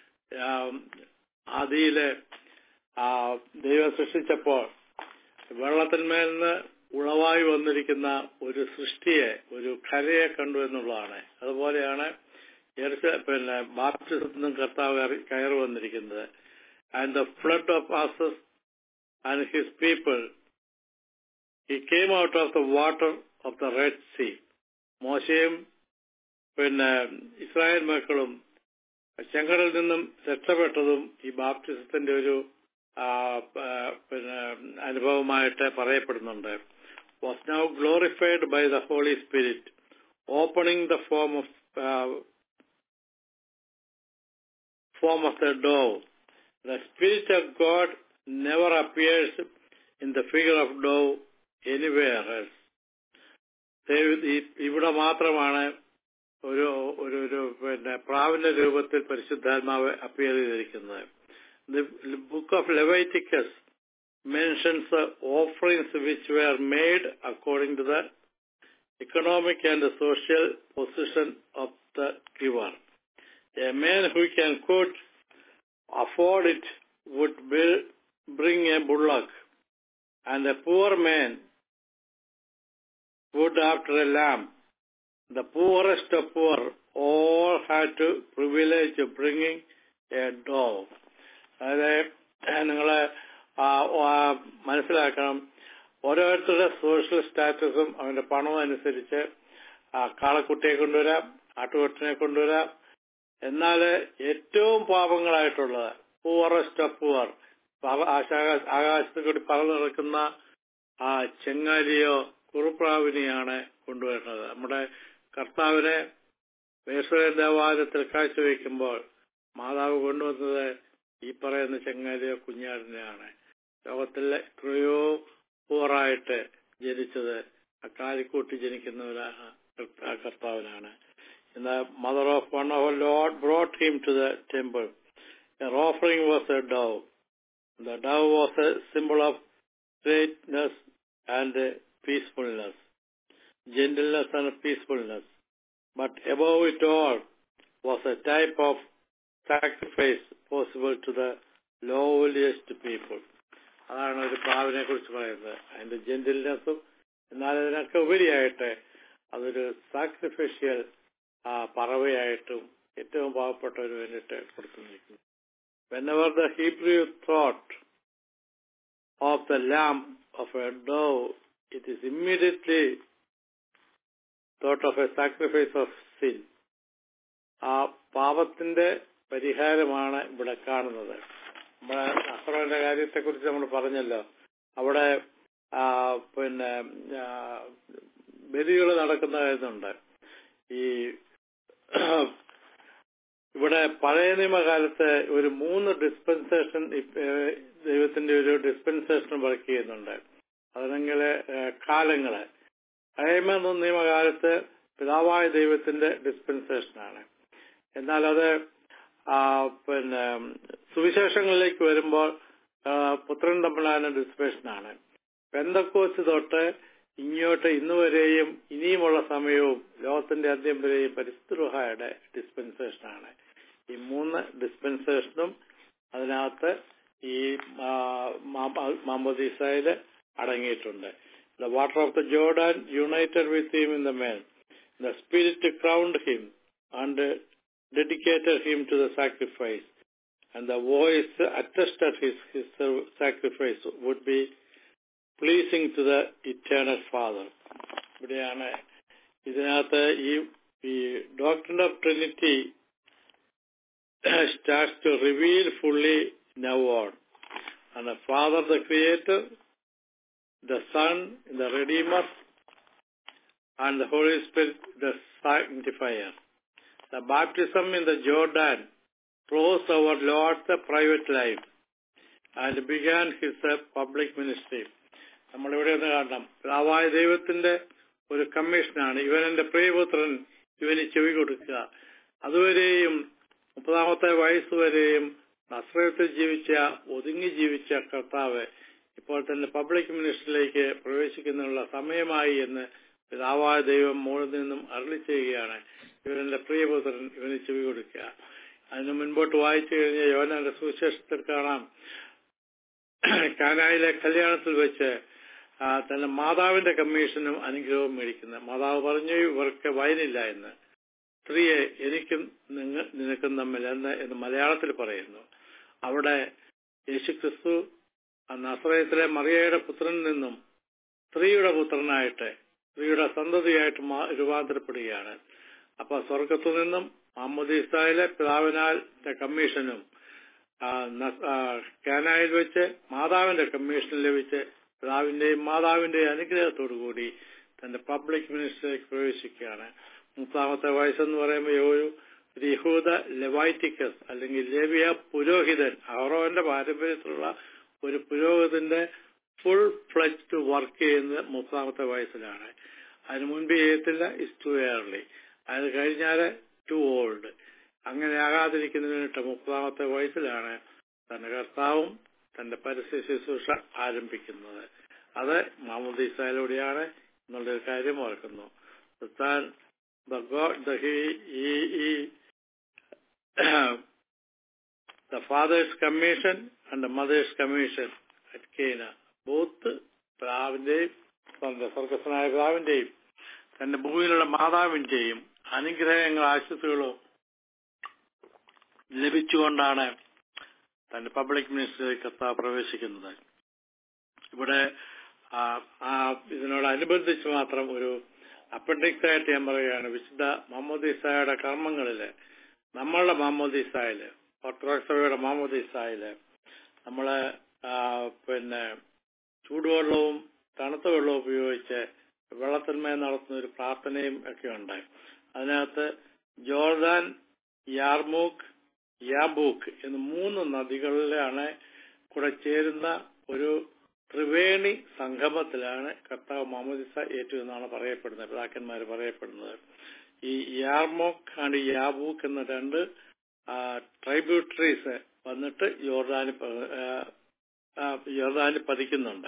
ആദിയിലെ ദൈവം സൃഷ്ടിച്ചപ്പോൾ വെള്ളത്തിന്മേൽ നിന്ന് ഉളവായി വന്നിരിക്കുന്ന ഒരു സൃഷ്ടിയെ ഒരു കരയെ കണ്ടു എന്നുള്ളതാണ് അതുപോലെയാണ് പിന്നെ ബാപ്റ്റിസത്തിൽ നിന്നും കർത്താവ് കയറി വന്നിരിക്കുന്നത് and the flood of Moses and his people he came out of the water of the Red Sea മോശയും പിന്നെ ഇസ്രായേൽ മക്കളും ചെങ്കടലിൽ നിന്നും രക്ഷപ്പെട്ടതും ഈ ബാപ്റ്റിസത്തിന്റെ ഒരു പിന്നെ അനുഭവമായിട്ട് പറയപ്പെടുന്നുണ്ട് was now glorified by the Holy Spirit, opening the form of uh, form of the dove. The Spirit of God never appears in the figure of dove anywhere else. ഇവിടെ മാത്രമാണ് ഒരു ഒരു ഒരു പിന്നെ പ്രാവിന്റെ രൂപത്തിൽ പരിശുദ്ധാത്മാവ് അപ്പിയർ ചെയ്തിരിക്കുന്നത് The book of Leviticus mentions the offerings which were made according to the economic and social position of the giver. A man who can could afford it would build, bring a bullock, and a poor man would after a lamb. The poorest of poor all had to privilege of bringing a dove. അതായത് നിങ്ങള് മനസ്സിലാക്കണം ഓരോരുത്തരുടെ social സ്റ്റാറ്റസും അവന്റെ പണവും അനുസരിച്ച് കാളക്കുട്ടിയെ കൊണ്ടുവരാം ആട്ടുകൊട്ടിനെ കൊണ്ടുവരാം എന്നാൽ ഏറ്റവും പാപങ്ങളായിട്ടുള്ളത് പൂവറസ്റ്റ് ഓഫ് പൂവർ ആകാശത്ത് കൂടി പറന്നു നടക്കുന്ന ആ ചെങ്ങാലിയോ കുറുപ്രാവിനെയാണ് കൊണ്ടുവരുന്നത് നമ്മുടെ കർത്താവിനെ വേശ്വര ദേവാലയത്തിൽ കാഴ്ചവെക്കുമ്പോൾ മാതാവ് കൊണ്ടുവന്നത് ഈ പറയുന്ന ചെങ്ങാലിയോ കുഞ്ഞാടിനെയാണ് ലോകത്തിലെ എത്രയോ പൂറായിട്ട് ജനിച്ചത് അക്കാലിക്കൂട്ടി ജനിക്കുന്നവരാണ് കർത്താവിനാണ് എന്നാൽ mother of one of Lord brought him to the temple offering was a dove the dove was a symbol of greatness and peacefulness gentleness and peacefulness. But above it all was a type of sacrifice possible to the lowliest people. അതാണ് ഒരു പ്രാവിനെ കുറിച്ച് പറയുന്നത് അതിന്റെ ജെന്റിൽനെസ്സും എന്നാൽ അതിനൊക്കെ ഉപരിയായിട്ട് അതൊരു സാക്രിഫിഷ്യൽ പറവയായിട്ടും ഏറ്റവും പാവപ്പെട്ടവന് വേണ്ടിയിട്ട് കൊടുത്തിരിക്കുന്നു whenever the Hebrew thought of the lamb of a dove it is immediately thought of a sacrifice of sin ആ പാപത്തിന്റെ പരിഹാരമാണ് ഇവിടെ കാണുന്നത് നമ്മുടെ അഹ്റോന്റെ കാര്യത്തെ കുറിച്ച് നമ്മൾ പറഞ്ഞല്ലോ അവിടെ പിന്നെ ബലികൾ നടക്കുന്ന കാര്യമുണ്ട് ഈ ഇവിടെ പഴയ നിയമകാലത്ത് ഒരു മൂന്ന് ഡിസ്പെൻസേഷൻ ദൈവത്തിന്റെ ഒരു ഡിസ്പെൻസേഷൻ വർക്ക് ചെയ്യുന്നുണ്ട് അതല്ലെങ്കിൽ കാലങ്ങള് അയമ നിയമകാലത്ത് പിതാവായ ദൈവത്തിന്റെ ഡിസ്പെൻസേഷനാണ് എന്നാൽ അത് പിന്നെ സുവിശേഷങ്ങളിലേക്ക് വരുമ്പോൾ പുത്രൻ തമ്മിലാണ് ഡിസ്പെൻഷനാണ് പെന്തക്കോസ് തൊട്ട് ഇങ്ങോട്ട് ഇന്ന് വരെയും ഇനിയുമുള്ള സമയവും ലോകത്തിന്റെ അന്ത്യം വരെയും പരിസ്ഥിതിയുടെ ഡിസ്പെൻസേഷനാണ് ഈ മൂന്ന് ഡിസ്പെൻസേഷനും അതിനകത്ത് ഈ മാമോദീസയില് അടങ്ങിയിട്ടുണ്ട് the water of the Jordan united with him in the man the spirit crowned him and dedicated him to the sacrifice, and the voice attested his, his sacrifice would be pleasing to the eternal Father. ഇവിടെയാണ് ഇതിനകത്ത് ഈ ഈ doctor of Trinity starts to reveal fully now on. And the Father, the Creator, the Son, the Redeemer, and the Holy Spirit, the Sanctifier. The baptism in the Jordan closed our Lord's private life and began his public ministry. നമ്മളിവിടെ ഒന്ന് കാണണം പിതാവായ ദൈവത്തിന്റെ ഒരു കമ്മീഷനാണ് ഇവൻ എന്റെ പ്രിയപുത്രൻ ഇവന് ചെവി കൊടുക്കുക അതുവരെയും മുപ്പതാമത്തെ വയസ്സുവരെയും നസ്രയത്തിൽ ജീവിച്ച ഒതുങ്ങി ജീവിച്ച കർത്താവ് ഇപ്പോൾ തന്നെ പബ്ലിക് മിനിസ്റ്ററിലേക്ക് പ്രവേശിക്കുന്നതിനുള്ള സമയമായി എന്ന് പിതാവായ ദൈവം മുകളിൽ നിന്നും അരളി ചെയ്യുകയാണ് ഇവനെന്റെ പ്രിയപുത്രൻ ഇവന് ചെവി കൊടുക്കുക അതിന് മുൻപോട്ട് വായിച്ചു കഴിഞ്ഞ യോനാന്റെ സുവിശേഷത്തിൽ കാണാം കാനായിലെ കല്യാണത്തിൽ വെച്ച് തന്റെ മാതാവിന്റെ കമ്മീഷനും അനുഗ്രഹവും മേടിക്കുന്നത് മാതാവ് പറഞ്ഞു ഇവർക്ക് വയനില്ല എന്ന് സ്ത്രീയെ എനിക്കും നിങ്ങൾ നിനക്കും തമ്മിൽ എന്ന് എന്ന് മലയാളത്തിൽ പറയുന്നു അവിടെ യേശുക്രിസ്തു നസ്രയത്തിലെ മറിയയുടെ പുത്രനിൽ നിന്നും സ്ത്രീയുടെ പുത്രനായിട്ട് സ്ത്രീയുടെ സന്തതിയായിട്ട് രൂപാന്തരപ്പെടുകയാണ് അപ്പൊ സ്വർഗത്തു നിന്നും മാമോദീസായിലെ പിതാവിനാൽ കമ്മീഷനും കാനായിൽ വെച്ച് മാതാവിന്റെ കമ്മീഷൻ ലഭിച്ച് പിതാവിന്റെയും മാതാവിന്റെയും അനുഗ്രഹത്തോടു കൂടി തന്റെ പബ്ലിക് മിനിസ്റ്ററിലേക്ക് പ്രവേശിക്കുകയാണ് മുപ്പതാമത്തെ വയസ്സെന്ന് പറയുമ്പോൾ ഒരു യഹൂദ ലെവൈറ്റിക്കസ് അല്ലെങ്കിൽ ലേവിയ പുരോഹിതൻ അഹറോന്റെ പാരമ്പര്യത്തിലുള്ള ഒരു പുരോഹിതന്റെ ഫുൾ ഫ്ലജ്ഡ് വർക്ക് ചെയ്യുന്നത് മുപ്പതാമത്തെ വയസ്സിലാണ് അതിന് മുൻപ് ചെയ്യത്തില്ല ഇസ് ടു എയർലി അത് കഴിഞ്ഞാല് ടു ഓൾഡ് അങ്ങനെ ആകാതിരിക്കുന്നതിന് വേണ്ടിയിട്ട് മുപ്പതാമത്തെ വയസ്സിലാണ് തന്റെ കർത്താവും തന്റെ പരസ്യ ശുശ്രൂഷ ആരംഭിക്കുന്നത് അത് മാമുദീസയിലൂടെയാണ് എന്നുള്ളൊരു കാര്യം ഓർക്കുന്നു താൻ the God, the he, he, he the father's commission and the mother's commission at Cana. Both പിതാവിന്റെയും സ്വന്തം സ്വർഗസ്വനായ പിതാവിന്റെയും തന്റെ ഭൂമിയിലുള്ള മാതാവിന്റെയും അനുഗ്രഹങ്ങൾ ആശസ്സുകളും ലഭിച്ചുകൊണ്ടാണ് തന്റെ പബ്ലിക് മിനിസ്റ്ററിൽ കർത്താവ് പ്രവേശിക്കുന്നത് ഇവിടെ ഇതിനോടനുബന്ധിച്ച് മാത്രം ഒരു അപ്പൻഡിക്സ് ആയിട്ട് ഞാൻ പറയുകയാണ് വിശുദ്ധ മാമോദീസായുടെ കർമ്മങ്ങളില് നമ്മളുടെ മാമോദീസായില് ഓർത്തഡോക്സ് സഭയുടെ മാമോദീസായില് നമ്മള് പിന്നെ ചൂടുവെള്ളവും തണുത്ത വെള്ളവും ഉപയോഗിച്ച് വെള്ളത്തിന്മേൽ നടത്തുന്ന ഒരു പ്രാർത്ഥനയും ഒക്കെ ഉണ്ട് അതിനകത്ത് ജോർദാൻ യാർമൂക്ക് യാബൂക്ക് എന്ന് മൂന്ന് നദികളിലാണ് കൂടെ ചേരുന്ന ഒരു ത്രിവേണി സംഗമത്തിലാണ് കർത്താവ് മാമോദിസ ഏറ്റു എന്നാണ് പറയപ്പെടുന്നത് പിതാക്കന്മാർ പറയപ്പെടുന്നത് ഈ യാർമോക്ക് ആൻഡ് യാബൂക്ക് എന്ന രണ്ട് ട്രൈബ്യൂട്ടറീസ് വന്നിട്ട് യോർദാനി യോർദാനി പതിക്കുന്നുണ്ട്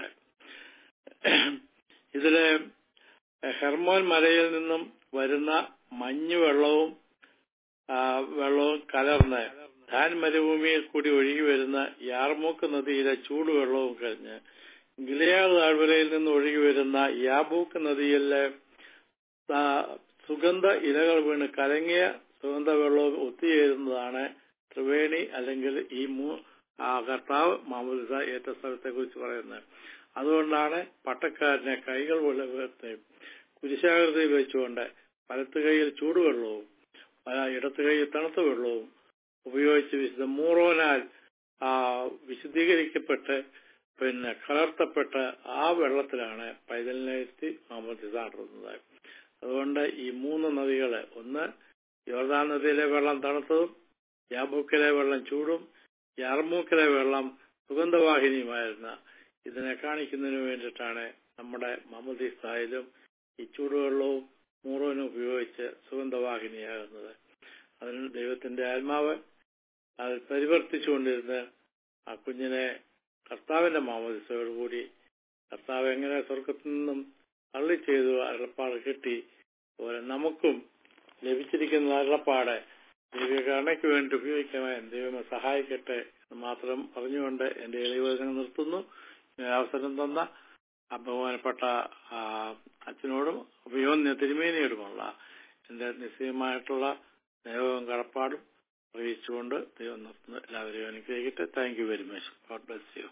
ഇതില് ഹെർമോൻ മലയിൽ നിന്നും വരുന്ന മഞ്ഞുവെള്ളവും വെള്ളവും കലർന്ന് ധാൻ മരുഭൂമിയിൽ കൂടി ഒഴുകി വരുന്ന യാർമൂക്ക് നദിയിലെ ചൂടുവെള്ളവും കഴിഞ്ഞ് ഗിലയാദ് താഴ്വരയിൽ നിന്ന് ഒഴുകി വരുന്ന യാബൂക്ക് നദിയിലെ സുഗന്ധ ഇലകൾ വീണ് കലങ്ങിയ സുഗന്ധ വെള്ളവും ഒത്തുചേരുന്നതാണ് ത്രിവേണി അല്ലെങ്കിൽ ഈ മൂ കർത്താവ് മാമുദിസ ഏറ്റ സ്ഥലത്തെ കുറിച്ച് പറയുന്നത് അതുകൊണ്ടാണ് പട്ടക്കാരനെ കൈകൾ വെള്ളത്തെ കുരിശാകൃതിയിൽ വെച്ചുകൊണ്ട് വലത്ത് കൈയിൽ ചൂടുവെള്ളവും ഇടത്ത് കൈയിൽ തണുത്ത വെള്ളവും ഉപയോഗിച്ച് വിശുദ്ധ മൂറോനാൽ വിശുദ്ധീകരിക്കപ്പെട്ട് പിന്നെ കലർത്തപ്പെട്ട ആ വെള്ളത്തിലാണ് പൈതലിനെത്തി മാമോദിസ നടത്തുന്നത് അതുകൊണ്ട് ഈ മൂന്ന് നദികള് ഒന്ന് യോർദാൻ നദിയിലെ വെള്ളം തണുത്തതും യാബൂക്കിലെ വെള്ളം ചൂടും യാർമൂക്കിലെ വെള്ളം സുഗന്ധവാഹിനിയുമായിരുന്ന ഇതിനെ കാണിക്കുന്നതിന് വേണ്ടിയിട്ടാണ് നമ്മുടെ മമദിസ്ഥായിലും ഈ ചൂടുവെള്ളവും മൂറോനും ഉപയോഗിച്ച് സുഗന്ധവാഹിനിയാകുന്നത് അതിന് ദൈവത്തിന്റെ ആത്മാവ് അത് പരിവർത്തിച്ചുകൊണ്ടിരുന്ന് ആ കുഞ്ഞിനെ കർത്താവിന്റെ മാമോദിസയോടുകൂടി കർത്താവ് എങ്ങനെ സ്വർഗത്തിൽ നിന്നും അള്ളി ചെയ്തു അരുളപ്പാട് കിട്ടി അതുപോലെ നമുക്കും ലഭിച്ചിരിക്കുന്ന അരുളപ്പാട് ദൈവകരുണയ്ക്ക് വേണ്ടി ഉപയോഗിക്കാൻ ദൈവമെ സഹായിക്കട്ടെ എന്ന് മാത്രം പറഞ്ഞുകൊണ്ട് എന്റെ ഇളയവചനം നിർത്തുന്നു ഇതിന് അവസരം തന്ന ആ ബഹുമാനപ്പെട്ട ആ, അച്ഛനോടും ഉപയോന്യ തിരുമേനിയോടുമുള്ള എന്റെ നിശ്ചയമായിട്ടുള്ള സ്നേഹവും കടപ്പാടും അറിയിച്ചുകൊണ്ട് ദൈവം നിർത്തുന്നു എല്ലാവരെയും അനുഗ്രഹിക്കട്ടെ thank you very much God bless you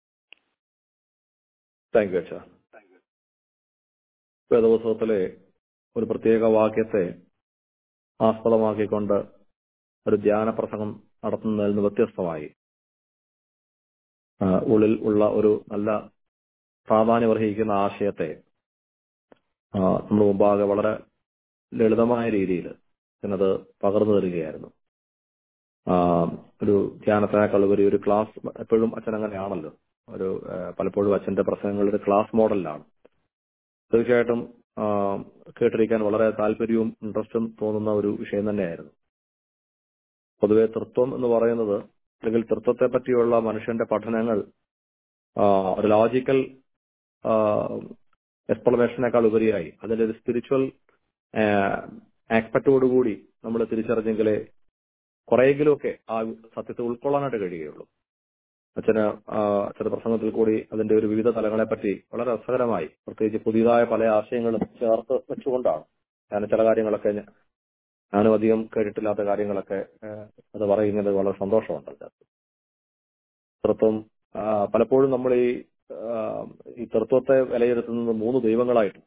thank you അച്ഛാ വേദപുസ്തകത്തിലെ ഒരു പ്രത്യേക വാക്യത്തെ ആസ്പദമാക്കിക്കൊണ്ട് ഒരു ധ്യാന പ്രസംഗം നടത്തുന്നതിൽ നിന്ന് വ്യത്യസ്തമായി ആ, ഉള്ളിൽ ഉള്ള ഒരു നല്ല പ്രാധാന്യമർഹിക്കുന്ന ആശയത്തെ ആ, നമ്മുടെ മുമ്പാകെ വളരെ ലളിതമായ രീതിയിൽ എന്നത് പകർന്നു തരികയായിരുന്നു ആ, ഒരു ധ്യാനത്തിനേക്കാൾ ഉപരി ഒരു ക്ലാസ് എപ്പോഴും അച്ഛൻ അങ്ങനെയാണല്ലോ ഒരു ആ, പലപ്പോഴും അച്ഛന്റെ പ്രസംഗങ്ങളിൽ ഒരു ക്ലാസ് മോഡലിലാണ് തീർച്ചയായിട്ടും ആ, കേട്ടിരിക്കാൻ വളരെ താല്പര്യവും ഇൻട്രസ്റ്റും തോന്നുന്ന ഒരു വിഷയം തന്നെയായിരുന്നു പൊതുവെ തൃത്വം എന്ന് പറയുന്നത് അല്ലെങ്കിൽ തൃത്വത്തെ പറ്റിയുള്ള മനുഷ്യന്റെ പഠനങ്ങൾ ആ, ഒരു ലോജിക്കൽ എക്സ്പ്ലനേഷനേക്കാൾ ഉപരിയായി അതിന്റെ ഒരു സ്പിരിച്വൽ ആസ്പെക്റ്റോടുകൂടി നമ്മൾ തിരിച്ചറിഞ്ഞെങ്കിലേ കുറെയെങ്കിലുമൊക്കെ ആ സത്യത്തെ ഉൾക്കൊള്ളാനായിട്ട് കഴിയുകയുള്ളൂ അച്ഛന് ആ, അച്ഛന്റെ പ്രസംഗത്തിൽ കൂടി അതിന്റെ ഒരു വിവിധ തലങ്ങളെ പറ്റി വളരെ രസകരമായി പ്രത്യേകിച്ച് പുതിയതായ പല ആശയങ്ങളും ചേർത്ത് വെച്ചുകൊണ്ടാണ് ഞാൻ ചില കാര്യങ്ങളൊക്കെ ഞ- ഞാനും അധികം കേട്ടിട്ടില്ലാത്ത കാര്യങ്ങളൊക്കെ ആ, അത് പറയുന്നത് വളരെ സന്തോഷമുണ്ട് അതിനകത്ത് തൃത്വം ആ, പലപ്പോഴും നമ്മൾ ഈ ആ, ഈ തൃത്വത്തെ വിലയിരുത്തുന്നത് മൂന്ന് ദൈവങ്ങളായിട്ട്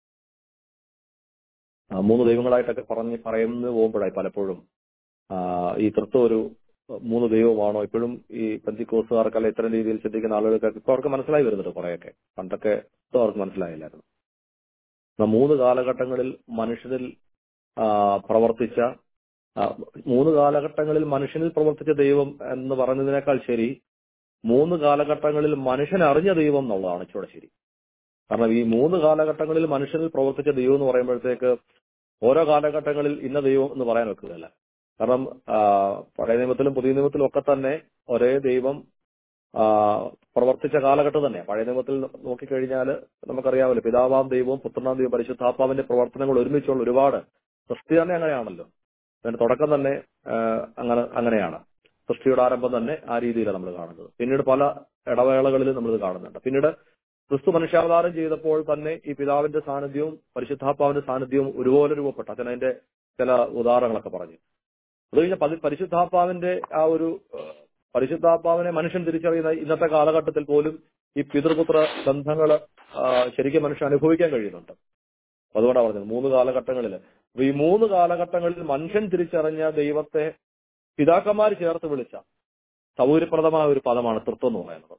ആ, മൂന്ന് ദൈവങ്ങളായിട്ടൊക്കെ പറഞ്ഞ് പറയുന്നു പോകുമ്പോഴായി പലപ്പോഴും ആ, ഈ തൃത്വം ഒരു മൂന്ന് ദൈവമാണോ ഇപ്പോഴും ഈ പെന്തിക്കോസുകാർക്കല്ല ഇത്തരം രീതിയിൽ ചിന്തിക്കുന്ന ആളുകൾക്ക് ഇപ്പൊ അവർക്ക് മനസ്സിലായി വരുന്നുണ്ട് കുറെയൊക്കെ പണ്ടൊക്കെ ഇപ്പൊ അവർക്ക് മനസ്സിലായില്ലായിരുന്നു എന്നാ മൂന്ന് കാലഘട്ടങ്ങളിൽ മനുഷ്യരിൽ ആ, പ്രവർത്തിച്ച ആ, മൂന്ന് കാലഘട്ടങ്ങളിൽ മനുഷ്യനിൽ പ്രവർത്തിച്ച ദൈവം എന്ന് പറഞ്ഞതിനേക്കാൾ ശരി മൂന്ന് കാലഘട്ടങ്ങളിൽ മനുഷ്യൻ അറിഞ്ഞ ദൈവം എന്നുള്ളതാണ് ഇച്ചിരി ശരി കാരണം ഈ മൂന്ന് കാലഘട്ടങ്ങളിൽ മനുഷ്യനിൽ പ്രവർത്തിച്ച ദൈവം എന്ന് പറയുമ്പോഴത്തേക്ക് ഓരോ കാലഘട്ടങ്ങളിൽ ഇന്ന ദൈവം എന്ന് പറയാൻ വെക്കുകയല്ല കാരണം ആ, പഴയ നിയമത്തിലും പുതിയ നിയമത്തിലും ഒക്കെ തന്നെ ഒരേ ദൈവം ആ, പ്രവർത്തിച്ച കാലഘട്ടം തന്നെ പഴയ നിയമത്തിൽ നോക്കിക്കഴിഞ്ഞാൽ നമുക്കറിയാമല്ലോ പിതാവാം ദൈവവും പുത്രനാം ദൈവം പരിശുദ്ധാത്മാവിന്റെ പ്രവർത്തനങ്ങൾ ഒരുമിച്ചുള്ള ഒരുപാട് സൃഷ്ടി തന്നെ അങ്ങനെയാണല്ലോ അതിന്റെ തുടക്കം തന്നെ ആ, അങ്ങനെ അങ്ങനെയാണ് സൃഷ്ടിയുടെ ആരംഭം തന്നെ ആ രീതിയിലാണ് നമ്മൾ കാണുന്നത് പിന്നീട് പല ഇടവേളകളിലും നമ്മൾ ഇത് കാണുന്നുണ്ട് പിന്നീട് ക്രിസ്തു മനുഷ്യാവതാരം ചെയ്തപ്പോൾ തന്നെ ഈ പിതാവിന്റെ സാന്നിധ്യവും പരിശുദ്ധാത്മാവിന്റെ സാന്നിധ്യവും ഒരുപോലെ രൂപപ്പെട്ട അച്ഛൻ അതിന്റെ ചില ഉദാഹരണങ്ങളൊക്കെ പറഞ്ഞു അത് കഴിഞ്ഞാൽ പതി- പരിശുദ്ധാത്മാവിന്റെ ആ ഒരു ഏഹ്, പരിശുദ്ധാത്മാവിനെ മനുഷ്യൻ തിരിച്ചറിയുന്ന ഇന്നത്തെ കാലഘട്ടത്തിൽ പോലും ഈ പിതൃപുത്ര ബന്ധങ്ങൾ ശരിക്കും മനുഷ്യൻ അനുഭവിക്കാൻ കഴിയുന്നുണ്ട് അതുകൊണ്ടാണ് പറഞ്ഞത് മൂന്ന് കാലഘട്ടങ്ങളിൽ അപ്പൊ ഈ മൂന്ന് കാലഘട്ടങ്ങളിൽ മനുഷ്യൻ തിരിച്ചറിഞ്ഞ ദൈവത്തെ പിതാക്കന്മാർ ചേർത്ത് വിളിച്ച സൗകര്യപ്രദമായ ഒരു പദമാണ് തൃത്വം എന്ന് പറയുന്നത്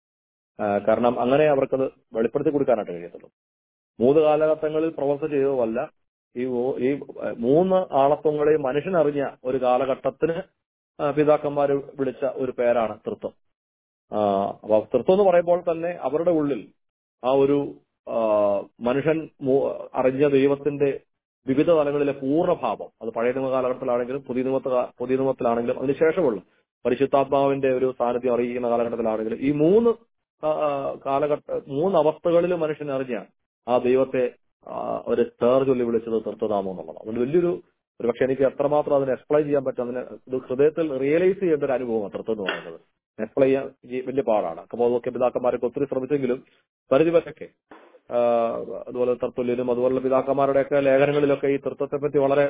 ആ, കാരണം അങ്ങനെ അവർക്കത് വെളിപ്പെടുത്തി കൊടുക്കാനായിട്ട് കഴിയത്തുള്ളൂ മൂന്ന് കാലഘട്ടങ്ങളിൽ പ്രവർത്തനം ചെയ്തതല്ല ഈ ഓ- ഈ മൂന്ന് ആളത്വങ്ങളെ മനുഷ്യൻ അറിഞ്ഞ ഒരു കാലഘട്ടത്തിന് ആ, പിതാക്കന്മാർ വിളിച്ച ഒരു പേരാണ് തൃത്വം ആ, അപ്പൊ തൃത്വം എന്ന് പറയുമ്പോൾ തന്നെ അവരുടെ ഉള്ളിൽ ആ ഒരു ആ, മനുഷ്യൻ മൂ- അറിഞ്ഞ ദൈവത്തിന്റെ വിവിധ തലങ്ങളിലെ പൂർണ്ണഭാവം അത് പഴയ നിയമ കാലഘട്ടത്തിലാണെങ്കിലും പുതിയ നിയമത്തെ കാ- പുതിയ നിയമത്തിലാണെങ്കിലും അതിനുശേഷമുള്ള പരിശുദ്ധാത്മാവിന്റെ ഒരു സാന്നിധ്യം അറിയിക്കുന്ന കാലഘട്ടത്തിലാണെങ്കിലും ഈ മൂന്ന് ആ, ആ, കാലഘട്ട മൂന്ന് അവസ്ഥകളിൽ മനുഷ്യൻ അറിഞ്ഞ ആ ദൈവത്തെ ആ, ഒരു ചേർ ചൊല്ലി വിളിച്ചത് തൃത്വനാമം എന്നുള്ളതാണ് അതുകൊണ്ട് വലിയൊരു ഒരു പക്ഷെ എനിക്ക് എത്രമാത്രം അതിനെ എക്സ്പ്ലെയിൻ ചെയ്യാൻ പറ്റും അതിനെ ഇത് ഹൃദയത്തിൽ റിയലൈസ് ചെയ്യേണ്ട ഒരു അനുഭവമാണ് തൃത്വം എന്ന് പറയുന്നത് എക്സ്പ്ലെയിൻ ചെയ്യാൻ ഈ വലിയ പാടാണ് അപ്പോൾ അതൊക്കെ പിതാക്കന്മാരൊക്കെ ഒത്തിരി ശ്രമിച്ചെങ്കിലും പരിധിവരൊക്കെ ആ, അതുപോലെ തർത്തുല്യനും അതുപോലുള്ള പിതാക്കന്മാരുടെയൊക്കെ ലേഖനങ്ങളിലൊക്കെ ഈ തൃത്വത്തെ പറ്റി വളരെ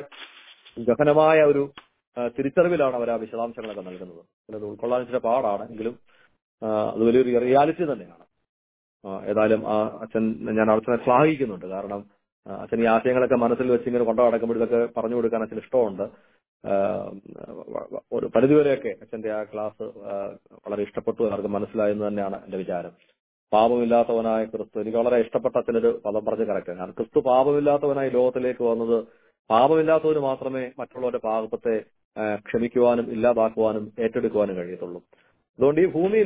ഗഹനമായ ഒരു ആ, തിരിച്ചറിവിലാണ് അവർ ആ വിശദാംശങ്ങളൊക്കെ നൽകുന്നത് അത് ഉൾക്കൊള്ളാൻ ഇച്ചിരി പാടാണ് എങ്കിലും ആ, അത് വലിയൊരു റിയാലിറ്റി തന്നെയാണ് ആ, ഏതായാലും ആ അച്ഛൻ ഞാൻ അച്ഛനെ ശ്ലാഘിക്കുന്നുണ്ട് കാരണം ആ, അച്ഛൻ ഈ ആശയങ്ങളൊക്കെ മനസ്സിൽ വെച്ച് ഇങ്ങനെ കൊണ്ടു നടക്കുമ്പോൾ ഇതൊക്കെ പറഞ്ഞു കൊടുക്കാൻ അച്ഛന് ഇഷ്ടമുണ്ട് ആ, വ- വ- ഒരു പരിധിവരെയൊക്കെ അച്ഛന്റെ ആ ക്ലാസ് ആ, വളരെ ഇഷ്ടപ്പെട്ടു അവർക്ക് മനസ്സിലായെന്ന് തന്നെയാണ് എന്റെ വിചാരം പാപമില്ലാത്തവനായ ക്രിസ്തു എനിക്ക് വളരെ ഇഷ്ടപ്പെട്ട അച്ഛനൊരു പദം പറഞ്ഞ് കറക്റ്റ് കാരണം ക്രിസ്തു പാപമില്ലാത്തവനായി ലോകത്തിലേക്ക് വന്നത് പാപമില്ലാത്തവന് മാത്രമേ മറ്റുള്ളവരുടെ പാപത്തെ ആ, ക്ഷമിക്കുവാനും ഇല്ലാതാക്കുവാനും ഏറ്റെടുക്കുവാനും കഴിയത്തുള്ളൂ അതുകൊണ്ട് ഈ ഭൂമിയിൽ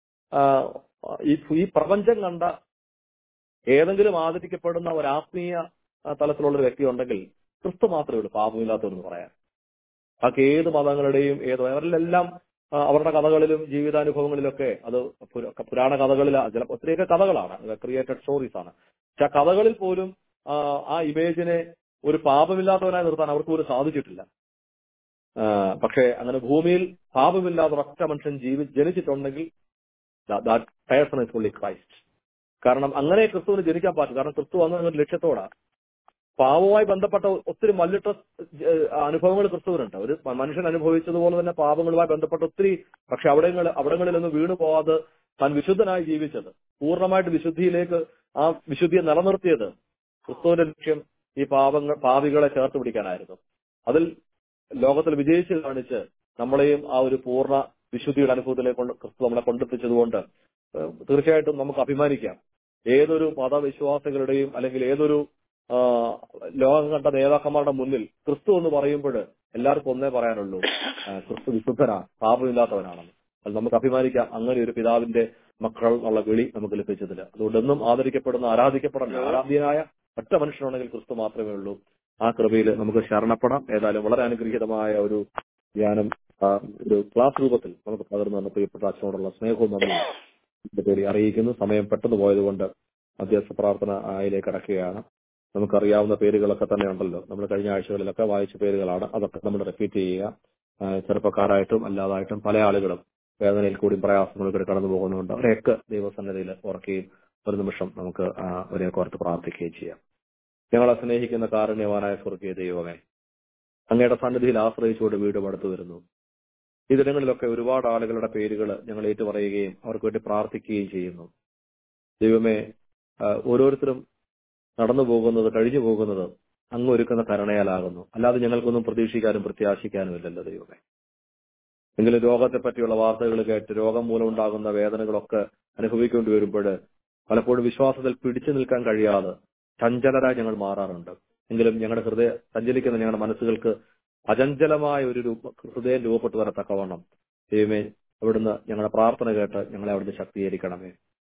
ഈ ഈ പ്രപഞ്ചം കണ്ട ഏതെങ്കിലും ആദരിക്കപ്പെടുന്ന ഒരു ആത്മീയ ആ, തലത്തിലുള്ള ഒരു വ്യക്തി ഉണ്ടെങ്കിൽ ക്രിസ്തു മാത്രമേ ഉള്ളൂ പാപമില്ലാത്തവരെന്ന് പറയാൻ ബാക്കി ഏത് മതങ്ങളുടെയും ഏത് അവരിലെല്ലാം ആ, അവരുടെ കഥകളിലും ജീവിതാനുഭവങ്ങളിലൊക്കെ അത് പുര- പുരാണ കഥകളിൽ ചില ഒത്തിരിയൊക്കെ കഥകളാണ് ക്രിയേറ്റഡ് സ്റ്റോറീസ് ആണ് പക്ഷെ ആ കഥകളിൽ പോലും ആ, ആ ഇമേജിനെ ഒരു പാപമില്ലാത്തവനായി നിർത്താൻ അവർക്ക് പോലും സാധിച്ചിട്ടില്ല ആ, പക്ഷേ അങ്ങനെ ഭൂമിയിൽ പാപമില്ലാത്ത ഒരൊറ്റ മനുഷ്യൻ ജീവി ജനിച്ചിട്ടുണ്ടെങ്കിൽ that person is fully Christ കാരണം അങ്ങനെ ക്രിസ്തുവിന് ജനിക്കാൻ പറ്റും കാരണം ക്രിസ്തു വന്ന ഒരു ലക്ഷ്യത്തോടാണ് പാവവുമായി ബന്ധപ്പെട്ട ഒത്തിരി മല്ലിട്ട ഏഹ്, അനുഭവങ്ങൾ ക്രിസ്തുവിനുണ്ട് ഒരു മനുഷ്യൻ അനുഭവിച്ചതുപോലെ തന്നെ പാപങ്ങളുമായി ബന്ധപ്പെട്ട ഒത്തിരി പക്ഷെ അവിടങ്ങൾ അവിടങ്ങളിലൊന്നും വീണു പോവാതെ താൻ വിശുദ്ധനായി ജീവിച്ചത് പൂർണ്ണമായിട്ട് വിശുദ്ധിയിലേക്ക് ആ വിശുദ്ധിയെ നിലനിർത്തിയത് ക്രിസ്തുവിന്റെ ലക്ഷ്യം ഈ പാപങ്ങൾ പാപികളെ ചേർത്ത് പിടിക്കാനായിരുന്നു അതിൽ ലോകത്തിൽ വിജയിച്ച് കാണിച്ച് നമ്മളെയും ആ ഒരു പൂർണ്ണ വിശുദ്ധിയുടെ അനുഭവത്തിലേക്ക് കൊണ്ട് ക്രിസ്തു നമ്മളെ കൊണ്ടെത്തിച്ചതുകൊണ്ട് ഏഹ്, തീർച്ചയായിട്ടും നമുക്ക് അഭിമാനിക്കാം ഏതൊരു മതവിശ്വാസികളുടെയും അല്ലെങ്കിൽ ഏതൊരു ആ, ലോകം കണ്ട നേതാക്കന്മാരുടെ മുന്നിൽ ക്രിസ്തു എന്ന് പറയുമ്പോൾ എല്ലാവർക്കും ഒന്നേ പറയാനുള്ളൂ ആ, ക്രിസ്തു വിശുദ്ധനാണ് പാപമില്ലാത്തവനാണെന്ന് അത് നമുക്ക് അഭിമാനിക്കാം അങ്ങനെ ഒരു പിതാവിന്റെ മക്കൾ എന്നുള്ള വിളി നമുക്ക് ലഭിച്ചതില്ല അതുകൊണ്ട് എന്നും ആദരിക്കപ്പെടുന്ന ആരാധിക്കപ്പെടുന്ന ആരാധ്യനായ ഒറ്റ മനുഷ്യനുണ്ടെങ്കിൽ ക്രിസ്തു മാത്രമേ ഉള്ളൂ ആ കൃപയിൽ നമുക്ക് ശരണപ്പെടാം ഏതായാലും വളരെ അനുഗ്രഹീതമായ ഒരു ധ്യാനം ആ, ഒരു ക്ലാസ് രൂപത്തിൽ നമുക്ക് പകർന്നു തന്ന പ്രിയപ്പെട്ട അച്ഛനോടുള്ള സ്നേഹവും നന്ദി ഇതിന്റെ പേരിൽ അറിയിക്കുന്നു സമയം പെട്ടെന്ന് പോയതുകൊണ്ട് മധ്യസ്ഥ പ്രാർത്ഥന ആയിലേക്ക് കടക്കുകയാണ് നമുക്കറിയാവുന്ന പേരുകളൊക്കെ തന്നെ ഉണ്ടല്ലോ നമ്മൾ കഴിഞ്ഞ ആഴ്ചകളിലൊക്കെ വായിച്ച പേരുകളാണ് അതൊക്കെ നമ്മൾ റിപ്പീറ്റ് ചെയ്യുക ആ, ചെറുപ്പക്കാരായിട്ടും അല്ലാതായിട്ടും പല ആളുകളും വേദനയിൽ കൂടി പ്രയാസങ്ങളിൽ കൂടി കടന്നു പോകുന്നുണ്ട് അവരെയൊക്കെ ദൈവസന്നിധിയിൽ ഓർക്കുകയും ഒരു നിമിഷം നമുക്ക് ആ, അവരെയൊക്കെ ഓർത്ത് പ്രാർത്ഥിക്കുകയും ചെയ്യാം ഞങ്ങളെ സ്നേഹിക്കുന്ന കാരുണ്യവാനായ സ്വർഗീയ ദൈവമേ അങ്ങയുടെ സന്നിധിയിൽ ആശ്രയിച്ചുകൊണ്ട് വീട് പടുത്തു വരുന്നു ഈ ദിനങ്ങളിലൊക്കെ ഒരുപാട് ആളുകളുടെ പേരുകൾ ഞങ്ങൾ ഏറ്റുപറയുകയും അവർക്ക് വേണ്ടി പ്രാർത്ഥിക്കുകയും ചെയ്യുന്നു ദൈവമേ ആ, ഓരോരുത്തരും നടന്നു പോകുന്നത് കഴിഞ്ഞു പോകുന്നത് അങ്ങ് ഒരുക്കുന്ന കരുണയാലാകുന്നു അല്ലാതെ ഞങ്ങൾക്കൊന്നും പ്രതീക്ഷിക്കാനും പ്രത്യാശിക്കാനും ഇല്ലല്ലോ ദൈവമേ എങ്കിലും രോഗത്തെ പറ്റിയുള്ള വാർത്തകൾ കേട്ട് രോഗം മൂലം ഉണ്ടാകുന്ന വേദനകളൊക്കെ അനുഭവിക്കേണ്ടി വരുമ്പോൾ പലപ്പോഴും വിശ്വാസത്തിൽ പിടിച്ചു നിൽക്കാൻ കഴിയാതെ ചഞ്ചലരായി ഞങ്ങൾ മാറാറുണ്ട് എങ്കിലും ഞങ്ങളുടെ ഹൃദയ സഞ്ചലിക്കുന്ന ഞങ്ങളുടെ മനസ്സുകൾക്ക് അചഞ്ചലമായ ഒരു രൂപ ഹൃദയം രൂപപ്പെട്ടു വരത്തക്കവണ്ണം ദൈവമേ അവിടുന്ന് ഞങ്ങളുടെ പ്രാർത്ഥന കേട്ട് ഞങ്ങളെ അവിടുന്ന് ശക്തീകരിക്കണമേ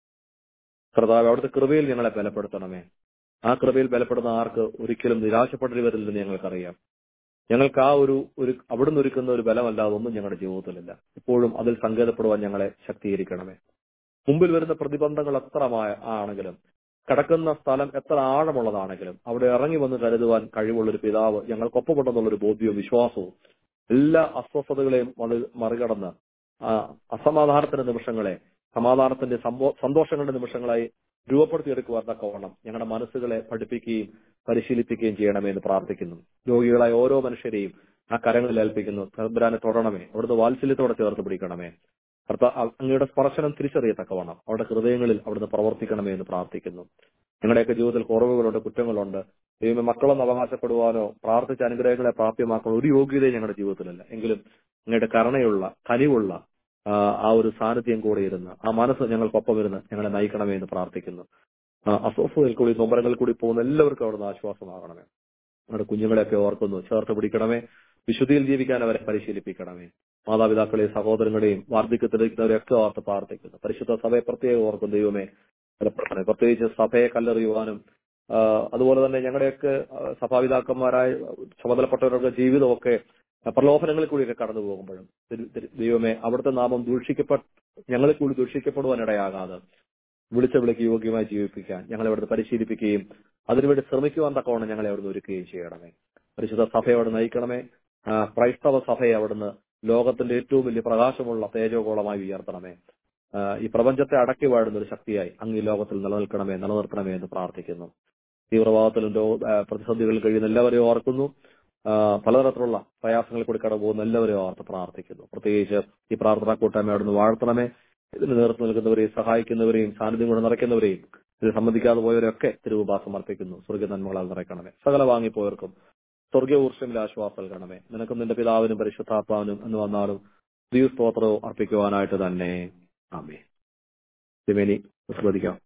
കർത്താവ് അവിടുത്തെ കൃപയിൽ ഞങ്ങളെ ബലപ്പെടുത്തണമേ ആ കൃപയിൽ ബലപ്പെടുന്ന ആർക്ക് ഒരിക്കലും നിരാശപ്പെടേണ്ടി വരില്ലെന്ന് ഞങ്ങൾക്കറിയാം ഞങ്ങൾക്ക് ആ ഒരു ഒരു അവിടുന്ന് ഒരുക്കുന്ന ഒരു ബലമല്ലാതെ ഒന്നും ഞങ്ങളുടെ ജീവിതത്തിലില്ല ഇപ്പോഴും അതിൽ സങ്കേതപ്പെടുവാൻ ഞങ്ങളെ ശക്തീകരിക്കണമേ മുമ്പിൽ വരുന്ന പ്രതിബന്ധങ്ങൾ എത്ര മാ- ആണെങ്കിലും കിടക്കുന്ന സ്ഥലം എത്ര ആഴമുള്ളതാണെങ്കിലും അവിടെ ഇറങ്ങി വന്ന് കരുതുവാൻ കഴിവുള്ള ഒരു പിതാവ് ഞങ്ങൾക്കൊപ്പമുണ്ടെന്നുള്ളൊരു ബോധ്യവും വിശ്വാസവും എല്ലാ അസ്വസ്ഥതകളെയും മറി- മറികടന്ന് ആ അസമാധാനത്തിന്റെ നിമിഷങ്ങളെ സമാധാനത്തിന്റെ സംഭോ- സന്തോഷങ്ങളുടെ നിമിഷങ്ങളായി രൂപപ്പെടുത്തിയെടുക്കുവാൻ തക്കവണ്ണം ഞങ്ങളുടെ മനസ്സുകളെ പഠിപ്പിക്കുകയും പരിശീലിപ്പിക്കുകയും ചെയ്യണമേ എന്ന് പ്രാർത്ഥിക്കുന്നു രോഗികളായ ഓരോ മനുഷ്യരെയും ആ കരങ്ങളിൽ ഏൽപ്പിക്കുന്നു തമ്പുരാനെ തൊടണമേ അവിടുന്ന് വാത്സല്യത്തോടെ ചേർത്ത് പിടിക്കണമേ കർത്ത അങ്ങയുടെ സ്പർശനം തിരിച്ചറിയത്തക്കവണ്ണം അവരുടെ ഹൃദയങ്ങളിൽ അവിടുന്ന് പ്രവർത്തിക്കണമേ എന്ന് പ്രാർത്ഥിക്കുന്നു ഞങ്ങളുടെയൊക്കെ ജീവിതത്തിൽ കുറവുകളുണ്ട് കുറ്റങ്ങളുണ്ട് ദൈവമേ മക്കളൊന്ന് അവകാശപ്പെടുവാനോ പ്രാർത്ഥിച്ച അനുഗ്രഹങ്ങളെ പ്രാപ്യമാക്കാനോ ഒരു യോഗ്യതയും ഞങ്ങളുടെ ജീവിതത്തിലില്ല എങ്കിലും അങ്ങയുടെ കരുണയുള്ള കനിവുള്ള ആ, ആ ഒരു സാന്നിധ്യം കൂടെ ഇരുന്ന് ആ മനസ്സ് ഞങ്ങൾക്കൊപ്പം ഇരുന്ന് ഞങ്ങളെ നയിക്കണമേ എന്ന് പ്രാർത്ഥിക്കുന്നു ആ, അസ്വസ്ഥതയിൽ കൂടി നൊമ്പരങ്ങളിൽ കൂടി പോകുന്ന എല്ലാവർക്കും അവിടുന്ന് ആശ്വാസമാകണമേ നമ്മുടെ കുഞ്ഞുങ്ങളെയൊക്കെ ഓർക്കുന്നു ചേർത്ത് പിടിക്കണമേ വിശുദ്ധിയിൽ ജീവിക്കാൻ അവരെ പരിശീലിപ്പിക്കണമേ മാതാപിതാക്കളെയും സഹോദരങ്ങളെയും വാർദ്ധക്യത്തിലിരിക്കുന്നവരെയൊക്കെ ഓർത്ത് പ്രാർത്ഥിക്കുന്നു പരിശുദ്ധ സഭയെ പ്രത്യേകം ഓർക്കും ദൈവമേ ബലപ്പെടുത്തണമേ പ്രത്യേകിച്ച് സഭയെ കല്ലെറിയുവാനും ആ, അതുപോലെ തന്നെ ഞങ്ങളുടെയൊക്കെ ആ, സഭാപിതാക്കന്മാരായ ചുമതലപ്പെട്ടവരുടെ ജീവിതമൊക്കെ ആ, പ്രലോഭനങ്ങളിൽ കൂടിയൊക്കെ കടന്നു പോകുമ്പോഴും തിരു- തിരു- ദൈവമേ അവിടുത്തെ നാമം ദൂഷിക്കപ്പെട്ട ഞങ്ങളിൽ കൂടി ദൂഷിക്കപ്പെടുവാൻ ഇടയാകാതെ വിളിച്ച വിളിക്ക് യോഗ്യമായി ജീവിപ്പിക്കാൻ ഞങ്ങളെ അവിടുന്ന് പരിശീലിപ്പിക്കുകയും അതിനുവേണ്ടി ശ്രമിക്കുവാൻ തക്കവണ്ണം ഞങ്ങളെ അവിടുന്ന് ഒരുക്കുകയും ചെയ്യണമേ പരിശുദ്ധ സഭയെ അവിടെ നയിക്കണമേ ആ, ക്രൈസ്തവ സഭയെ അവിടുന്ന് ലോകത്തിന്റെ ഏറ്റവും വലിയ പ്രകാശമുള്ള തേജോഗോളമായി ഉയർത്തണമേ ആ, ഈ പ്രപഞ്ചത്തെ അടക്കി വാഴുന്ന ഒരു ശക്തിയായി അങ്ങ് ഈ ലോകത്തിൽ നിലനിൽക്കണമേ നിലനിർത്തണമേ എന്ന് പ്രാർത്ഥിക്കുന്നു തീവ്രവാദത്തിലും രോ- ആ, പ്രതിസന്ധികളിൽ കഴിയുന്ന എല്ലാവരെയും ഓർക്കുന്നു ആ, പലതരത്തിലുള്ള പ്രയാസങ്ങളിൽ കൂടി കടന്നു പോകുന്ന എല്ലാവരെയും ഓർത്ത് പ്രാർത്ഥിക്കുന്നു പ്രത്യേകിച്ച് ഈ പ്രാർത്ഥനാ കൂട്ടായ്മ അവിടുന്ന് വാഴ്ത്തണമേ ഇതിന് നേതൃത്വം നൽകുന്നവരെയും സഹായിക്കുന്നവരെയും സാന്നിധ്യം കൊണ്ട് നിറയ്ക്കുന്നവരെയും ഇത് സംബന്ധിക്കാതെ പോയവരൊക്കെ തിരുവുപാസം അർപ്പിക്കുന്നു സ്വർഗ നന്മകളാൽ നിറയ്ക്കണമേ സകല വാങ്ങിപ്പോയവർക്കും സ്വർഗീയ ഊർഷമിൽ ആശ്വാസം നൽകണമേ നിനക്കും നിന്റെ പിതാവിനും പരിശുദ്ധാത്മാവിനും എന്ന് വന്നാലും ദീവ് സ്തോത്രവും അർപ്പിക്കുവാനായിട്ട് തന്നെ ആമേ തിരുമേനി ശ്രദ്ധിക്കാം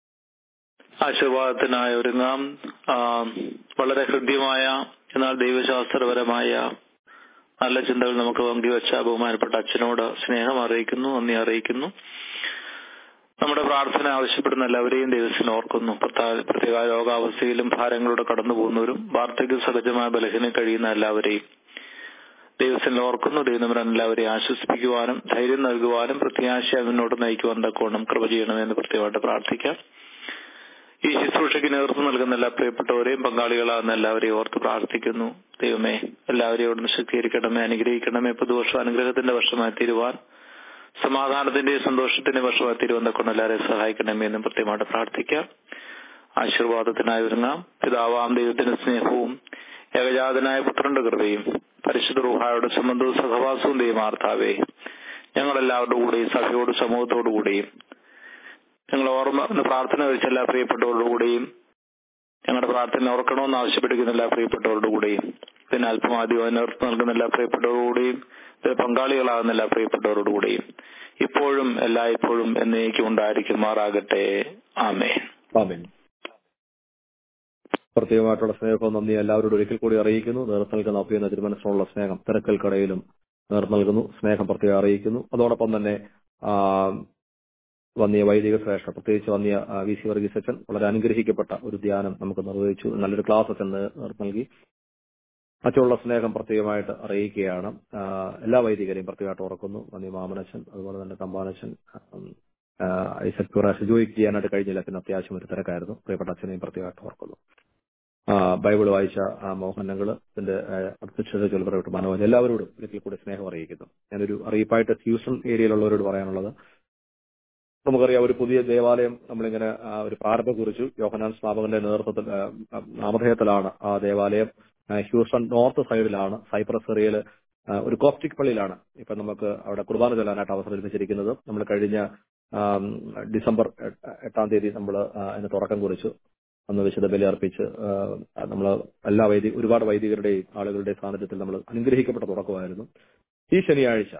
ആശീർവാദത്തിനായി ഒരുങ്ങാം ആ, വളരെ ഹൃദ്യമായ എന്നാൽ ദൈവശാസ്ത്രപരമായ നല്ല ചിന്തകൾ നമുക്ക് പങ്കുവച്ച ബഹുമാനപ്പെട്ട അച്ഛനോട് സ്നേഹം അറിയിക്കുന്നു നന്ദി അറിയിക്കുന്നു നമ്മുടെ പ്രാർത്ഥന ആവശ്യപ്പെടുന്ന എല്ലാവരെയും ദൈവത്തിന് ഓർക്കുന്നു പ്രത്യേക പ്രത്യേക രോഗാവസ്ഥയിലും ഭാരങ്ങളുടെ കടന്നു പോകുന്നവരും വാർദ്ധക്യ സഹജമായ ബലഹീനം കഴിയുന്ന എല്ലാവരെയും ദൈവത്തിൽ ഓർക്കുന്നു ദൈവനമ്പരൻ എല്ലാവരെയും ആശ്വസിപ്പിക്കുവാനും ധൈര്യം നൽകുവാനും പ്രത്യാശ മുന്നോട്ട് നയിക്കുവാൻ തക്കോണം കൃപ ചെയ്യണമെന്ന് പ്രത്യേകമായിട്ട് പ്രാർത്ഥിക്കാം ഈ ശുശ്രൂഷയ്ക്ക് നേതൃത്വം നൽകുന്ന എല്ലാ പ്രിയപ്പെട്ടവരെയും പങ്കാളികളാകുന്ന എല്ലാവരെയും ഓർത്ത് പ്രാർത്ഥിക്കുന്നു ദൈവമേ എല്ലാവരെയും അവിടുന്ന് ശക്തീകരിക്കണമേ അനുഗ്രഹിക്കണമേ പുതുവർഷം അനുഗ്രഹത്തിന്റെ വർഷമായി തീരുവാൻ സമാധാനത്തിന്റെയും സന്തോഷത്തിന്റെയും വർഷമായി തീരുവാൻ തക്കൊണ്ട് എല്ലാവരെയും സഹായിക്കണമേ എന്നും പ്രത്യേകമായിട്ട് പ്രാർത്ഥിക്കാം ആശീർവാദത്തിനായി ഒരുങ്ങാം പിതാവാം ദൈവത്തിന്റെ സ്നേഹവും ഏകജാതനായ പുത്രന്റെ കൃപയും പരിശുദ്ധ റൂഹായുടെ സംബന്ധവും സഹവാസവും ദൈവമാർത്താവേ ഞങ്ങളെല്ലാവരുടെ കൂടെയും സഭയോട് സമൂഹത്തോടു കൂടിയും ഞങ്ങൾ ഓർമ്മ ഇന്ന് പ്രാർത്ഥന വെച്ച എല്ലാ പ്രിയപ്പെട്ടവരുടെ കൂടെയും ഞങ്ങളുടെ പ്രാർത്ഥന ഓർക്കണമെന്ന് ആവശ്യപ്പെട്ടിരിക്കുന്ന എല്ലാ പ്രിയപ്പെട്ടവരുടെ കൂടെയും പിന്നെ അല്പമാദ്യം അതിനർത്ഥം നൽകുന്ന എല്ലാ പ്രിയപ്പെട്ടവരുടെ കൂടെയും ഇതിൽ പങ്കാളികളാകുന്ന എല്ലാ പ്രിയപ്പെട്ടവരുടെ കൂടെയും ഇപ്പോഴും എല്ലായ്പ്പോഴും എന്നേക്കും ഉണ്ടായിരിക്കുമാറാകട്ടെ ആമേ ആമേൻ പ്രത്യേകമായിട്ടുള്ള സ്നേഹവും നന്ദി എല്ലാവരോടും ഒരിക്കൽ കൂടി അറിയിക്കുന്നു നേതൃത്വം നൽകുന്ന അഭ്യുന്ന തിരുമനസ്സിനുള്ള സ്നേഹം തിരക്കൽക്കടയിലും നേതൃത്വം നൽകുന്നു സ്നേഹം പ്രത്യേകം അറിയിക്കുന്നു അതോടൊപ്പം തന്നെ ആ, വന്നിയ വൈദിക ശ്രേഷ്ഠ പ്രത്യേകിച്ച് വന്നിയ ആ, വി സി വർഗീസ് അച്ഛൻ വളരെ അനുഗ്രഹിക്കപ്പെട്ട ഒരു ധ്യാനം നമുക്ക് നിർവഹിച്ചു നല്ലൊരു ക്ലാസ് അച്ഛൻ നേ- നേതൃത്വം നൽകി അച്ഛനുള്ള സ്നേഹം പ്രത്യേകമായിട്ട് അറിയിക്കുകയാണ് ആ, എല്ലാ വൈദികരെയും പ്രത്യേകമായിട്ട് ഓർക്കുന്നു വന്നി മാമനച്ഛൻ അതുപോലെ തന്നെ തമ്പാനച്ഛൻ ഉം, ആ, ഐസക് പിറാസ് ജോയിക്ക് ചെയ്യാനായിട്ട് കഴിഞ്ഞില്ല പിന്നെ അത്യാവശ്യം ഒരു തിരക്കായിരുന്നു പ്രിയപ്പെട്ട അച്ഛനെയും പ്രത്യേകമായിട്ട് ഓർക്കുന്നു ആ, ബൈബിൾ വായിച്ച ആ, മോഹനങ്ങള് ഇതിന്റെ അധ്യക്ഷത ചൊല്ലപ്പെട്ട മനോജ് എല്ലാവരോടും ഒരിക്കൽ കൂടി സ്നേഹം അറിയിക്കുന്നു ഞാനൊരു അറിയിപ്പായിട്ട് ഹ്യൂസ്റ്റൺ ഏരിയയിലുള്ളവരോട് പറയാനുള്ളത് നമുക്കറിയാം ഒരു പുതിയ ദേവാലയം നമ്മളിങ്ങനെ ആ, ഒരു പ്രാരംഭം കുറിച്ചു യോഹനാൻ സ്നാപകന്റെ നേതൃത്വത്തിൽ ആ, ആ, നാമധേയത്തിലാണ് ആ ദേവാലയം ആ, ഹ്യൂസ്റ്റൺ നോർത്ത് സൈഡിലാണ് സൈപ്രസ് ഏരിയയില് ആ, ഒരു കോപ്റ്റിക് പള്ളിയിലാണ് ഇപ്പൊ നമുക്ക് അവിടെ കുർബാന ചൊല്ലാനായിട്ട് അവസരം ലഭിച്ചിരിക്കുന്നത് നമ്മൾ കഴിഞ്ഞ ആം, ഡിസംബർ എട്ട്- എട്ടാം തീയതി നമ്മൾ അതിന് തുടക്കം കുറിച്ചു അന്ന് വിശുദ്ധ ബലി അർപ്പിച്ച് നമ്മൾ എല്ലാ വൈദിക ഒരുപാട് വൈദികരുടെയും ആളുകളുടെയും സാന്നിധ്യത്തിൽ നമ്മൾ അനുഗ്രഹിക്കപ്പെട്ട തുടക്കമായിരുന്നു ഈ ശനിയാഴ്ച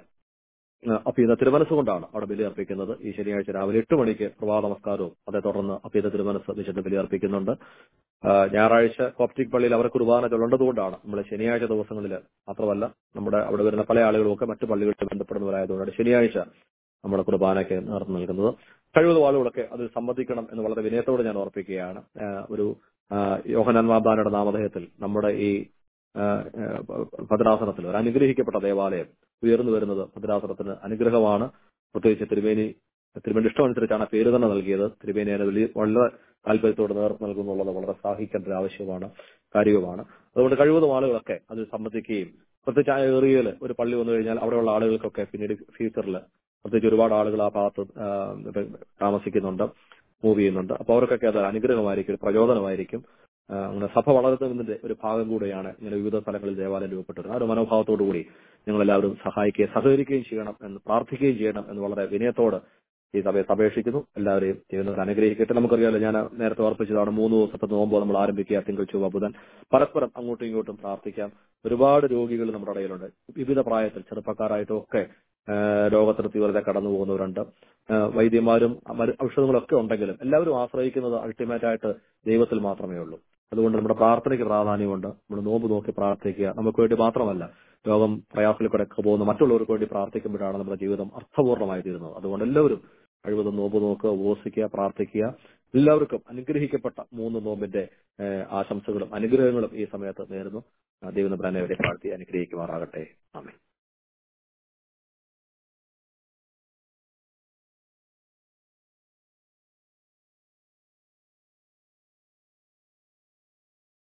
ആ, അപ്പീത തിരുമനസ് കൊണ്ടാണ് അവിടെ ബലി അർപ്പിക്കുന്നത് ഈ ശനിയാഴ്ച രാവിലെ എട്ട് മണിക്ക് പ്രഭാത നമസ്കാരവും അതേ തുടർന്ന് അപ്പീത തിരുമനസ് വിശുദ്ധ ബലി അർപ്പിക്കുന്നുണ്ട് ആ, ഞായറാഴ്ച കോപ്റ്റിക് പള്ളിയിൽ അവർ കുർബാന ചൊല്ലേണ്ടതുകൊണ്ടാണ് നമ്മൾ ശനിയാഴ്ച ദിവസങ്ങളിൽ മാത്രമല്ല നമ്മുടെ അവിടെ വരുന്ന പല ആളുകളും ഒക്കെ മറ്റു പള്ളികളിൽ ബന്ധപ്പെടുന്നവരായതുകൊണ്ടാണ് ശനിയാഴ്ച നമ്മുടെ കുർബാനയ്ക്ക് നേതൃത്വം നൽകുന്നത് കഴിവതും ആളുകളൊക്കെ അത് സംബന്ധിക്കണം എന്ന് വളരെ വിനയത്തോടെ ഞാൻ ഓർപ്പിക്കുകയാണ് ആ, ഒരു ആ, യോഹനാൻ മാബാനയുടെ നാമധേയത്തിൽ നമ്മുടെ ഈ ആ, ആ, ഭദ്രാസനത്തിൽ ഒരു അനുഗ്രഹിക്കപ്പെട്ട ദേവാലയം ഉയർന്നു വരുന്നത് ഭദ്രാസനത്തിന് അനുഗ്രഹമാണ് പ്രത്യേകിച്ച് തിരുമേനി തിരുമേനി ഇഷ്ടമനുസരിച്ചാണ് ആ പേര് തന്നെ നൽകിയത് തിരുമേനി അതിന് വലിയ വളരെ താല്പര്യത്തോട് നേതൃത്വം നൽകുന്നുള്ളത് വളരെ സാഹിക്കേണ്ട ഒരു ആവശ്യമാണ് കാര്യവുമാണ് അതുകൊണ്ട് കഴിവതും ആളുകളൊക്കെ അതിൽ സംബന്ധിക്കുകയും പ്രത്യേകിച്ച് ആ ഏറിയയിൽ ഒരു പള്ളി വന്നു കഴിഞ്ഞാൽ അവിടെയുള്ള ആളുകൾക്കൊക്കെ പിന്നീട് ഫ്യൂച്ചറിൽ പ്രത്യേകിച്ച് ഒരുപാട് ആളുകൾ ആ ഭാഗത്ത് ആ, താമസിക്കുന്നുണ്ട് മൂവ് ചെയ്യുന്നുണ്ട് അപ്പൊ അവർക്കൊക്കെ അത് അനുഗ്രഹമായിരിക്കും ഒരു പ്രചോദനമായിരിക്കും ആ, അങ്ങനെ സഭ വളരുന്നതിന്റെ ഒരു ഭാഗം കൂടെയാണ് ഇങ്ങനെ വിവിധ സ്ഥലങ്ങളിൽ ദേവാലയം രൂപപ്പെട്ടത് ആ ഒരു മനോഭാവത്തോടു കൂടി നിങ്ങൾ എല്ലാവരും സഹായിക്കുകയും സഹകരിക്കുകയും ചെയ്യണം എന്ന് പ്രാർത്ഥിക്കുകയും ചെയ്യണം എന്ന് വളരെ വിനയത്തോട് ഈ സഭയെ അപേക്ഷിക്കുന്നു എല്ലാവരെയും ചെയ്യുന്നവർ അനുഗ്രഹിക്കട്ടെ നമുക്കറിയാലോ ഞാൻ നേരത്തെ ഓർപ്പിച്ചതാണ് മൂന്ന് ദിവസത്തെ നോമ്പ് നമ്മൾ ആരംഭിക്കുക തിങ്കൾ ചൊവ്വ ബുധൻ പരസ്പരം അങ്ങോട്ടും ഇങ്ങോട്ടും പ്രാർത്ഥിക്കാം ഒരുപാട് രോഗികൾ നമ്മുടെ ഇടയിലുണ്ട് വിവിധ പ്രായത്തിൽ ചെറുപ്പക്കാരായിട്ടും ഒക്കെ ആ, രോഗത്തിന് തീവ്രത കടന്നു പോകുന്നവരുണ്ട് ആ, വൈദ്യന്മാരും മരു- ഔഷധങ്ങളൊക്കെ ഉണ്ടെങ്കിലും എല്ലാവരും ആശ്രയിക്കുന്നത് അൾട്ടിമേറ്റ് ആയിട്ട് ദൈവത്തിൽ മാത്രമേ ഉള്ളൂ അതുകൊണ്ട് നമ്മുടെ പ്രാർത്ഥനയ്ക്ക് പ്രാധാന്യമുണ്ട് നമ്മൾ നോമ്പ് നോക്കി പ്രാർത്ഥിക്കുക നമുക്ക് വേണ്ടി മാത്രമല്ല രോഗം പ്രയാസത്തിൽ കൂടെ പോകുന്ന മറ്റുള്ളവർക്ക് വേണ്ടി പ്രാർത്ഥിക്കുമ്പോഴാണ് നമ്മുടെ ജീവിതം അർത്ഥപൂർണ്ണമായി തീരുന്നത് അതുകൊണ്ട് എല്ലാവരും കഴിവതും നോമ്പ് നോക്കുക ഉപവസിക്കുക പ്രാർത്ഥിക്കുക എല്ലാവർക്കും അനുഗ്രഹിക്കപ്പെട്ട മൂന്ന് നോമ്പിന്റെ ഏഹ്, ആശംസകളും അനുഗ്രഹങ്ങളും ഈ സമയത്ത് നേരുന്നു ദൈവം പ്രാണവരെ പ്രാർത്ഥി അനുഗ്രഹിക്കുമാറാകട്ടെ ആമേ